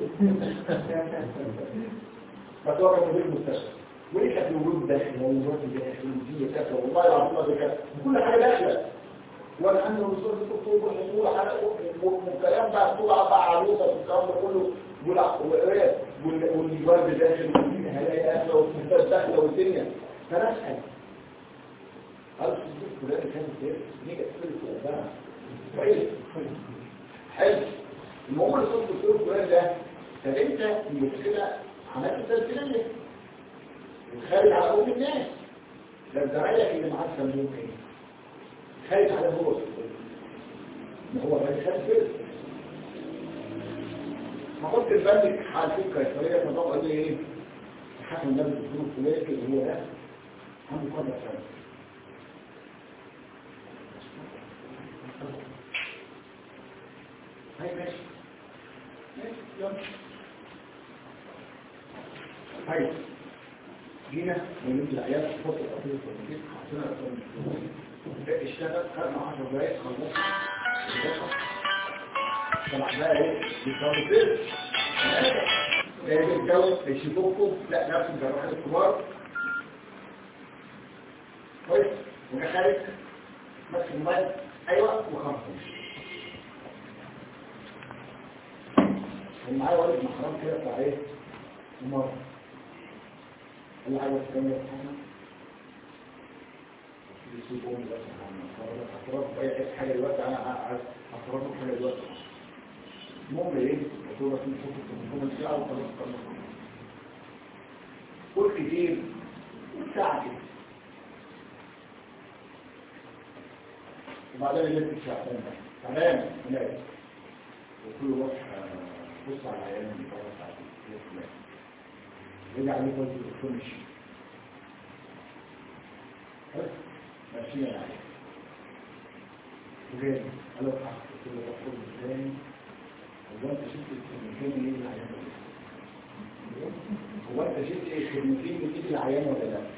Speaker 1: فتوقع مدير المستشفى وليه كانت الوجود داخل ووجود داخل ودي كذا والله العظيم ده كذا كل حاجه داخله وانا عندي وصول الدكتور وحصول على والكلام بقى طلع بقى عروسه والكلام ده كله والورد داخل والدين هلاقي اهله والستات داخله والدنيا فنسال هل الصديق فلان كان كده نيجي تفلت وقتها كويس حلو المهم الصديق الدكتور فلان ده طب انت المشكله عملت تسجيليه وخارج على ام الناس ده زمايلك اللي معاك سموه ايه خارج على هو ما هو غير خارج كده ما قلت البنك حال فكرة إسرائيلية فضاء قال لي إيه حكم النبي الدكتور الفلاني اللي هو ده عنده قدر سنة هاي ماشي ماشي يلا هاي جينا ونمت العيال في فترة أطول في المدينة حطينا أطول اشتغل خدنا 10 دقايق خلصنا طلع بقى ايه بيصلي فين جاي يتجوز يشوفوكوا لا نفس الجراحات الكبار كويس وجا خارج ماسك الموبايل ايوه وخمسه كان معايا ولد محرم كده بتاع ايه عمر اللي عايز تكمل حاجه يسيبهم بس هفرض اي حاجه دلوقتي انا عايز هفرض حاجه دلوقتي المهم ايه الدكتوره في نشوف التليفون الساعه وخلاص خلص قول كتير ساعه كده وبعدين اللي انت ساعتين تمام هناك وكل روح بص على العيان اللي بره ساعتين رجع عليه قلت الدكتور مشي ماشيين عليه وجاي قال له قلت له دكتور ازاي هو انت شفت الكلمتين ايه العيان هو انت شفت ايه الكلمتين بتيجي العيان ولا لا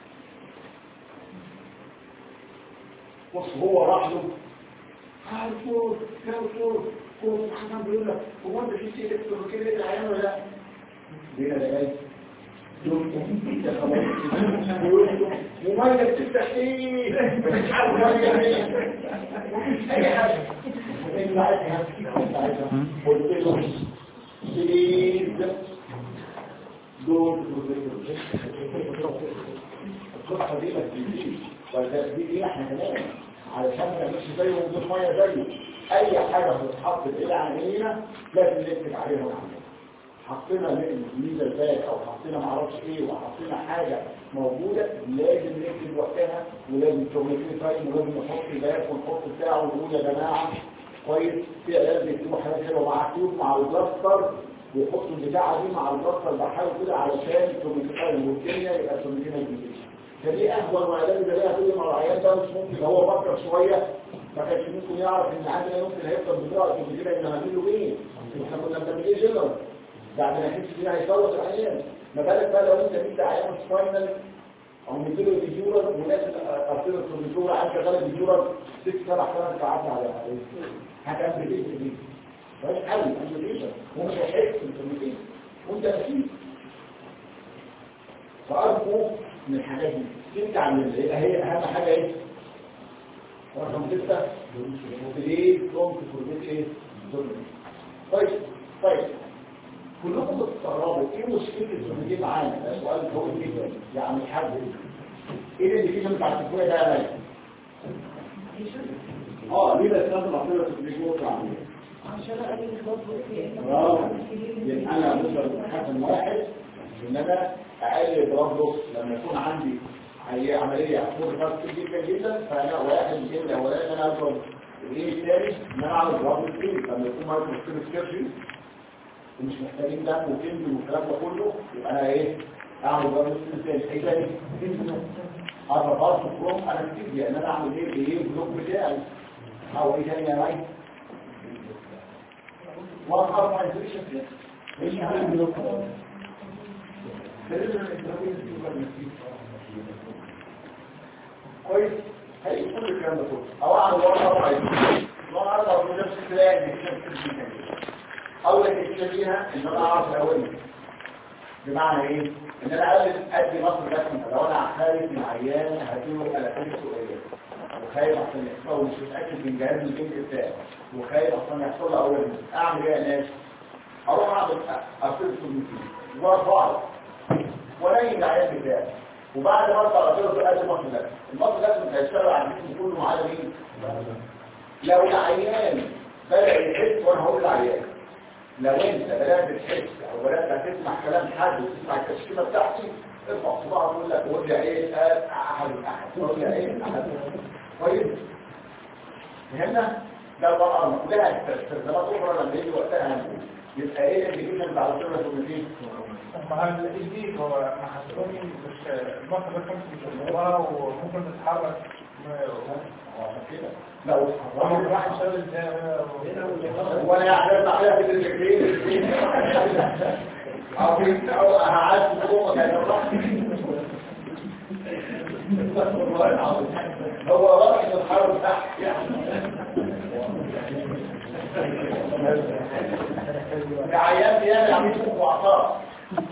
Speaker 1: بص هو راح له قال دكتور يا دكتور هو محمد بيقول لك هو انت شفت ايه الكلمتين العيان ولا لا بينا جاي مميز تفتح ايه بتحاول اي حاجه قلت له سيد دول القصه دي ما تجيش ولا دي ايه احنا كمان علشان ما نمشي زيه ونجيب ميه زيه اي حاجه بتتحط بعيد عننا لازم نكتب عليها ونعملها حطينا ميزه الباك او حطينا معرفش ايه وحطينا حاجه موجوده لازم نكتب وقتها ولازم شغلتين تايم ولازم نحط باك ونحط بتاع ونقول يا جماعه كويس في عيال بيكتبوا حاجه حلوه مع التيوب مع البلاستر ويحطوا البتاعه دي مع البلاستر بحاول كده علشان الكوميونيكيشن والدنيا يبقى الكوميونيكيشن فدي اهون وعلاج ده ليها كل ما العيان ده مش ممكن هو فكر شويه ما كانش ممكن يعرف ان عندنا ممكن هيفضل بسرعه الكوميونيكيشن ان هنعمل له ايه احنا كنا بنعمل جنرال بعد ما يحس فيها هيفوت العيان ما بالك بقى لو انت جبت عيان سباينال او مديله الديجورال وناس ارتيل الكوميونيكيشن عن شغاله الديجورال ست سبع ثمان ساعات على هتعمل ايه دي مش حل امبليكيشن ومش هيحس بالامبليكيشن وانت اكيد فارجو من الحاجات دي ترجع من اللي هي اهم حاجه ايه رقم ستة ليه كنت فورميت ايه طيب طيب كلكم بتستغربوا ايه مشكله الزوجين معانا ده سؤال قوي جدا يعني حد ايه اللي فيه بتاع التكوين ده يا مالك اه ليه ده الكلام العقيده في الجوه العمليه لان انا مثلا حكم واحد ان انا اقلل بلاد لما يكون عندي هي عمليه هتكون فرق كتير جدا جدا فانا واحد من الاولاني ان انا اضرب الايه الثاني ان انا اعمل بلاد كتير لما يكون مايكرو سكيرشي ومش محتاجين دم وكنز والكلام ده كله يبقى انا ايه اعمل بلاد كتير ايه تاني انا برضه فروم انا كتير لان انا اعمل ايه بايه البلوك بتاعي او ايه تاني يا معي واخر ما ينزلش كده ايش هعمل بلوك كويس هي كل الكلام ده كله او اعمل ورقه اربع ايام ورقه اربع ايام نفس الكلام نتيجه نتيجه اول نتيجه فيها ان انا اعرف الاول بمعنى ايه ان انا قبل ادي مصر لكن لو انا خايف من عيان هديله الاكل سؤاليه وخايف عشان يحصل مش متاكد من جهاز البنك بتاعه وخايف عشان يحصل له اول اعمل ايه يا ناس اروح اعمل افرد سلوكي وارفعه وانيم العيان بتاعي وبعد ما ارفع اطيره في قد مصر لكن المصر لكن هيشتغل على الجسم كله على مين لو العيان بدأ يحس وانا هقول العيان لو انت بدأت تحس او بدأت تسمع كلام حد وتسمع التشكيلة بتاعتي ارفع صباعك وقول لك قول لي ايه قال احد احد قول لي ايه احد كويس فهمنا ده طبعا لها استخدامات اخرى لما يجي وقتها هنقول يبقى ايه الانديكيشن بتاع الصوره الكوميتيه
Speaker 2: مع الجديد هو مع حسوني مش المصر بس مش جواها وممكن تتحرك
Speaker 1: عشان كده لو
Speaker 2: واحد راح يشتغل ازاي
Speaker 1: وانا اعترض عليها في الاثنين او في او هعاد حكومه كان هو راح الحرب تحت يعني عيان بيعمل عمليه فوق واعصاب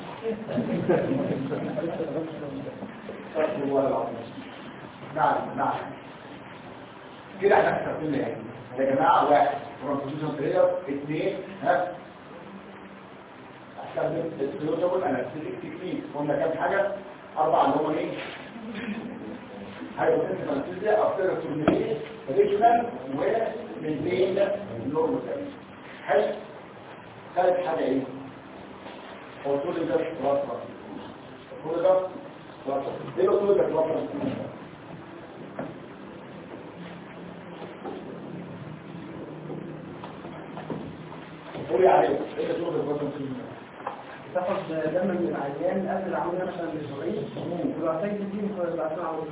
Speaker 1: استغفر الله العظيم نعم نعم كده احنا استخدمنا ايه يا جماعه واحد ترانسفيوجن تريلر اثنين ها استخدم السيوتابل انستيك تكنيك قلنا كام حاجه اربعه اللي هم ايه هايبوتنسيف انستيزيا افتر سورنيتي ريجنال ومن بين النورمال حلو ثالث حاجه ايه هو كل ده راس راس كل ده راس راس ايه كل ده راس راس قولي عليه ايه شغل البطن
Speaker 2: تاخد دم من العيان قبل العمليه مثلا باسبوعين ولو احتاج تديهم في الاثناء عمليه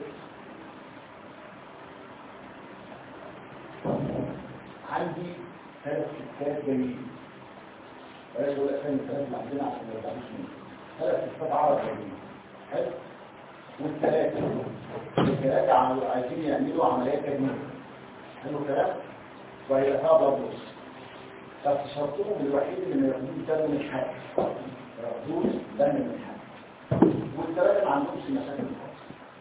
Speaker 1: عندي ثلاث ستات جميل بلاش اقول اسامي الثلاث اللي عندنا عشان ما يزعلوش مني ثلاث ستات عرب جميل حلو والثلاثه الثلاثه عملوا عايزين يعملوا عمليات تجميل حلو الكلام وهي فيها برضه بس شرطهم الوحيد اللي ما ياخدوش دم من حد ما ياخدوش دم من حد والثلاثه ما عندهمش مشاكل خالص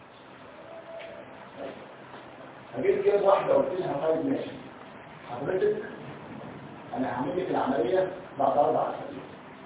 Speaker 1: هجيب كده واحده قلت لها طيب ماشي حضرتك انا هعمل لك العمليه بعد اربع اسابيع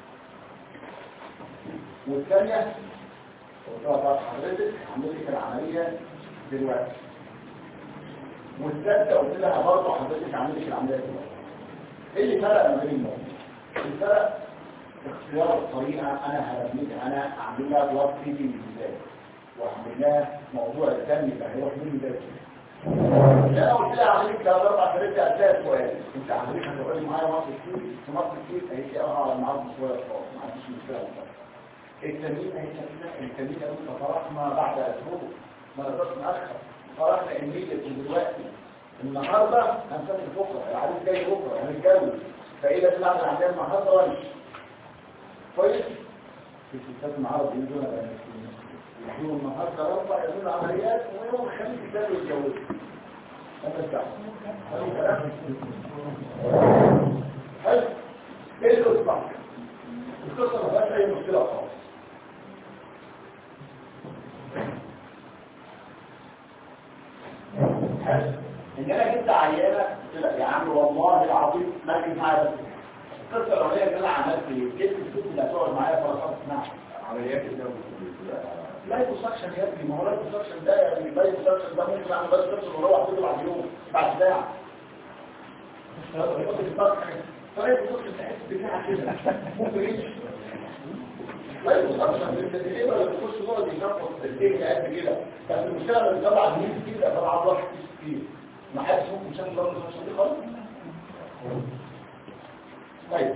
Speaker 1: والثانيه قلت لها طب حضرتك هعمل لك العمليه دلوقتي والثالثه قلت لها برضه حضرتك هعمل لك العمليه دلوقتي ايه اللي فرق ما بين الموضوع الفرق اختيار الطريقه انا هبنيها انا اعمل لها بلاد فيدنج ازاي واعمل لها موضوع الدم اللي هيروح مني ده لا انا قلت لها اعمل لك ثلاث اربع ثلاث اسئله سؤال انت عملت هتقعدي معايا مصر كتير في مصر كتير قالت لي اه هقعد معاك شويه خالص ما عنديش مشكله خالص التمرين هي التمرين قالوا فرحنا بعد اسبوع ما نقدرش ناخر فرحنا immediately دلوقتي النهارده هنسافر بكره العريس جاي بكره هنتجوز فايه لازم اعمل عمليه النهارده وامشي كويس في الستات العرب يجوا بقى يجوا النهارده اربع يعملوا عمليات ويوم الخميس يبداوا يتجوزوا انت بتاع حلو الكلام حلو ايه القصه القصه ما فيهاش اي مشكله خالص حلو ان انا جبت عيانه قلت لها يا عم والله العظيم مركز معايا بس القصه الاولانيه ان انا عملت ايه جبت الست اللي هتقعد معايا فرصات اسمها عمليات الدم لا يكسكشن يا ابني ما هو لا يكسكشن ده يعني لا يكسكشن ده ممكن اعمل بس يكسكشن واروح كده بعد يوم بعد ساعه طيب يكسكشن تحس بتاع كده ممكن يمشي لا يكسكشن انت ليه ولا بتخش جوه يشفط الدنيا قد كده بس المشكله اللي طلع دي كتير طلع ضغط كتير ما حدش ممكن يشوف ضغط دي خالص طيب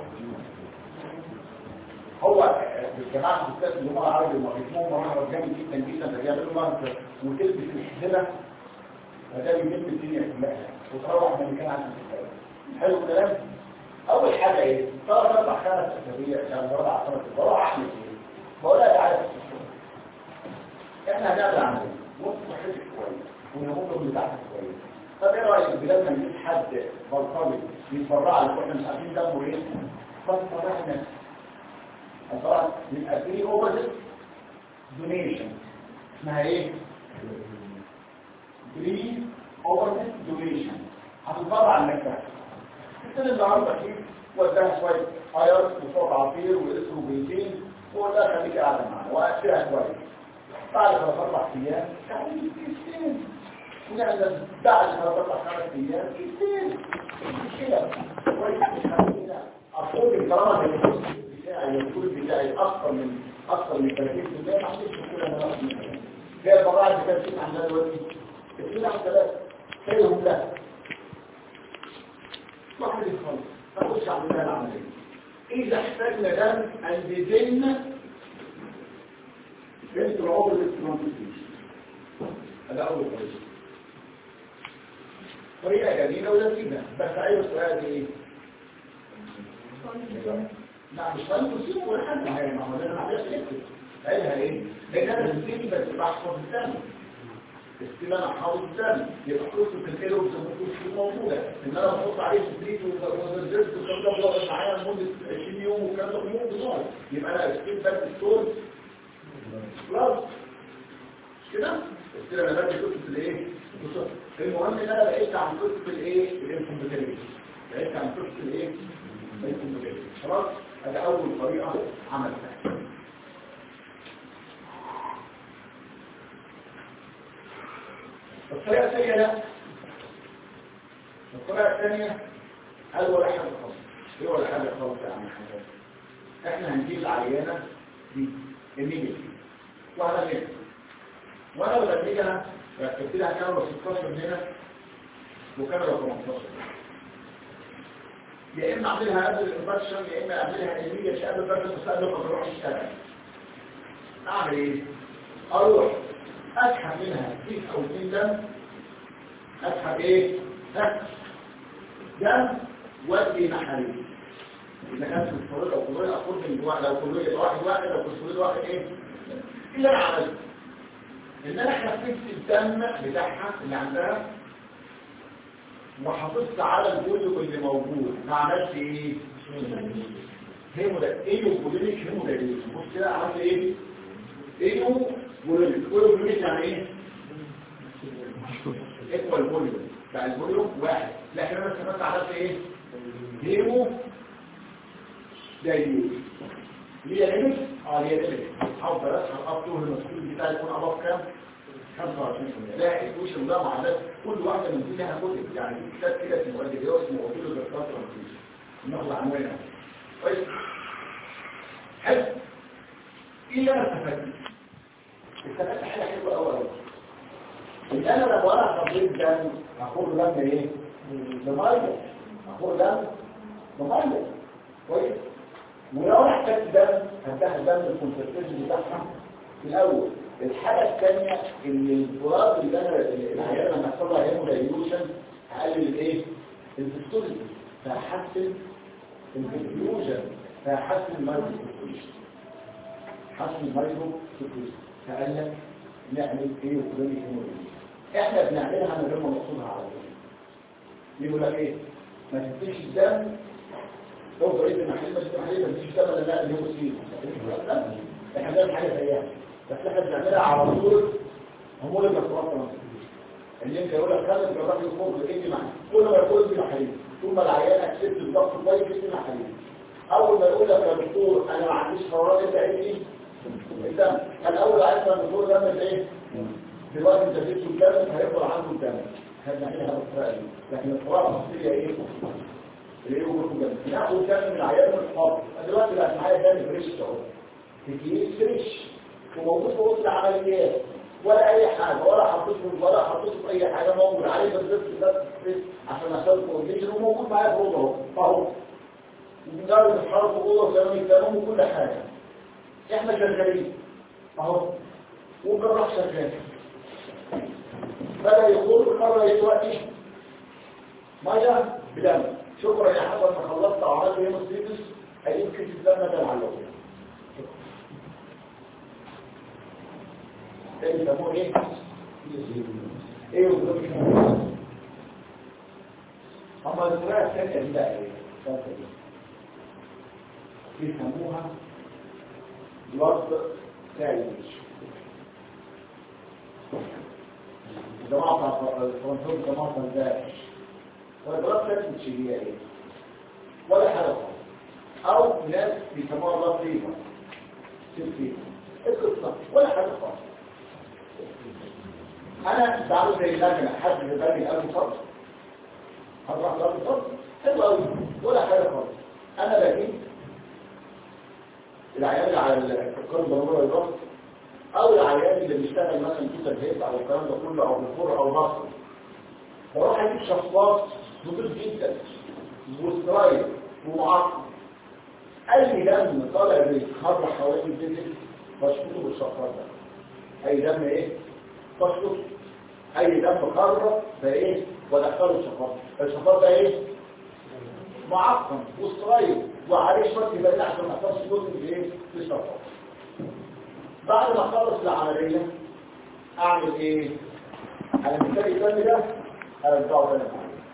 Speaker 1: هو الجماعة الستات اللي هم العرب المعرفون مرحبا جامد جدا جدا ده بيعملوا مهر وتلبس الحزمة فده بيلم الدنيا كلها وتروح من مكان عشان تتكلم حلو الكلام اول حاجة ايه ثلاث اربع خمس اسابيع كان اربع خمس بروح اعمل ايه بقول لها تعالى احنا هنعمل عملية وانت صحتك كويس ونموذج بتاعتك كويس طب ايه رايك بدل ما نجيب حد بلطجي يتفرع لك واحنا مش عارفين دمه ايه بس فرحنا طبعا يبقى في اوبوزيت دونيشن اسمها ايه؟ بري اوبوزيت دونيشن هتتبرع عن نفسها السنة النهارده فيه وداها شوية ايرس وصوت عصير واسمه بنزين وقول لها خليك قاعدة معانا واكلها كويس بعد ثلاث اربع ايام يعني كيسين ونعمل بعد ثلاث اربع خمس ايام كيسين مش كده كويس مش خلينا اقول طالما الكورس بتاعي الكورس بتاعي اكثر من اكثر من 30% ما عنديش مشكله انا اخد منها هي البراعه اللي كانت بتسمع عندنا دلوقتي اثنين على ثلاثه خيرهم لا واحد يخلص نخش على المثال العملي اذا احتاجنا دم انزيمنا بنت العمر الترانسفيشن هذا اول طريقه طريقه جميله ولذيذه بس ايوه السؤال ايه لا مش فاهم تصيب ولا حاجه ما هي ما هو انا عايز اكتب قالها ايه لان انا بنزيد بس بحفظ الدم استلام حاول الدم يبقى قصه الكيلو مش موجوده ان انا بحط عليه سبريت ونزلت والكلام ده بيقعد معايا لمده 20 يوم والكلام ده كله بيقعد يبقى انا استلم بس ستور خلاص مش كده استلم انا بدي قصه الايه المهم ان انا بقيت عن قصه الايه الانفومبيتاليتي بقيت عن قصه الايه الانفومبيتاليتي خلاص هذا اول طريقه عملتها الطريقة الثانية لا الطريقة الثانية قال ولا حاجة خالص ايه ولا حاجة خالص يا عم حاجة احنا هنجيب العيانة دي immediately وهنجيب وانا بغنيها ركبت لها كاميرا 16 هنا وكاميرا 18 يا اما اعملها قبل الانفكشن يا اما اعملها immediately قبل الانفكشن بس قبل ما تروح تشتغل اعمل ايه؟ اروح اسحب منها كيس او اتنين دم اسحب ايه ها دم ودي محاليل اذا كانت الفلويد او فلويد اخد من جوا لو فلويد واحد واحد لو فلويد واحد ايه اللي انا عملته ان انا خففت الدم بتاعها اللي عندها وحافظت على الفوليوم اللي موجود فعملت ايه هيمو ده ايه فوليميك هيمو ده بص كده عملت ايه ايه فوليوم فوليوم يعني ايه ايكوال فوليوم بقى الفوليوم واحد لكن انا استفدت عملت ايه هيمو دايليوت ليه ليميت اه ليه ليميت هفضل اسحب اب تو المسؤول بتاعي يكون اباف كام 25% لا الكوشن ده معادلات كل واحده من دي لها كتب يعني في كتاب كده اسمه قد كده اسمه اوتيلو بالكاتر ناخد عنوانها كويس حلو ايه اللي انا استفدت استفدت حاجه حلوه قوي قوي ان انا لو انا حطيت دم هاخد دم ايه بميه هاخد دم بميه كويس ولو انا احتاجت دم هديها دم الكونسنتريشن بتاعها في الاول الحاجه الثانيه ان الفراغ اللي انا العيان لما يحصل لها هيمودايلوشن هقلل الايه الفيستولوجي فهحسن الفيوجن فهحسن المايكرو حسن المايكرو فقال لك نعمل ايه وكلنا هيمودايلوشن احنا بنعملها من غير ما نقصدها على طول يقول لك ايه ما تنسيش الدم لو ضريب المحليل ما تنسيش المحليل ما تنسيش الدم ولا لا اللي هو سيل احنا بنعمل حاجه زيها بس احنا بنعملها على طول همول المسؤولات اللي انت يقول لك خلي الجراح يخرج لكني معاه كل ما يقول لي محاليل طول ما العيان اكسبت الضغط كويس يدي محاليل اول ما يقول لك يا دكتور انا ما عنديش فوران انت قايل لي الدم كان اول عايز الدكتور دم ايه دلوقتي انت اديته الدم هيفضل عنده الدم احنا بنعملها بالطريقه دي لكن القراءه الخاصيه ايه ايه هو الدم ناخد دم من العيان من الحاضر دلوقتي بقى معايا دم فريش اهو تجيب فريش وموجود في وسط العمليات ولا اي حاجه ولا حطيته ولا حطيته في اي حاجه موجود عليه بالظبط بس عشان اخد كونديشن وموجود معايا في الاوضه اهو اهو درجه الحراره في الاوضه وكلام الكلام وكل حاجه احنا شغالين اهو والجراح شغال بدا يقول قرر دلوقتي ميه بدم شكرا يا حسن ما خلصت وعملت هيموستيتس هيجيب كيس الدم ده العلوم ده يسموه ايه ايه وظروف الكلام اما الطريقه الثانيه دي بقى ايه الثالثه دي بيسموها بلاد سالج الجماعه بتاع الفرنسيين الجماعه الفنزاش والبلاد سالج هي ايه ولا حاجه خالص او ناس بيسموها بلاد فيفر سيل فيفر القصه ولا حاجه خالص انا بعمل زي اللجنه حد في بالي قلبي صدر هروح قلبي صدر حلو قوي ولا حاجه خالص انا بجيب العيال اللي على الكرب ضروري الضغط او العيال اللي بيشتغل مثلا في تجهيز على الكلام ده كله او بخور او مصر بروح اجيب شخصات نضيف جدا وسترايل ومعقد اي دم طالع بيتخرج حوالين الجسم بشفطه بالشفاط ده اي دم ايه بشفطه اي دم خرج ده ايه وادخله الشفاط الشفاط ده ايه معقم وصغير وعليه شويه يبقى عشان ما يحصلش جزء في ايه في الشفاط بعد ما اخلص العمليه اعمل ايه على مثال الدم ده ارجعه تاني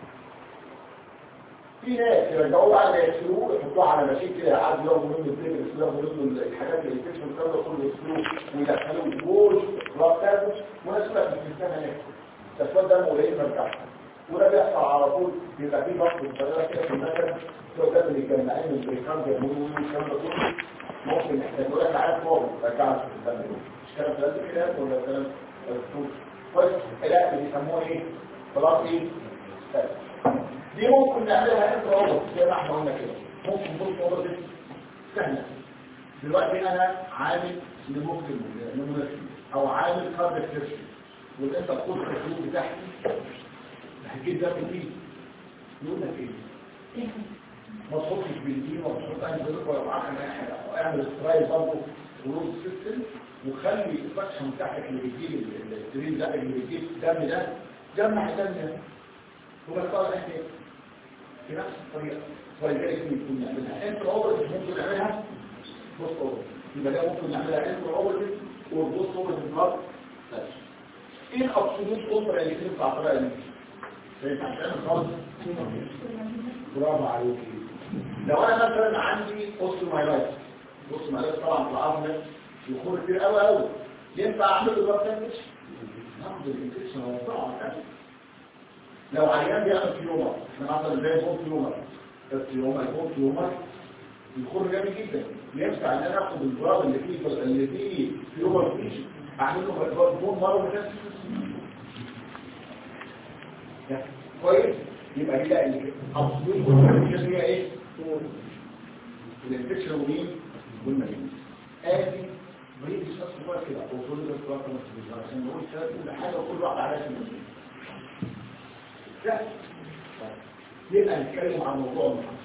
Speaker 1: في ناس يرجعوه بعد ما يغسلوه يحطوه على ماشين كده يعدوا ياخدوا منه البريك ياخدوا منه الحاجات اللي بتكشف الكلام ده كله يغسلوه ويدخلوه جوه رابطه وناس كده في السنه هناك تسواد دم قليل ما بتاعها وده بيحصل على طول بيبقى فيه ضغط بالطريقه كده في المكنه سواء ده اللي متجمعين من البريكان بيعملوا الكلام ده كله ممكن نحتاج لك عارف فوق رجعنا في الدم مش كلام ثلاثه كده ولا كلام مكتوب كويس لا بيسموه ايه؟ خلاص ايه؟ دي ممكن نعملها انت روبوت زي ما احنا قلنا كده ممكن بص روبوت سهله دلوقتي انا عامل لممكن نمونتي او عامل كارد كريشن وانت تقول التكليف بتاعتي هتجيب ده فيه يقول لك ايه ما تحطش بنزين وما تحط اي بيضك ولا معاك اي حاجه اعمل سترايل برضه ورود سيستم وخلي الفاكشن بتاعتك اللي بتجيب الستريم ده اللي بيجيب الدم ده جمع الدم ده وبختار احنا في نفس الطريقة ولذلك ممكن نعملها انت اوبرت ممكن نعملها بص اوبرت يبقى ده ممكن نعملها انت اوبرت والبص اوبرت بلاد ايه الابسولوت اوبر اللي تنفع الطريقة دي؟ ينفع تعمل خالص برافو عليك لو انا مثلا عندي اوستومايلايتس اوستومايلايتس طبعا في العظم يخور كتير قوي قوي ينفع اعمل له بلاد ساندويتش؟ ناخد الانفكشن وطبعا لو عيان بيعمل تيومر احنا مثلا زي البوم تيومر التيومر البوم تيومر يخر جامد جدا ينفع ان انا اخد البراغ اللي فيه اللي فيه تيومر فيش اعمل له بوم مره بس كويس يبقى دي لا الاصليه والانفكشن هي ايه الانفكشن ومين والمريض ادي مريض الشخص هو كده وصول للدكتور عشان نقول كل حاجه وكل واحد على اسمه لا يبقى نتكلم عن موضوع المحاضرة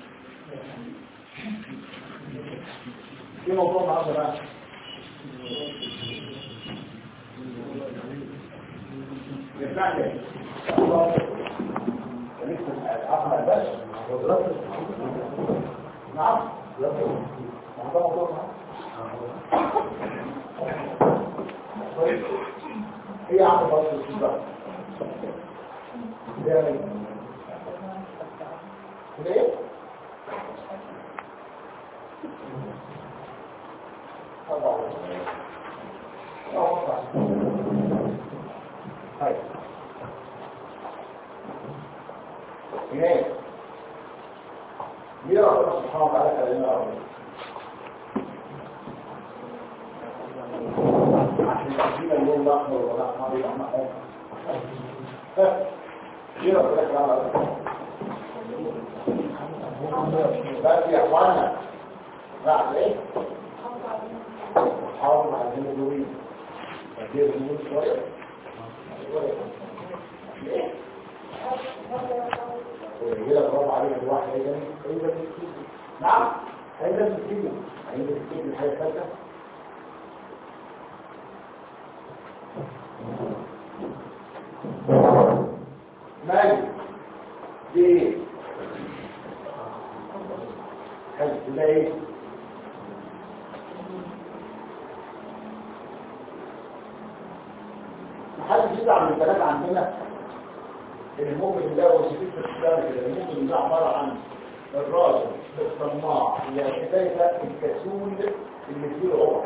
Speaker 1: ايه موضوع المحاضرة بقى يرجع لي عقل بس نعم ايه عقل بس ليه؟ طبعا طيب ليه؟ ليه ربنا سبحانه وتعالى كلمنا ربنا؟ عشان تجيب اللون الاحمر والاحمر يبقى احمر ليه ربنا كلمنا ربنا؟ بس يا اخوانا بعد ايه حاول على الهيموجلوبين كتير هرمون شويه ليه كده برافو عليك الواحد ايه ده ايه ده نعم ايه ده بتجيبه ايه ده بتجيب الحاجه الثالثه مالي دي ايه حلو ده ايه هل يزعل من البنات عندنا المؤمن ده وشديد في الشارع كده المؤمن ده عبارة عن الراجل الطماع يعني كيف الكسول اللي فيه العمر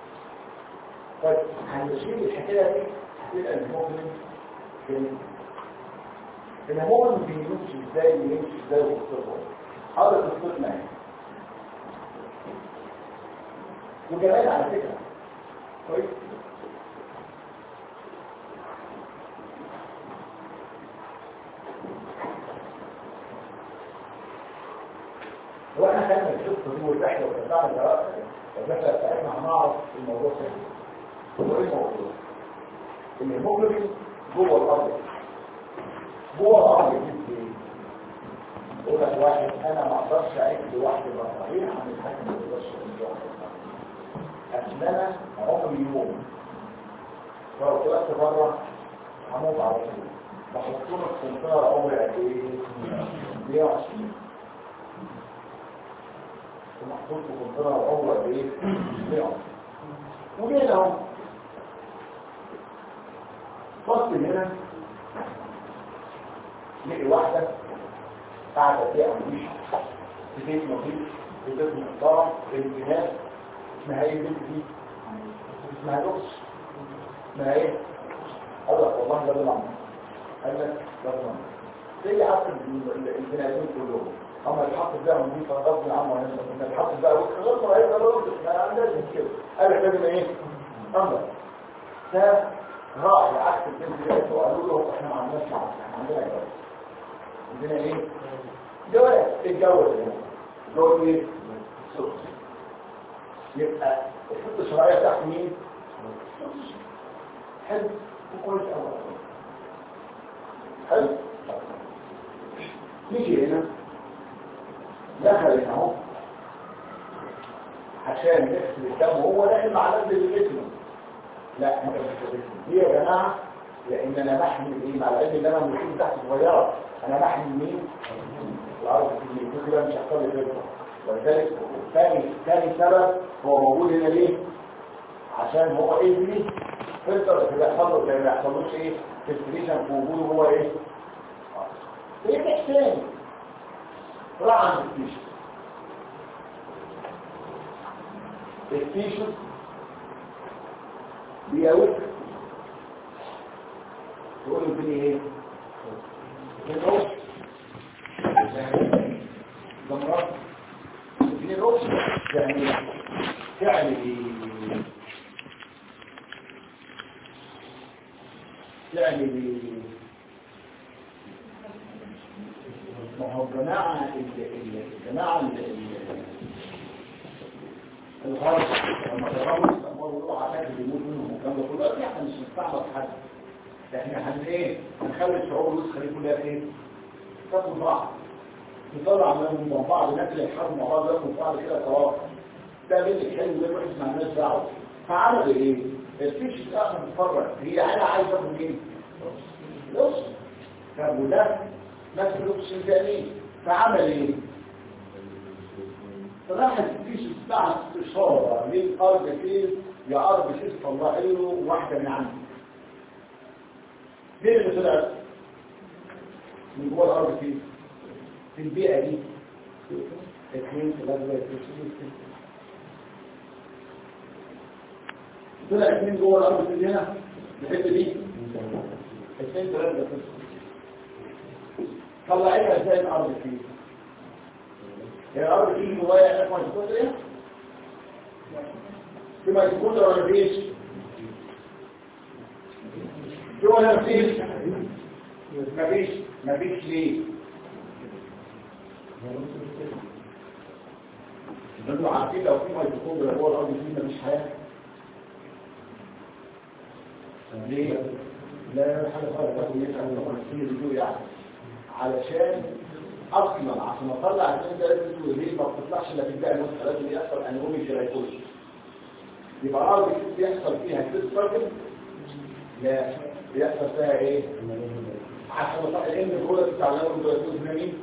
Speaker 1: فهنشيل الحكاية دي هتبقى المؤمن في المؤمن بيمشي ازاي ويمشي ازاي ويخطبه هذا قصتنا يعني وجمال على فكرة كويس هو احنا خدنا القصه دي والرحله وتبعنا دراسه الرحله بتاعتنا هنعرف الموضوع سهل هو ايه الموضوع؟ ان المجرم جوه الارض جوه الارض يجيب ايه؟ يقول لك واحد انا ما اقدرش اعيش لوحدي صحيح عن الحاكم ما يقدرش يعيش لوحده عشان انا عمري يوم لو طلعت بره هموت على طول بحطهم في سنتار عمري قد ايه؟ 120 ومحطوط في كنترة وهو بايه بيعه وجينا اهو فصل هنا لقي واحدة قاعدة فيها مفيش في بيت نظيف في بيت محترم في البنات اسمها ايه البنت دي؟ اسمها لوكس اسمها ايه؟ قال لك والله ده بالعمر قال لك ده بالعمر زي عكس البناتين كلهم اما الحق ده من دي غصب عنه هيحصل ان الحق ده غصب هيبقى له ما عندناش كده قال لك لازم ايه امر ده راح لعكس البنت دي وقالوا له احنا ما عندناش معاك احنا عندنا جواز عندنا ايه جواز اتجوز هنا جواز ايه سوس يبقى الخطه الشرعيه بتاعت مين حلو وكويس قوي حلو نيجي هنا دخل اهو عشان يغسل الدم وهو داخل مع نزل الجسم لا ما كانش ليه يا جماعه لان انا بحمل ايه مع العلم ان انا مشيت تحت صغيره انا بحمل مين الارض دي كده مش هيحصل لي كده ولذلك ثاني ثاني سبب هو موجود هنا ليه عشان هو ايه دي فلتر اللي بيحصل له ما يحصلوش ايه فلتريشن في وجوده هو ايه ايه تحسين راح عند التيشو التيشو بيقول تقول له فيني ايه الروش ضمرات فيني الروش يعني يعني يعني ما هو الجماعة الجماعة الغرب لما ترون الأمور يروح على ناس بيموت منهم والكلام ده كله احنا مش هنستعمل حد احنا هن ايه هنخلي الشعوب الوسخة دي كلها ايه تاخد بعض نطلع من بعض الناس اللي يحاربوا مع بعض ياخدوا بعض كده توافق ده بين الحلو وده الوحش ما عندناش دعوه فعمل ايه؟ الفيش الاخر متفرج هي انا عايز اخد مين؟ نص طب وده نفس الوقت الثاني فعمل ايه فراح الفيش بتاع استشارة للأرض كيف يا أرض كيف طلع له واحدة من عندي مين اللي طلعت من جوه الأرض كيف في البيئة دي اثنين ثلاثة طلع اثنين جوه الأرض كيف هنا الحتة دي اثنين ثلاثة طلعتها ازاي الارض فيه هي الارض فيه جوايا ما تكون ايه كما تكون ولا فيش جوايا فيش مفيش مفيش ليه انتوا عارفين لو في ميتوكوندريا جوه الارض فيه مفيش حياه ليه؟ لا حاجه خالص تاكل يسال طبعا كتير بيقول يعني علشان اصلا عشان اطلع الاثنين ثلاثه دول ليه ما بتطلعش الا في البيئه المسخه لازم يحصل انومي جلايكوز يبقى الارض بيحصل فيها كيس سايكل لا بيحصل فيها ايه عشان اطلع الان الجوله بتاع الانومي جلايكوز هنا مين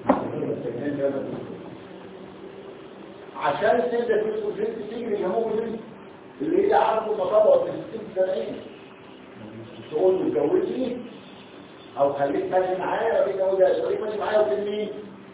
Speaker 1: عشان السن ده بيدخل جنس تجري الهيموجلوبين اللي هي عارفه المطابق في 60 70 تقول له اتجوزني او خليك ماشي معايا وبين جوزها خليك ماشي معايا وبين مين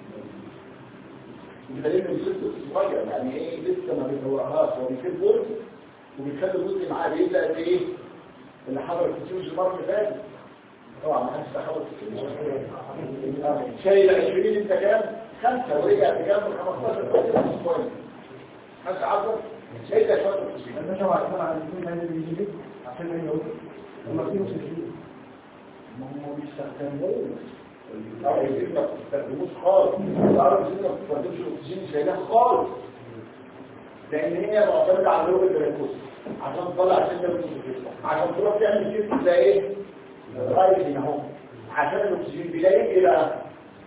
Speaker 1: بدليل ان الست صغير يعني ايه لسه ما بيتوقعهاش هو بيسيب جزء وبيخلي جزء معاه بيبدا قد ايه اللي حضر الكتيوز المره اللي فاتت طبعا ما حدش حضر الكتيوز شايل 20 انت كام خمسه ورجع تكمل 15 كويس كويس حد عبر شايل ده شويه الكتيوز
Speaker 2: الباشا بعد كده على الاثنين هذا بيجي عشان ما يقول هم فيهم سجين
Speaker 1: ما هم بيستخدموه الأرض الزين ما بتستخدموش خالص الأرض الزين ما بتستخدمش الأكسجين شايلاه خالص لأن هي معتمدة على لغة الجلوكوز عشان تطلع سنة من الجسم عشان تروح تعمل جسم تلاقي ايه؟ رايح هنا اهو عشان الأكسجين بيلاقي ايه بقى؟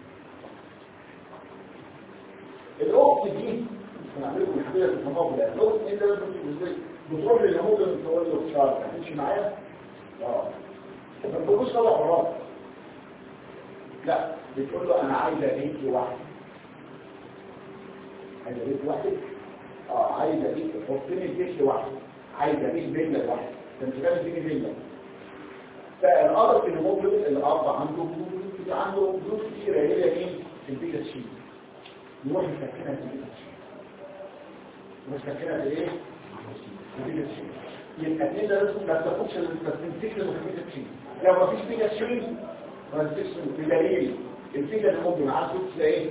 Speaker 1: الأكسجين هنعمل لكم الحقيقة في التفاضل ده الأكسجين ده لازم بتروح للهيموجلوبين تقول له شارك هتمشي معايا؟ اه ما تقولوش طبعا غلط لا بتقول له انا عايزه بيت لوحدي عايزه بيت لوحدي اه عايزه بيت حط لي البيت لوحدي عايزه بيت فيلا لوحدي ده انت كده تيجي فيلا فالارض الهيموجلوبين الارض عنده بلوز عنده بلوز كتير هي مين البيتا شيت نروح نسكنها في البيتا شيت نسكنها في ايه البيتا شيت يبقى اتنين ده لازم ما تاخدش التنسيق للبيتا شيت لو ما فيش بيتا شيت ما تنسيقش بدليل البيتا اللي ممكن عنده تلاقي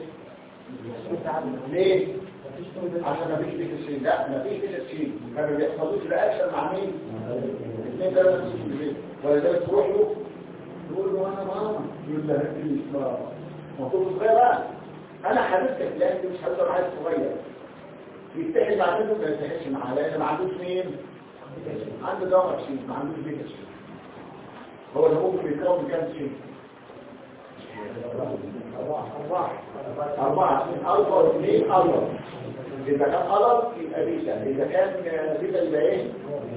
Speaker 1: ليه عشان ما فيش بيتا شيت لا ما فيش بيتا شيت ما بيحصلوش رياكشن مع مين الاثنين ده لازم يكونوا ولذلك تروح له تقول له انا ماما يقول لها انت مش ماما المفروض صغير بقى انا حبيبتك لا انت مش حبيبتك معايا صغير يستحي مع بنته ما يستحيش معاها لان ما عندوش مين عنده دواء شيء ما عندوش بيت شيء هو اللي ممكن يتكون كام شيء أربعة أربعة من أربعة اثنين أربعة إذا كان غلط يبقى بيتا إذا كان بيتا يبقى إيه؟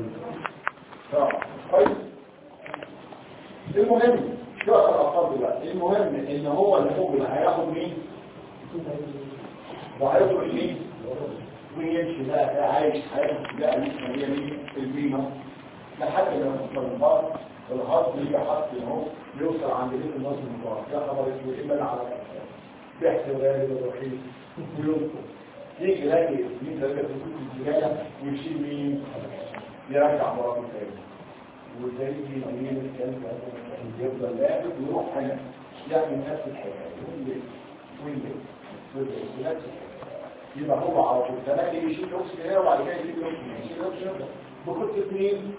Speaker 1: طيب المهم شو الألفاظ دلوقتي المهم إن هو اللي ممكن هياخد مين؟ وهياخد مين؟ ويمشي بقى ده عايش حياته بقى مش هي مين؟ البيمة لحد ما يوصل البار الهضم يجي حط اهو يوصل عند بيت النص المبارك ده خبر اسمه اما على بيحسب غالب الرحيم وينقل يجي يلاقي مين ثلاثة في الزجاجة ويشيل مين يرجع مراته تاني وزي مين الكلب يفضل لاعب ويروح هنا يعمل نفس الحكاية ويلف ويلف ويلف نفس الحكاية يبقى هو على طول تلاقي يشيل اكسجين هنا وبعد كده يشيل اكسجين يشيل اكسجين بخطة مين؟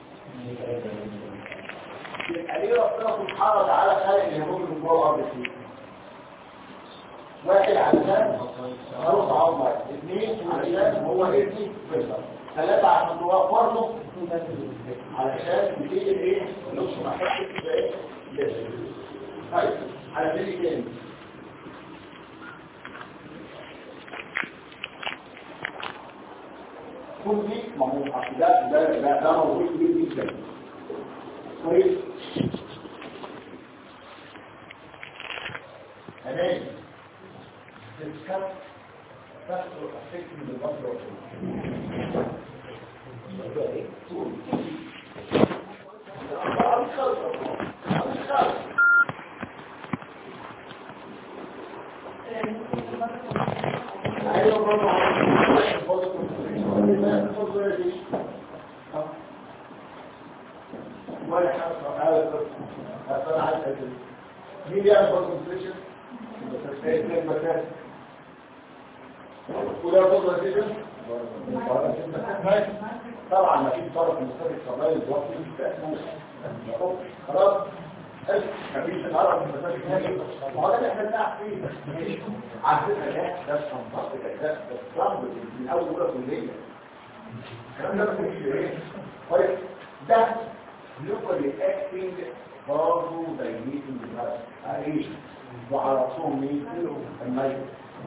Speaker 1: يبقى ليه ربنا سبحانه وتعالى خلق الهيموجلوبين من جوه الارض فيه واحد علشان خلص عظمه اثنين علشان هو ابني فطر ثلاثة عشان توفر له علشان يشيل الايه؟ نص محطة ايه؟ طيب على سبيل تاني كل دي ما هو ده ده ده ده موجود جدا كويس تمام discuss factor affecting the body of ايوه برضه ولا حصل هذا هذا عايز كده مين يعمل كونسنتريشن اثنين مكان ولا كونسنتريشن طبعا ما فيش فرق مستقبل كمان الوقت خلاص مفيش تعرف من مسافه ثانيه ما هو ده اللي احنا بنلعب فيه على فكره ده ده استنباط ده ده الصمد من اول اولى كليه الكلام ده مش ايه طيب ده locally acting برضه دايميتنج ديفايس عايش وعلى راسهم مين الميت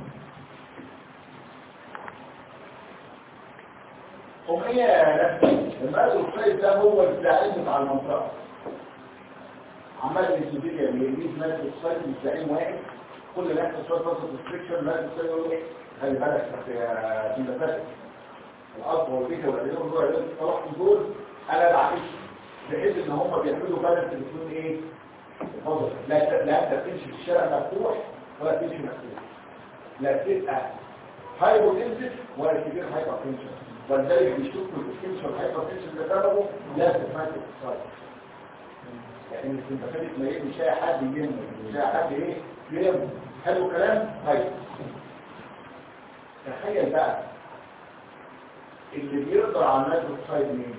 Speaker 1: وهي المال الخير ده هو الزعيم بتاع المنطقه عمال الانسولين يعني يجيب مال الخير الزعيم واحد كل اللي يحصل شويه فصل ريستريكشن مال الخير يقول ايه خلي بالك يا سيمباتيك الاب والبيت والادينوم دول طلعت دول انا بعيش بحيث ان هم بيعملوا بالانس بتكون ايه فضل لا ت- لا انت تمشي في الشارع مفتوح ولا تمشي مفتوح لا تبقى هايبوتنسف ولا كبير هايبرتنشن ولذلك بيشوفوا الاسكنشن هايبرتنشن ده سببه لازم مايكرو يعني السمباثيك ما ايه مش لاقي حد يجنن مش لاقي حد ايه يلم حلو الكلام طيب تخيل بقى اللي بيقدر على المايكروسايد مين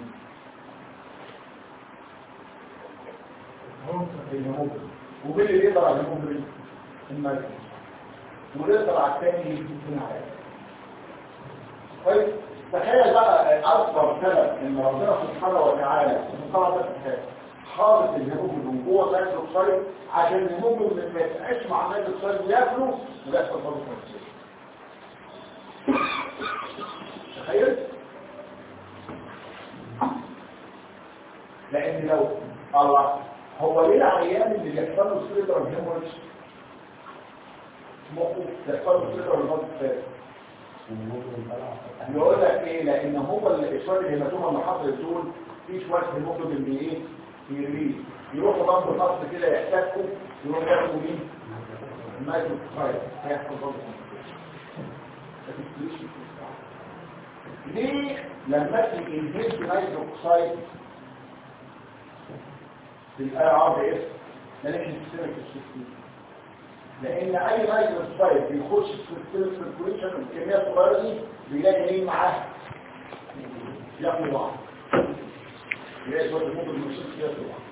Speaker 1: الهيموجلوبين ومين اللي يقدر على الهيموجلوبين المايكروسايد واللي يقدر على الثاني يكون عادي طيب تخيل بقى اكبر سبب ان ربنا سبحانه وتعالى قاعده الكتاب حاطط الهيموجلوبين جوه المايكروسايد عشان الهيموجلوبين ما يتعاش مع المايكروسايد وياكله ويحصل برضه تخيل لان لو الله هو ليه العيان اللي بيحصل له سيلر هيموريج مخه بيحصل له سيلر هيموريج يقول لك ايه لان هو ال- شويه الهيماتوما اللي حصلت دول في شويه هيموجلوبين اللي ايه يريد يروحوا ضمن خط كده يحتكوا يروحوا ياخدوا مين المايكرو فايل هيحصل برضه ليه لما تيجي انهيت نايتروك سايت في الاي ار بي اس مالكش سيستمك السيستم لان اي نايتروك سايت بيخش في السيستم سيركوليشن الكميه الصغيره دي بيلاقي مين معاه ياخدوا بعض يلاقي شويه الموضوع المشيت فيها بعض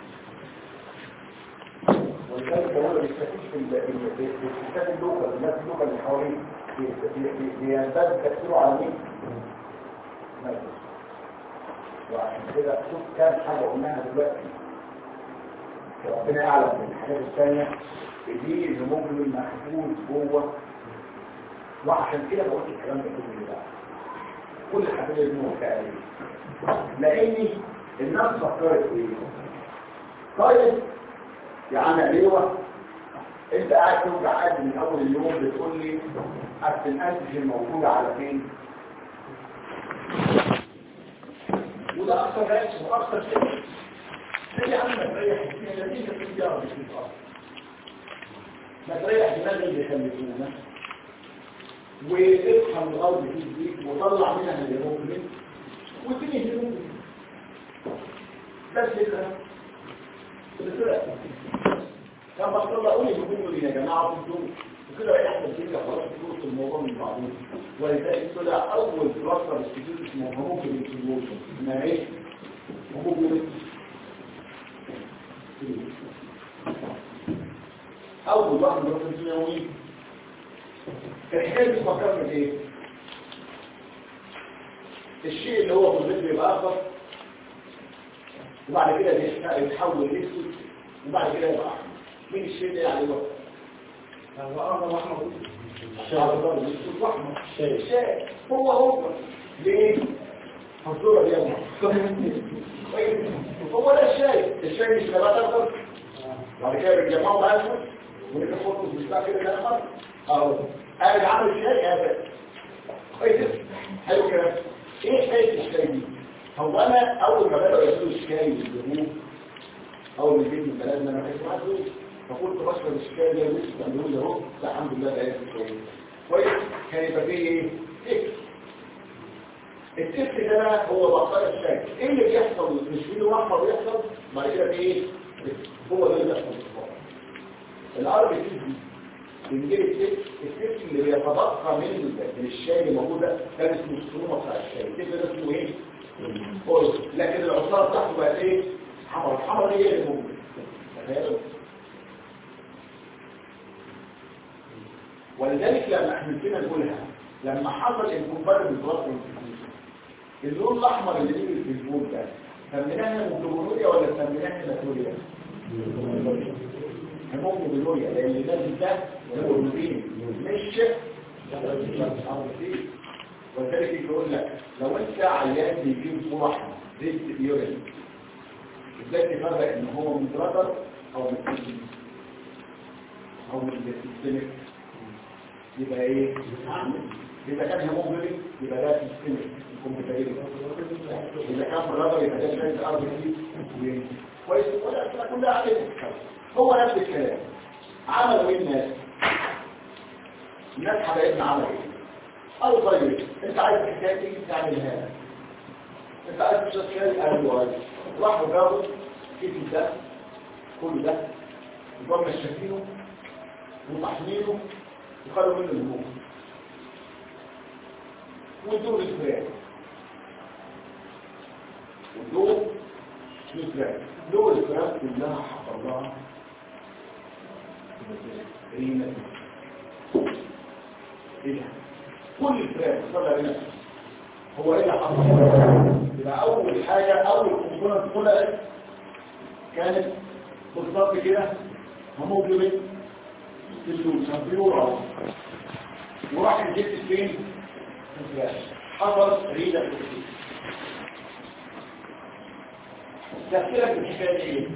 Speaker 1: ولذلك هو اللي بيستفيد في ال- في- في- في الكتاب اللوكال الناس اللوكال اللي حواليه بي- بي- بي- بينتج تأثيره على مين؟ مجلس. وعشان كده شوف كام حاجة قلناها دلوقتي ربنا يعلم من الحاجات الثانية دي اللي ممكن محفوظ جوه وعشان كده بقول الكلام ده كله بقى كل حاجة منه تقريبا لأني الناس فكرت ايه؟ طيب يا عم عليوة انت قاعد توجع قد من اول اليوم بتقول لي اصل الانتيجين موجودة على فين وده اكثر رأس واكثر شيء سيدي عم تريح فيها نتيجة في الجارة في الارض ما تريح دماغ اللي خلفونا واطحن الارض في البيت وطلع منها الهيموجلوبين واديني هيموجلوبين بس كده كان بطل اقول يقولوا لي يا جماعه انتوا وكده بقى احنا كده خلاص فلوس الموضوع من بعضهم ولذلك طلع اول كلاستر استديو اسمه هروب الانتجوشن ما ايه هروب اول واحد من الانتجوشن الحكايه دي فكرنا بايه الشيء اللي هو في الرجل يبقى اخضر وبعد كده يتحول لاسود وبعد كده يبقى احمر مين الشيء ده يعني هو
Speaker 2: هو أغلب أحمد
Speaker 1: الشاي هو هو ليه حضور اليوم هو ده الشاي الشاي مش نبات اخضر بعد كده بيتجمعوا بقى اسود ونبقى خطوط مش بقى كده كده اخضر اهو قاعد عامل الشاي هذا كويس حلو كده ايه حكايه الشاي دي هو انا اول ما بدأوا ياكلوا الشاي بالجنوب اول ما جيت من بلدنا انا كنت معاه فلوس فقلت بشرب الشاي ده لسه عندهم ده اهو لا الحمد لله ده ياكل كويس كويس كان يبقى فيه ايه تك التك ده بقى هو بقايا الشاي ايه اللي بيحصل مش فيه احمر بيحصل بعد كده في ايه تك. هو ده اللي بيحصل في الصباح العربي دي بنجيب التك التك اللي بيتبقى من من الشاي اللي موجود ده كان اسمه الصومه بتاع الشاي التك ده اسمه ايه قرص لكن العصاره بتاعته بقت ايه حمر الحمر هي اللي موجوده تخيلوا ولذلك لما احنا كنا نقولها لما حصل انكمبار بالضغط اللون الاحمر اللي بيجي في الفول ده سميناها هيموجلوبينوريا ولا سميناها هيماتوريا هيموجلوبينوريا لان الناس ده هيموجلوبين مش ولذلك يقول لك لو انت عيان بيجيب فول احمر زيت يورين ازاي تفرق ان هو من برادر او من سيستم او من السيستمك يبقى ايه اذا كان هيموجلوبين يبقى ده سيستمك الكمبيوترين اذا كان في الرجل يبقى ده شويه الارض دي كويس كلها كلها عليه هو نفس الكلام عملوا ايه الناس الناس حبايبنا عملوا ايه قالوا طيب انت عايز الحكايه دي تعملها انت عايز تشتغل شيء قالوا عايز راحوا جابوا كيف ده كل ده وجم مشاكينه وطحنينه وخدوا منه الهموم ودول الفراق ودول الفراق دول الفراق كلها حصل لها رينا ايه ده كل الفراق صلى رينا هو ايه اللي حصل يبقى اول حاجه اول كومبوننت طلعت كانت بالظبط كده هيموجلوبين الفلوس هبيورا وراح الجبت فين حصل ريدة في الجبت تفكيرك بالحكاية دي ايه؟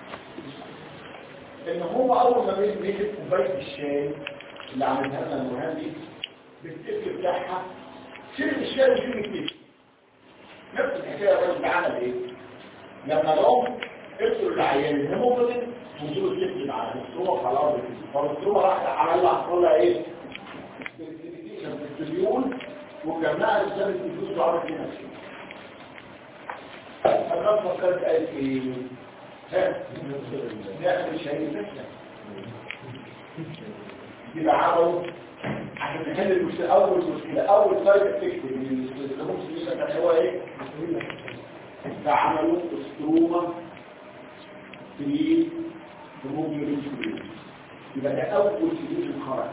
Speaker 1: ان هو اول ما مسك كوباية الشاي اللي عملها لنا المهندس بالتفل بتاعها شرب الشاي وشرب التفل نفس الحكاية الراجل ده عمل ايه؟ لما لهم ارسلوا العيان الهيموجلوبين وجود التفل معاه الصوره خلاص فالصوره راحت عمل لها حصل لها ايه؟ التليون وجمعها رسالة الفلوس وعرفت لنفسي الرب فكرت قالت ايه؟ ها؟ نعمل شيء نفسه يبقى عملوا عشان نحل المشكلة أول مشكلة أول سايد افكت من الهوم كان هو ايه؟ فعملوا استروما في هيموجلوبين يبقى ده أول سلوشن خرج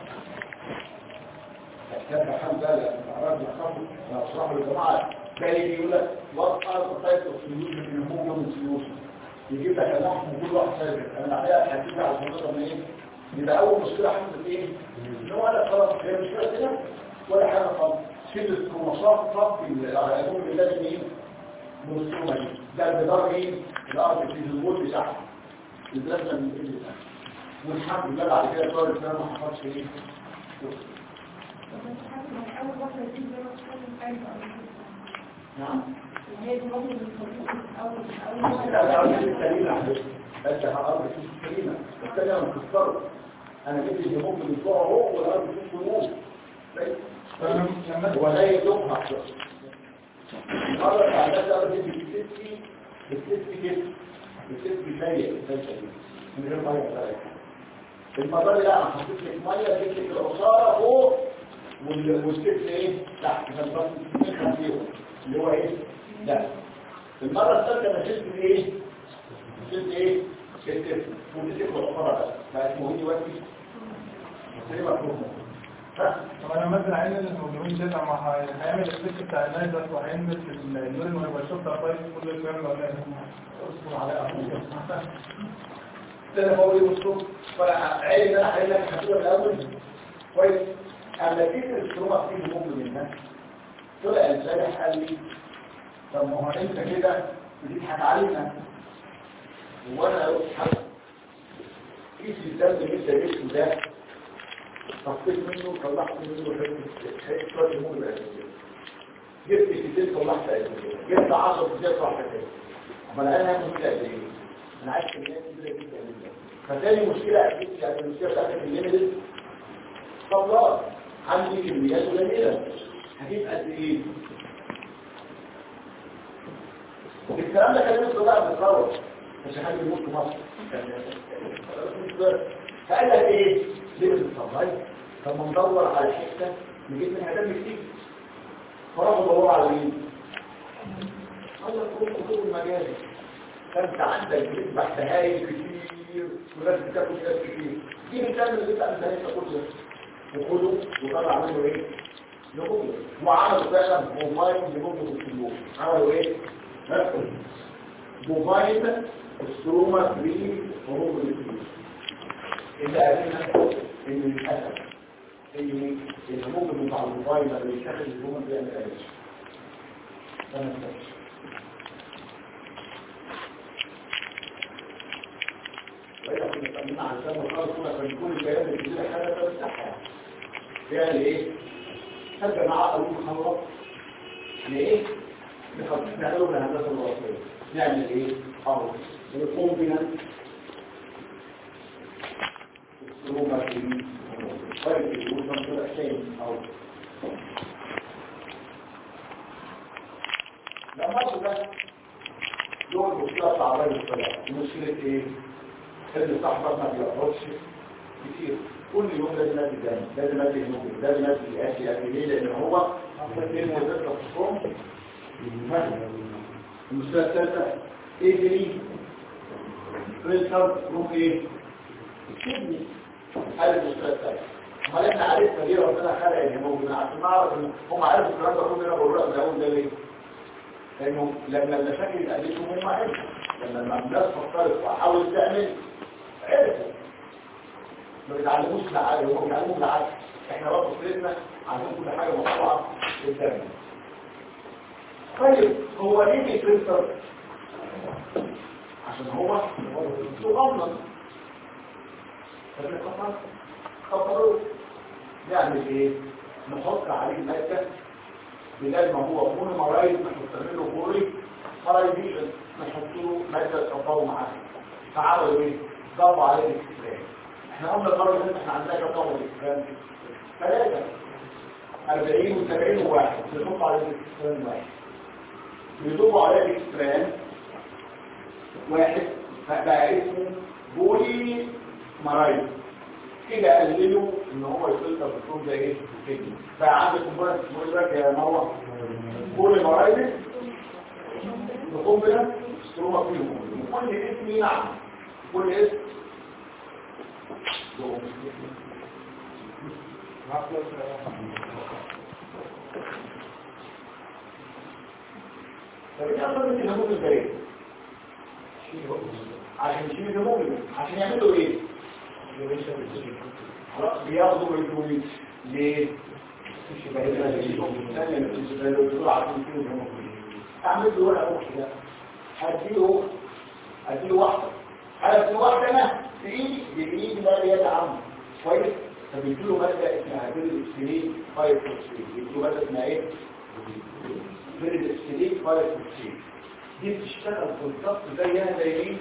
Speaker 1: كان حمزة الأعراض الخمر وأشرح للجماعة جاي يقول لك وات ار تايب اوف سوليوشن ان هيموجلوبين سوليوشن يجيب لك اللحم وكل واحد سايب انا بعدها هتيجي على الخطوط من ايه؟ يبقى أول مشكلة حصلت ايه؟ إن هو أنا خلاص هي مشكلة كده ولا حاجة خالص شدة الكروموسات صف الهيموجلوبين اللي لازم ايه؟ من الصومة دي ده الجدار ايه؟ الأرض في الوول بتاعها الدراسة من ايه بتاعها والحمد لله بعد كده طول السنة ما حصلش ايه؟ نعم انت هقرب في السليمة الثانية انا مكسره انا جبت الهموم من الفوق اهو والارض فيه سموم هو لا يدوم مرة تعداد الارض دي بتسكي بتسكي كده بتسكي سيء من غير ميه بتاعتها المرة دي لا انا حطيت لك ميه جبت لك العصارة فوق والسكس ايه تحت فالبس نخلع فيهم اللي هو ايه لا المرة الثالثة انا شلت ايه شلت ايه شلت ونسيت العصارة بس بقت مهمة دلوقتي ايه مفهوم
Speaker 5: طب انا مثلا عايز ان الهيموجلوبين ده ما هيعمل الفكر بتاع النايتر وهينزل في اليورين ويبقى الشوط كويس كل الكلام ده ولا ايه؟
Speaker 1: اصبر على أخوك ده انا بقول ايه بصوا فعيل ان انا هقول لك هتقول الاول كويس اما جيت الشروع فيه ممكن منها طلع الفارح قال لي طب ما هو انت كده بتضحك علينا وانا قلت حاجه كيس الدم اللي انت جبته ده طفيت منه طلعت منه حته شويه ممكن اساسيه جبت كتير طلعت اساسيه جبت 10 كتير طلعت اساسيه امال انا هعمل كده قد ايه؟ انا عايز كميات كبيره جدا جدا فتاني مشكله اكيد يعني المشكله بتاعتك الليميتد طب عندي كميات قليله هجيب قد ايه الكلام ده كان لسه بقى بيتطور مش حاجه يموت في مصر فقال لك ايه ليه بتطلعي طب ما ندور على حته نجيب منها دم كتير فراحوا دوروا على مين الله كل كل المجال فانت عندك بتذبح بهايم كتير وناس بتاكل ناس كتير دي بتعمل اللي انت عندها كله وخده وطلع منه ايه نقوم وعملوا فعلا موبايل لمده الفلوس عملوا ايه ها؟ موبايل السرومة في هروب الفلوس إذا قالنا إن للأسف إن الهروب بتاع الموبايل اللي بيتاخد الهروب بيعمل ايه ده ما ينفعش. وإذا كنا اتكلمنا عن سبب الخالص كنا بنقول الكلام اللي بيجي حاجة تفتحها يعني ايه؟ هل جماعة أقول خلاص يعني ايه؟ نعمله من الهندسه الوراثيه نعمل ايه؟ اهو الكومبيننت السلومه في فرق الوزن في الحسين اهو لما اخد ده دول مشكله صعبه للطلاب مشكله ايه؟ ان صاحبك ما بيقعدش كتير كل يوم لازم ادي دم لازم ادي هيموجلوبين لازم ادي اكل اكل ليه لان هو اثنين وزن في الصوم المشكله الثالثه ايه دي بريشر روح ايه الكدني هذه المشكله الثالثه امال احنا عرفنا ليه ربنا خلق الهيموجلوبين عشان نعرف ان هم عرفوا الكلام ده كله انا بقول لك ده ده ليه لانه لما المشاكل قابلتهم هم عرفوا لما الناس فكرت وحاولت تعمل عرفوا ما بيتعلموش بالعقل هم بيتعلموا بالعقل احنا برضه فكرتنا عايزين كل حاجه مقطوعه قدامنا طيب هو ليه بيترسل عشان هو صغنن فبنقطع خطروه نعمل ايه نحط عليه ماده بدل ما هو مونومرايز نحط له بوري فرايديشن نحط له ماده تفاوض معاه فعملوا ايه ضافوا عليه الاكسبرين احنا قلنا المره اللي فاتت احنا عندنا كام طاقه الاكسبرين ثلاثه 40 و70 وواحد بنحط عليه الاكسبرين واحد بيضيفوا عليه الاكسبرين واحد بقى اسمه بولي مرايز كده قللوا ان هو يفلتر الصوت ده ايه كده بقى عندك كومبوننت اسمه ايه يا مروه بولي مرايز نقوم بنا ستروما فيهم كل اسم نعم كل اسم طب ايه اصلا انت هموت ازاي عشان يشيل الهموم عشان يعملوا ايه خلاص بياخدوا الفلويد ليه اعمل له ورقه اخرى ده هديله هديله واحده انا في واحده انا في ايدي بايدي ما يدعم كويس فبيديله ماده اسمها بيريد 5 بيديله ماده اسمها ايه بيريد 5 دي بتشتغل بالظبط زيها زي مين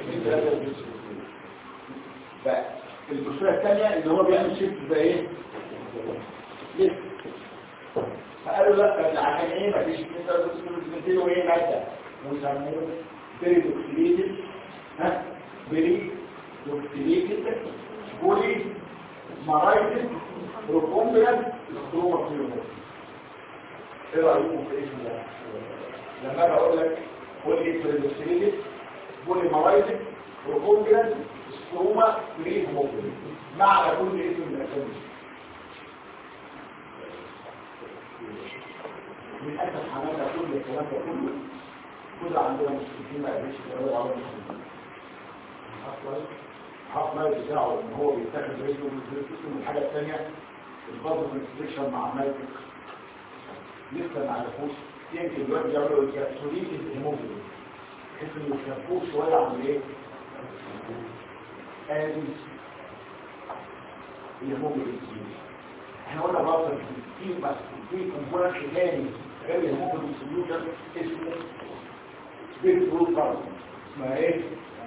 Speaker 1: فالمشكله الثانيه ان هو بيعمل شيفت زي ايه ليه فقالوا لا عشان ايه ما فيش انت بتديله ايه ماده ويسموه بيريدوكسيليتد ها بيريدوكسيليتد بولي مرايتد روكومبلان ستروما فيهم ايه رايكم في اسم ده لما اجي اقول لك قول لي بريدوكسيليتد بولي مرايتد روكومبلان ستروما فيهم معنى كل اسم من الاسامي للأسف حمانا كل الكلام ده كله كل عندنا مشكلتين ما قدرش يقرروا على المشكلتين حق ما بتاعه ان هو بيتاخد رجله من الحاجة الثانية البابل كونستريكشن مع مايكل لسه ما عرفوش يمكن دلوقتي يعملوا الكابسوليت الهيموجلوبين بحيث انه يخفوه شوية عن ايه؟ ادي الهيموجلوبين احنا قلنا برضه في بس في كومبوننت ثاني غير الهيموجلوبين سوليوشن اسمه بيت فلور كاربون اسمها ايه؟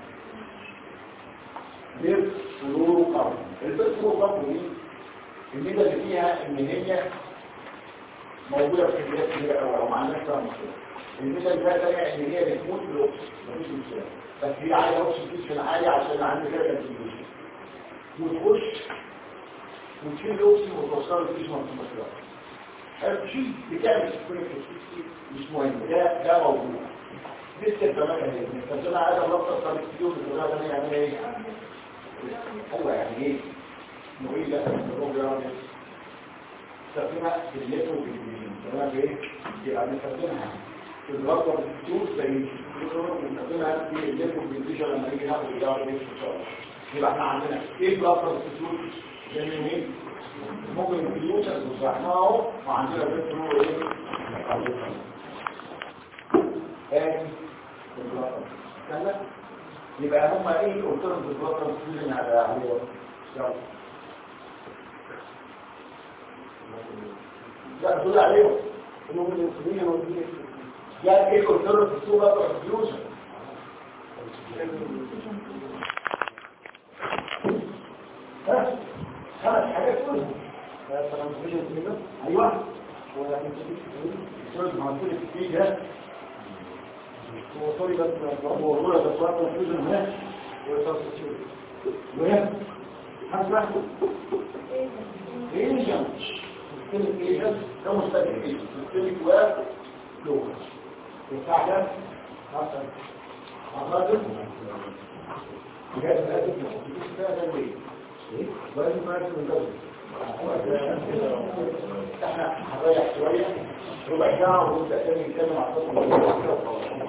Speaker 1: بيت فلور كاربون البيت فلور كاربون دي الميزه اللي فيها ان هي موجوده في كميات كبيره قوي او ما عندناش فيها مشكله الميزه اللي فيها ثانيه ان هي بتموت بالاكسجين مفيش مشكله بس هي عايزه اكسجين عالي عشان عندي كده كونسنتريشن وتخش وتشيل الاكسجين وتوصله للجسم ما فيش مشكله الشيء بتعمل سكرين في مش مهم ده ده موجود دي استخدامات اهي بنستخدمها عايزه نلطف طريق اليوم بتقولها ده يعني ايه هو يعني ايه نقول لا البروجرام نستخدمها في الليتر والجنين تمام ايه يبقى بنستخدمها في الرابطه بالدكتور زي بنستخدمها في الليتر والجنين لما نيجي ناخد الدواء دي ان شاء الله يبقى احنا عندنا ايه الرابطه بالدكتور زي مين ممكن الفيوتشر وزرعناه اهو وعندنا بنت نور ايه ادي البلاطه كده يبقى هم ايه قلت لهم في البلاطه اللي على عليه يلا لا دول عليهم انهم الانسولين موجودين جاب ايه كنترول في الصورة كونفيوجن ها خمس حاجات كلها ايوه الصورة مع كل التكتيك ده هو سوري بس هو صورة بس واحد كونفيوجن هنا وهنا حسنا ايجن سيستمك ايجن ده مستقبل ايجن سيستمك واب لغة يساعدك مثلا عضلات جاء الأدب في هذا البيت ولازم ما يكون الجزء احنا هنريح شوية ربع ساعة ونبدأ تاني نتكلم عن التصل